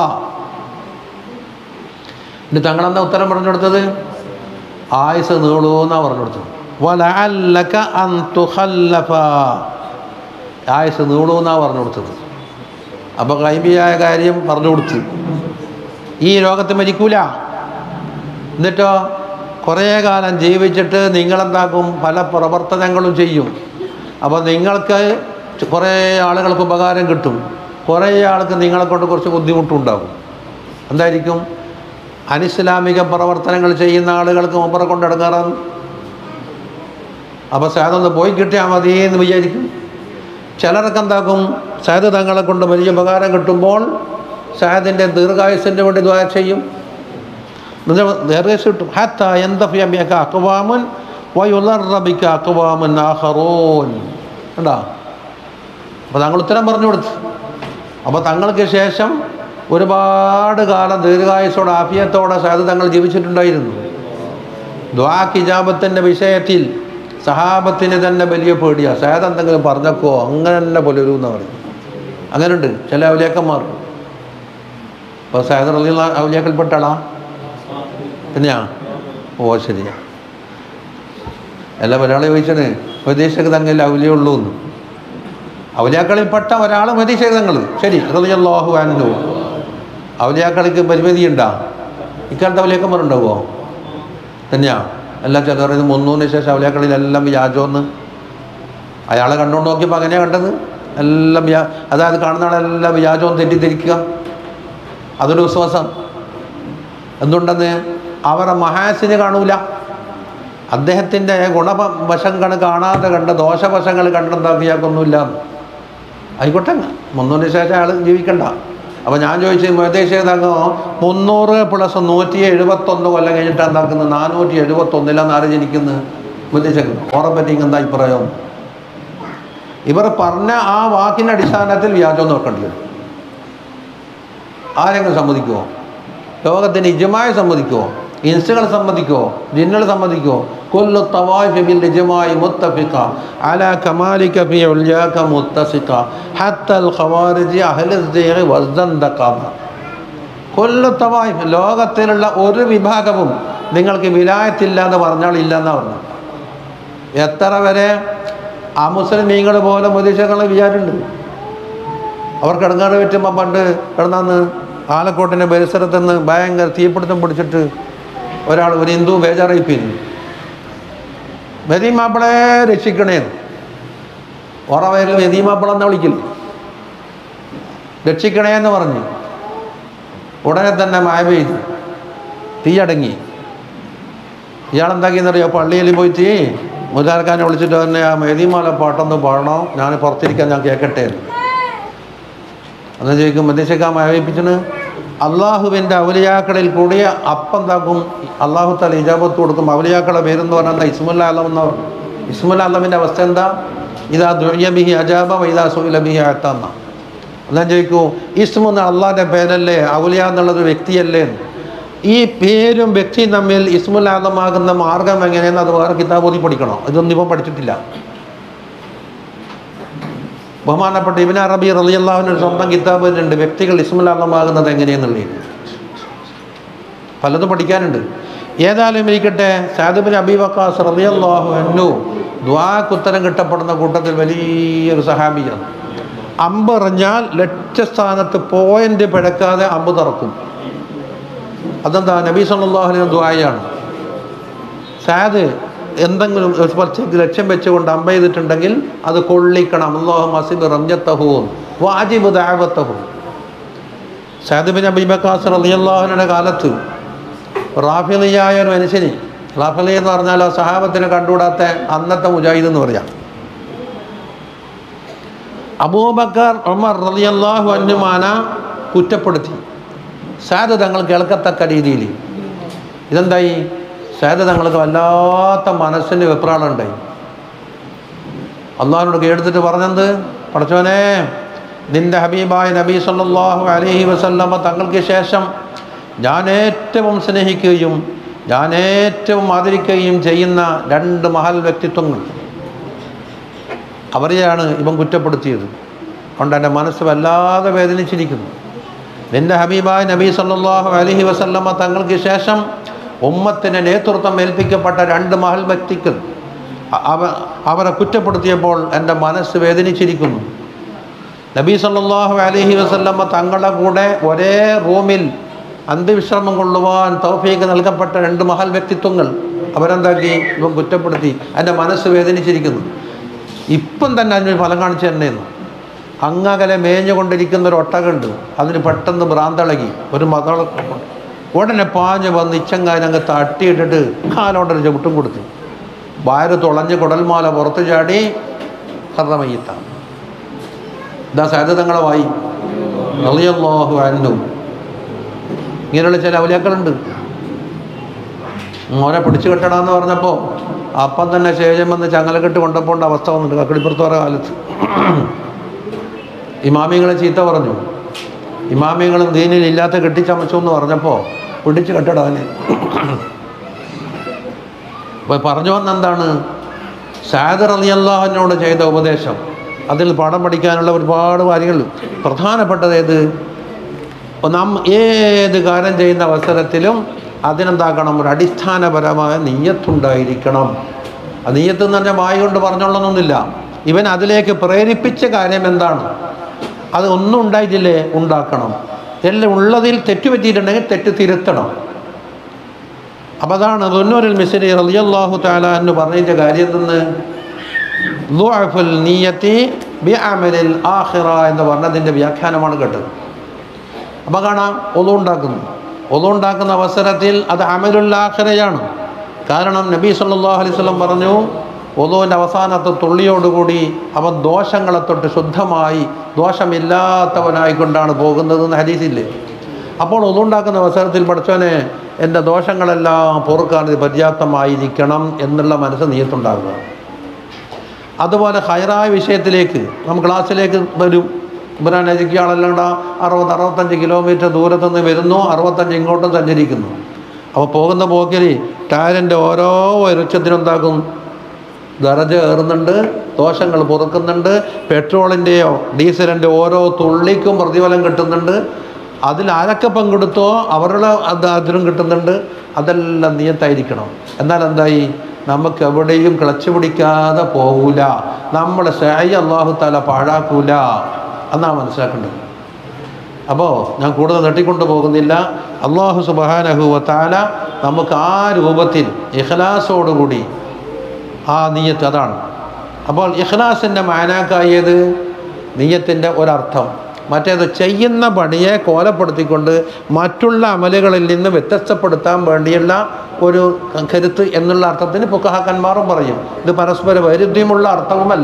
ഇനി തങ്ങളെന്താ ഉത്തരം പറഞ്ഞു കൊടുത്തത് ആയുസ് നീളൂന്നാണ് പറഞ്ഞു കൊടുത്തത് വലഅല്ലക അൻ തുഖല്ലഫ ആയുസ് നീളൂന്നാണ് പറഞ്ഞു കൊടുത്തത് അപ്പോൾ കൈബിയായ കാര്യം പറഞ്ഞു കൊടുത്തു ഈ ലോകത്ത് മരിക്കൂല എന്നിട്ടോ കുറേ കാലം ജീവിച്ചിട്ട് നിങ്ങളെന്താക്കും പല പ്രവർത്തനങ്ങളും ചെയ്യും അപ്പോൾ നിങ്ങൾക്ക് കുറേ ആളുകൾക്ക് ഉപകാരം കിട്ടും കുറേ ആൾക്ക് നിങ്ങളെ കൊണ്ട് കുറച്ച് ബുദ്ധിമുട്ടുണ്ടാകും എന്തായിരിക്കും അനിസ്ലാമിക പ്രവർത്തനങ്ങൾ ചെയ്യുന്ന ആളുകൾക്ക് മുമ്പറെ കൊണ്ട് ഇടങ്ങാറാണ് അപ്പോൾ സാധൊന്ന് പോയി കിട്ടിയാൽ മതി എന്ന് വിചാരിക്കും ചിലർക്ക് എന്താക്കും സാദ് തങ്ങളെ കൊണ്ട് വലിയ ഉപകാരം കിട്ടുമ്പോൾ സാദിൻ്റെ ദീർഘായുസിൻ്റെ വേണ്ടി ദ്വാര ചെയ്യും ദീർഘായുസ് കിട്ടും ഹത്ത എന്തഫിയമ്യക്ക അക്വാമുൻ വയുലറബിക്ക അക്വാമുൻ ആഹറൂൻ കണ്ടോ അപ്പോൾ തങ്ങൾ ഉത്തരം പറഞ്ഞു കൊടുത്തു അപ്പോൾ തങ്ങൾക്ക് ശേഷം ഒരുപാട് കാലം ദീർഘായുസോടെ ആഫിയത്തോടെ സാദ് തങ്ങൾ ജീവിച്ചിട്ടുണ്ടായിരുന്നു ദ്വാ കിജാബത്തിൻ്റെ വിഷയത്തിൽ സഹാബത്തിന് തന്നെ വലിയ പേടിയാണ് സാദ് എന്തെങ്കിലും പറഞ്ഞക്കോ അങ്ങനെ തന്നെ പുലരൂ എന്ന് പറയും അങ്ങനെയുണ്ട് ചില ഔലിയാക്കന്മാർ അപ്പോൾ സാദർ അലി ഔലിയാക്കൽപ്പെട്ടാളാ തന്നെയാ ഓ ശരിയാ അല്ല ഒരാൾ ചോദിച്ചത് ഉപദേശക തങ്ങൾ ഔലിയുള്ളൂ എന്ന് ഔലിയാക്കളിൽപ്പെട്ട ഒരാൾ ഉപദേശക തങ്ങൾ ശരി റളിയല്ലാഹു അൻഹു ഔലിയാക്കളിക്ക് പരിമിതിയുണ്ടാ ഇക്കാലത്ത് ഔലിയാക്കന്മാരുണ്ടാവുമോ തന്നെയാ അല്ല ചിലർ പറയുന്നത് മുന്നൂറിന് ശേഷം ഔലിയാക്കളിലെല്ലാം വ്യാജമെന്ന് അയാളെ കണ്ടുകൊണ്ട് നോക്കിയപ്പോൾ അങ്ങനെയാണ് കണ്ടത് എല്ലാം വ്യാ അതായത് കാണുന്ന ആളെല്ലാം വ്യാജവും തെറ്റിദ്ധരിക്കുക അതൊരു വിശ്വാസം എന്തുണ്ടെന്ന് അവരെ മഹാസിന് കാണൂല അദ്ദേഹത്തിൻ്റെ ഗുണവശങ്ങൾ കാണാതെ കണ്ട ദോഷവശങ്ങൾ കണ്ടെന്താക്കിയാക്കൊന്നുമില്ല ആയിക്കോട്ടെ മുന്നൂറിന് ശേഷം അയാൾ ജീവിക്കണ്ട അപ്പോൾ ഞാൻ ചോദിച്ചു മൊയ്തേശ് തങ്ങോ മുന്നൂറ് പ്ലസ് നൂറ്റി എഴുപത്തൊന്ന് കൊല്ലം കഴിഞ്ഞിട്ട് എന്താക്കുന്നത് നാനൂറ്റി എഴുപത്തൊന്നിലാണ് ആര് ജനിക്കുന്നത് മൊയ്തേശക്ക് ഓറെ പറ്റി എന്താ അഭിപ്രായം ഇവർ പറഞ്ഞ ആ വാക്കിൻ്റെ അടിസ്ഥാനത്തിൽ വ്യാജം നോക്കേണ്ടി വരും ആരെങ്കിലും സമ്മതിക്കുമോ ലോകത്തിന് ഇജമായി സമ്മതിക്കുമോ ഇൻസുകൾ സമ്മതിക്കുമോ ജിന്നുകൾ സമ്മതിക്കുമോ കൊല്ലു തവാഫ് ബിൽ ഇജ്മായി മുത്തഫിഖ അലാ കമാലിക ഫി ഉൽയാക മുത്തസിഖ ഹത്തൽ ഖവാരിജി അഹ്ലു ദീഖ് വസ്ദന്ദഖ കൊല്ലു തവാഫ് ലോകത്തിലുള്ള ഒരു വിഭാഗവും നിങ്ങൾക്ക് വിലായത്തില്ല എന്ന് പറഞ്ഞാൽ ഇല്ല എന്നാ പറഞ്ഞു എത്ര വരെ ആ മുസ്ലിമീങ്ങൾ പോലെ മുതീശകളെ വിചാരമുണ്ട് അവർക്ക് ഇടങ്ങാട് പറ്റുമ്പോൾ പണ്ട് കിടന്നാന്ന് ആലക്കോട്ടിൻ്റെ പരിസരത്ത് നിന്ന് ഭയങ്കര തീപിടുത്തം പിടിച്ചിട്ട് ഒരാൾ ഒരു ഹിന്ദു ബേജാറായിപ്പിരുന്നു മെതിമാപ്പിളെ രക്ഷിക്കണേന്ന് ഉറവയിൽ മെതിമാപ്പിള എന്നാ വിളിക്കില്ല രക്ഷിക്കണേ എന്ന് പറഞ്ഞു ഉടനെ തന്നെ മായ പെയ്തു തീയടങ്ങി ഇയാളെന്താക്കിയെന്നറിയോ പള്ളിയിൽ പോയിട്ട് മുതാർഖാനെ വിളിച്ചിട്ട് തന്നെ ആ മെതിമാല പാട്ടൊന്ന് പാടണോ ഞാൻ പുറത്തിരിക്കാൻ ഞാൻ കേൾക്കട്ടെ എന്ന്. അന്ന് ചോദിക്കും മധ്യശേഖ മയപ്പിച്ചിന് അള്ളാഹുവിൻ്റെ അവലിയാക്കളിൽ കൂടിയ അപ്പം എന്താക്കും അള്ളാഹു തല ഇജാബത്ത് കൊടുക്കും അവലിയാക്കളുടെ പേരെന്ന് പറഞ്ഞാൽ ഇസ്മുല്ല അലം എന്ന ഇസ്മുല്ല അലമിൻ്റെ അവസ്ഥ എന്താ ഇതാ ദുര്യ ബിഹി അജാബ വൈദാ സുല ബിഹി അത്താന്ന ഞാൻ ചോദിക്കൂ ഇസ്മു എന്ന അള്ളാഹിൻ്റെ പേരല്ലേ അവലിയ എന്നുള്ളത് വ്യക്തിയല്ലേ എന്ന്. ഈ പേരും വ്യക്തിയും തമ്മിൽ ഇസ്മുൽ ആദമാകുന്ന മാർഗം എങ്ങനെയെന്ന് അത് വേറെ കിതാബ് ഓതി പഠിക്കണോ ഇതൊന്നും ഇപ്പം പഠിച്ചിട്ടില്ല ബഹുമാനപ്പെട്ട ഇബിൻ അറബി റളിയല്ലാഹുവിന് ഒരു സ്വന്തം കിതാബ് ഉണ്ട് വ്യക്തികൾ ഇസ്മുലാഹമാകുന്നത് എങ്ങനെയെന്നുള്ളത് പലതും പഠിക്കാനുണ്ട് ഏതായാലും ഇരിക്കട്ടെ സാദുബിൻ അബി വക്കാസ് റളിയല്ലാഹു അന്നു ദ്വാക്കുത്തരം കിട്ടപ്പെടുന്ന കൂട്ടത്തിൽ വലിയൊരു സഹാബിയാണ് അമ്പ് എറിഞ്ഞാൽ ലക്ഷ്യസ്ഥാനത്ത് പോയിന്റ് പിഴക്കാതെ അമ്പ് തുറക്കും അതെന്താ നബി സല്ലല്ലാഹു അലൈഹി ദ്വായാണ് സാദ് എന്തെങ്കിലും ഒരു കുറച്ച് ലക്ഷ്യം വെച്ചുകൊണ്ട് അമ്പ ചെയ്തിട്ടുണ്ടെങ്കിൽ അത് കൊള്ളിക്കണം അള്ളാഹു മസിബ് റംജത്തഹുവും വാജിബ് ദാവത്തഹു സാദിബിൻ അബീബക്കാസ് റളിയല്ലാഹുവിൻ്റെ കാലത്ത് റാഫിലിയായ ഒരു മനുഷ്യന് റാഫിലി എന്ന് പറഞ്ഞാൽ ആ സഹാബത്തിനെ കണ്ടുകൂടാത്ത അന്നത്തെ മുജാഹിദ് എന്ന് പറയാം അബൂബക്കർ ഉമർ റളിയല്ലാഹു അന്നുമാന കുറ്റപ്പെടുത്തി സാദ് തങ്ങൾ കേൾക്കത്തക്ക രീതിയിൽ ഇതെന്തായി സാദ് തങ്ങൾക്ക് വല്ലാത്ത മനസ്സിന് വെപ്രാളുണ്ടായി അള്ളാഹിനോട് കേടുത്തിട്ട് പറഞ്ഞത് പഠിച്ചവനെ നിന്റെ ഹബീബായ നബി സല്ലല്ലാഹു അലൈഹി വസല്ലമ തങ്ങൾക്ക് ശേഷം ഞാൻ ഏറ്റവും സ്നേഹിക്കുകയും ഞാൻ ഏറ്റവും ആദരിക്കുകയും ചെയ്യുന്ന രണ്ട് മഹൽ വ്യക്തിത്വങ്ങൾ അവരെയാണ് ഇവൻ കുറ്റപ്പെടുത്തിയത് കൊണ്ട് എൻ്റെ മനസ്സ് വല്ലാതെ വേദനിച്ചിരിക്കുന്നു നിന്റെ ഹബീബായ നബി സല്ലല്ലാഹു അലൈഹി വസല്ലമ തങ്ങൾക്ക് ശേഷം ഉമ്മത്തിന് നേതൃത്വം ഏൽപ്പിക്കപ്പെട്ട രണ്ട് മഹൽ വ്യക്തികൾ അ- അവ അവരെ കുറ്റപ്പെടുത്തിയപ്പോൾ എൻ്റെ മനസ്സ് വേദനിച്ചിരിക്കുന്നു നബി സല്ലല്ലാഹു അലൈഹി വസല്ലമ തങ്ങളുടെ കൂടെ ഒരേ റൂമിൽ അന്ത്യവിശ്രമം കൊള്ളുവാൻ തൗഫീക്ക് നൽകപ്പെട്ട രണ്ട് മഹൽ വ്യക്തിത്വങ്ങൾ അവരെന്താക്കി ഇവൻ കുറ്റപ്പെടുത്തി എൻ്റെ മനസ്സ് വേദനിച്ചിരിക്കുന്നു ഇപ്പം തന്നെ അതിന് ഫലം കാണിച്ചു തന്നെയെന്ന് അങ്ങകലെ മേഞ്ഞുകൊണ്ടിരിക്കുന്ന ഒരു ഒട്ടകുണ്ട് അതിന് പെട്ടെന്ന് ഭ്രാന്തളകി ഒരു മത ഉടനെ പാഞ്ഞ് വന്ന് ഇച്ചങ്കാരൻ അങ്ങ് തട്ടിയിട്ടിട്ട് കാലോണ്ടൊരു ചവിട്ടും കൊടുത്തു വയറ് തുളഞ്ഞ് കുടൽമാല പുറത്ത് ചാടി കർണമയ്യത്ത ഇതാ സാധ്യതങ്ങളെ വായി റളിയല്ലാഹു അൻഹു ഇങ്ങനെയുള്ള ചില അവലിയാക്കളുണ്ട് മോനെ പിടിച്ചു കെട്ടണമെന്ന് പറഞ്ഞപ്പോൾ അപ്പം തന്നെ ശേഷം വന്ന് ചങ്ങലക്കെട്ട് കൊണ്ടപ്പോണ്ട അവസ്ഥ വന്നിട്ട് കക്കടിപ്പുറത്തോറ കാലത്ത് ഇമാമിങ്ങളെ ചീത്ത പറഞ്ഞു ഇമാമിങ്ങളും ദീനിൽ ഇല്ലാത്ത കെട്ടിച്ചമച്ചു എന്ന് പറഞ്ഞപ്പോൾ പിടിച്ചു കെട്ടടാന് അപ്പോൾ പറഞ്ഞു വന്നെന്താണ് സാദർ അലി അള്ളാഹുവിനോട് ചെയ്ത ഉപദേശം അതിൽ പാഠം പഠിക്കാനുള്ള ഒരുപാട് കാര്യങ്ങൾ പ്രധാനപ്പെട്ടത് ഏത് അപ്പോൾ നാം ഏത് കാര്യം ചെയ്യുന്ന അവസരത്തിലും അതിനെന്താക്കണം ഒരു അടിസ്ഥാനപരമായ നെയ്യത്തുണ്ടായിരിക്കണം അത് നീയത്ത് എന്ന് പറഞ്ഞാൽ വായി കൊണ്ട് പറഞ്ഞോളണമെന്നില്ല ഇവൻ അതിലേക്ക് പ്രേരിപ്പിച്ച കാര്യം എന്താണ് അത് ഒന്നും ഉണ്ടായിട്ടില്ലേ ഉണ്ടാക്കണം എല്ലാം ഉള്ളതിൽ തെറ്റ് പറ്റിയിട്ടുണ്ടെങ്കിൽ തെറ്റ് തിരുത്തണം അപ്പം അതാണ് ദുന്നൂരിൽ മിസ്രി റളിയല്ലാഹു തആല എന്ന് പറഞ്ഞ കാര്യം എന്തെന്ന് ളുഅഫുൽ നിയത്തി ബി അമലിൽ ആഖിറ എന്ന് പറഞ്ഞതിൻ്റെ വ്യാഖ്യാനമാണ് കേട്ടത് അപ്പം കാണാം ഒതു ഉണ്ടാക്കുന്നു ഒതു ഉണ്ടാക്കുന്ന അവസരത്തിൽ അത് അമലുൽ ആഖിറയാണ് കാരണം നബി സല്ലല്ലാഹു അലൈഹി വസല്ലം പറഞ്ഞു ഒതുവിൻ്റെ അവസാനത്തെ തുള്ളിയോടുകൂടി അവൻ ദോഷങ്ങളെ തൊട്ട് ശുദ്ധമായി ദോഷമില്ലാത്തവനായിക്കൊണ്ടാണ് പോകുന്നതെന്ന് ഹദീസില്ലേ അപ്പോൾ ഒതുണ്ടാക്കുന്ന അവസരത്തിൽ പഠിച്ചവനെ എൻ്റെ ദോഷങ്ങളെല്ലാം പൊറുക്കാൻ ഇത് പര്യാപ്തമായിരിക്കണം എന്നുള്ള മനസ്സ് നീയത്തുണ്ടാകുക അതുപോലെ ഹൈറായ വിഷയത്തിലേക്ക് നമ്മൾ ക്ലാസ്സിലേക്ക് വരും വരാൻ ആളല്ലാണ്ട് അറുപത് അറുപത്തഞ്ച് കിലോമീറ്റർ ദൂരത്തു നിന്ന് വരുന്നു അറുപത്തഞ്ച് ഇങ്ങോട്ടും സഞ്ചരിക്കുന്നു അപ്പോൾ പോകുന്ന പോക്കിൽ ടയറിൻ്റെ ഓരോ വൈരുദ്ധ്യത്തിനുണ്ടാക്കും ദറജ ഏറുന്നുണ്ട് ദോഷങ്ങൾ പൊറുക്കുന്നുണ്ട് പെട്രോളിൻ്റെയോ ഡീസലിൻ്റെ ഓരോ തുള്ളിക്കും പ്രതിഫലം കിട്ടുന്നുണ്ട് അതിൽ ആരൊക്കെ പങ്കെടുത്തോ അവരുടെ അത് അതിനും കിട്ടുന്നുണ്ട് അതെല്ലാം നിയത്തായിരിക്കണം എന്നാൽ എന്തായി നമുക്ക് എവിടെയും ക്ലച്ച് പിടിക്കാതെ പോകൂല നമ്മുടെ സായി അള്ളാഹു താല പാഴാക്കൂല എന്നാണ് മനസ്സിലാക്കേണ്ടത് അപ്പോൾ ഞാൻ കൂടുതൽ തട്ടിക്കൊണ്ട് പോകുന്നില്ല അള്ളാഹു സുബാനഹുവ താല നമുക്ക് ആ രൂപത്തിൽ ഇഖ്ലാസോടുകൂടി ആ നീയത്ത് അതാണ് അപ്പോൾ ഇഖ്ലാസിൻ്റെ മാനാക്കായത് നീയത്തിൻ്റെ ഒരർത്ഥം മറ്റേത് ചെയ്യുന്ന പണിയെ കോലപ്പെടുത്തിക്കൊണ്ട് മറ്റുള്ള അമലുകളിൽ നിന്ന് വ്യത്യസ്തപ്പെടുത്താൻ വേണ്ടിയുള്ള ഒരു കരുത്ത് എന്നുള്ള അർത്ഥത്തിന് പുക്കഹാക്കന്മാരും പറയും ഇത് പരസ്പര വൈരുദ്ധ്യമുള്ള അർത്ഥവുമല്ല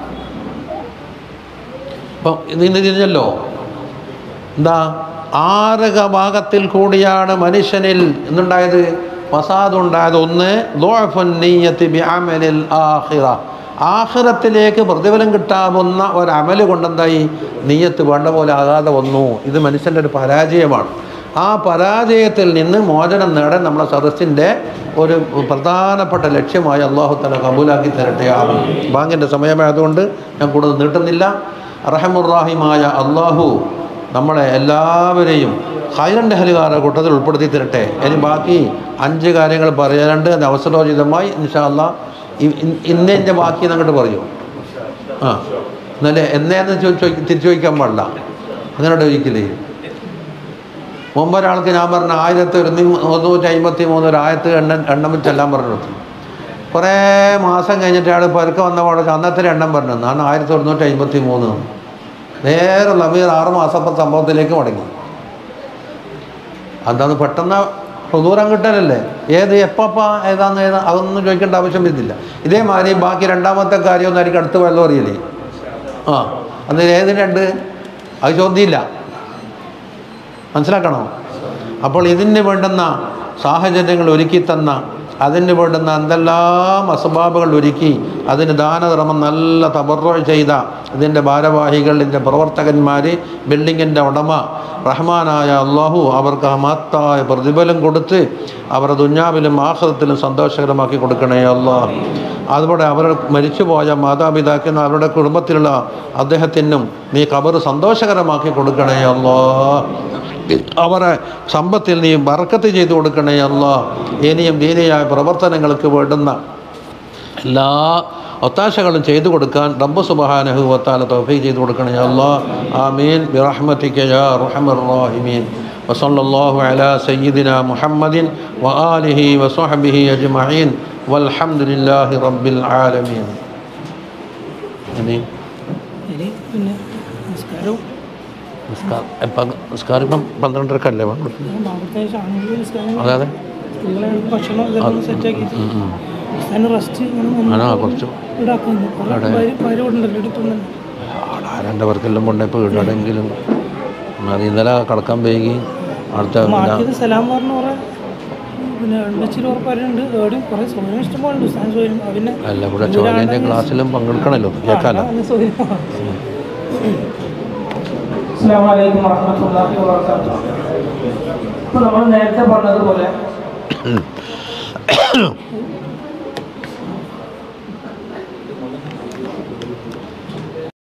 അപ്പം ഇതിന് തിരിഞ്ഞല്ലോ എന്താ ആറ് ഭാഗത്തിൽ കൂടിയാണ് മനുഷ്യനിൽ എന്നുണ്ടായത് ഫസാദ് ഉണ്ടായത് ഒന്ന് ദുഅഫുൻ നിയ്യത്തി ബിഅമലിൽ ആഖിറ ആഖിറത്തിലേക്ക് പ്രതിഫലം കിട്ടാവുന്ന ഒരമല് കൊണ്ടെന്തായി നീയത്ത് വേണ്ട പോലെ ആകാതെ വന്നു ഇത് മനുഷ്യൻ്റെ ഒരു പരാജയമാണ് ആ പരാജയത്തിൽ നിന്ന് മോചനം നേടാൻ നമ്മളെ സദസ്സിൻ്റെ ഒരു പ്രധാനപ്പെട്ട ലക്ഷ്യമായി അള്ളാഹു തല കബൂലാക്കി തരട്ടെ ആവും ബാങ്കിൻ്റെ സമയമായതുകൊണ്ട് ഞാൻ കൂടുതൽ നീട്ടുന്നില്ല റഹമുറാഹിമായ അള്ളാഹു നമ്മളെ എല്ലാവരെയും ഹൈറൻ്റെ ഹലുകാരുടെ കൂട്ടത്തിൽ ഉൾപ്പെടുത്തി തരട്ടെ ഇനി ബാക്കി അഞ്ച് കാര്യങ്ങൾ പറയാനുണ്ട് അത് അവസരോചിതമായി ഇൻഷാല്ല ഇന്നേൻ്റെ ബാക്കി അങ്ങോട്ട് പറയൂ ആ എന്നല്ലേ എന്നേന്ന് ചോദിച്ചു തിരിച്ചു ചോദിക്കാൻ പാടില്ല അങ്ങനെ ചോദിക്കില്ലേ മുമ്പ് ഒരാൾക്ക് ഞാൻ പറഞ്ഞ ആയിരത്തി ഒരു മുന്നൂറ്റി അമ്പത്തി മൂന്ന് ഒരു ആയിരത്തി എണ്ണം എണ്ണം വെച്ചെല്ലാം പറഞ്ഞു കുറേ മാസം കഴിഞ്ഞിട്ട് അയാൾ പെരുക്ക വന്ന പാടെ അന്നത്തെ എണ്ണം പറഞ്ഞു ഞാൻ ആയിരത്തി ഒരുന്നൂറ്റി അമ്പത്തി മൂന്ന് നേരെ നമീർ ആറ് മാസത്തെ സംഭവത്തിലേക്ക് മടങ്ങി അതാണ് പെട്ടെന്ന് ദൂരം കിട്ടലല്ലേ ഏത് എപ്പപ്പ ഏതാന്ന് ഏതാ അതൊന്നും ചോദിക്കേണ്ട ആവശ്യം വരുന്നില്ല ഇതേമാതിരി ബാക്കി രണ്ടാമത്തെ കാര്യമൊന്നും എനിക്ക് അടുത്ത് വെള്ളം അറിയില്ലേ ആ അന്നേരം ഏത് രണ്ട് അത് ചോദ്യമില്ല മനസ്സിലാക്കണോ അപ്പോൾ ഇതിന് വേണ്ടുന്ന സാഹചര്യങ്ങൾ ഒരുക്കി തന്ന അതിന് വേണ്ടുന്ന എന്തെല്ലാം അസബാബുകൾ ഒരുക്കി അതിന് ദാനധർമ്മം നല്ല തബറ ചെയ്ത ഇതിൻ്റെ ഭാരവാഹികൾ ഇതിൻ്റെ പ്രവർത്തകന്മാർ ബിൽഡിങ്ങിൻ്റെ ഉടമ റഹ്മാനായ അള്ളാഹു അവർക്ക് ആ മഹത്തായ പ്രതിഫലം കൊടുത്ത് അവരുടെ ദുഞ്ഞാവിലും ആഹ്ലത്തിലും സന്തോഷകരമാക്കി കൊടുക്കണേ അള്ളാഹ് അതുപോലെ അവർ മരിച്ചുപോയ മാതാപിതാക്കൾ അവരുടെ കുടുംബത്തിലുള്ള അദ്ദേഹത്തിനും നീ കബർ സന്തോഷകരമാക്കി കൊടുക്കണേ അള്ളാഹ് അവരെ സമ്പത്തിൽ നീ ബർക്കത്ത് ചെയ്തു കൊടുക്കണേ അല്ല ഇനിയും ദീനിയായ പ്രവർത്തനങ്ങൾക്ക് വേണ്ടുന്ന എല്ലാ ഒത്താശകളും ചെയ്തു കൊടുക്കാൻ റബ്ബ് സുബഹാനഹു വത്താല തൗഫീഖ് ചെയ്തു കൊടുക്കണേ അല്ലാ ആമീൻ ബിറഹ്മതിക യാ അർഹമർ റഹീമീൻ وصلى الله على سيدنا محمد وآله وصحبه أجمعين والحمد لله رب العالمين يعني ഇനി പിന്നെ നിസ്കാരവും നിസ്കാരം ഇപ്പം നിസ്കാരം ഇപ്പം പന്ത്രണ്ടരക്കല്ലേ വേണ്ടു നാളത്തെ ആണെങ്കിൽ നിസ്കാരം അതെ അതെ സ്ത്രീകളെ ഭക്ഷണം ഇതെല്ലാം സെറ്റാക്കിയിട്ട് നിസ്കാരം റെസ്റ്റ് ഇങ്ങനെ ആണോ കുറച്ച് ഈടാക്കുന്നു കുറേ ഭാര്യ ഭാര്യ ഉണ്ടല്ലോ എടുത്തുണ്ടല്ലോ ആടാരൻ്റെ വർക്കെല്ലാം കൊണ്ടപ്പോൾ വീടാണെങ്കിലും അത് ഇന്നലെ കടക്കാൻ വൈകി അടുത്ത പിന്നെ മാറ്റിയത് സലാം പറഞ്ഞ കുറേ പിന്നെ എൺപച്ചിൽ ഉറപ്പാരുണ്ട് ഏടും കുറേ സൗകര്യം ഇഷ്ടംപോലെ ഉണ്ട് ഉസ്താൻ സൗകര്യം പിന്നെ എല്ലാം കൂടെ ചോലേൻ്റെ ക്ലാസ്സിലും പങ്കെടുക്കണമല്ലോ കേൾക്കാമല്ലോ അസ്സാം വലൈക്കും വർഹമത്തല്ലാഹി വാബർക്കാത്തു ഇപ്പോൾ നമ്മൾ നേരത്തെ പറഞ്ഞതുപോലെ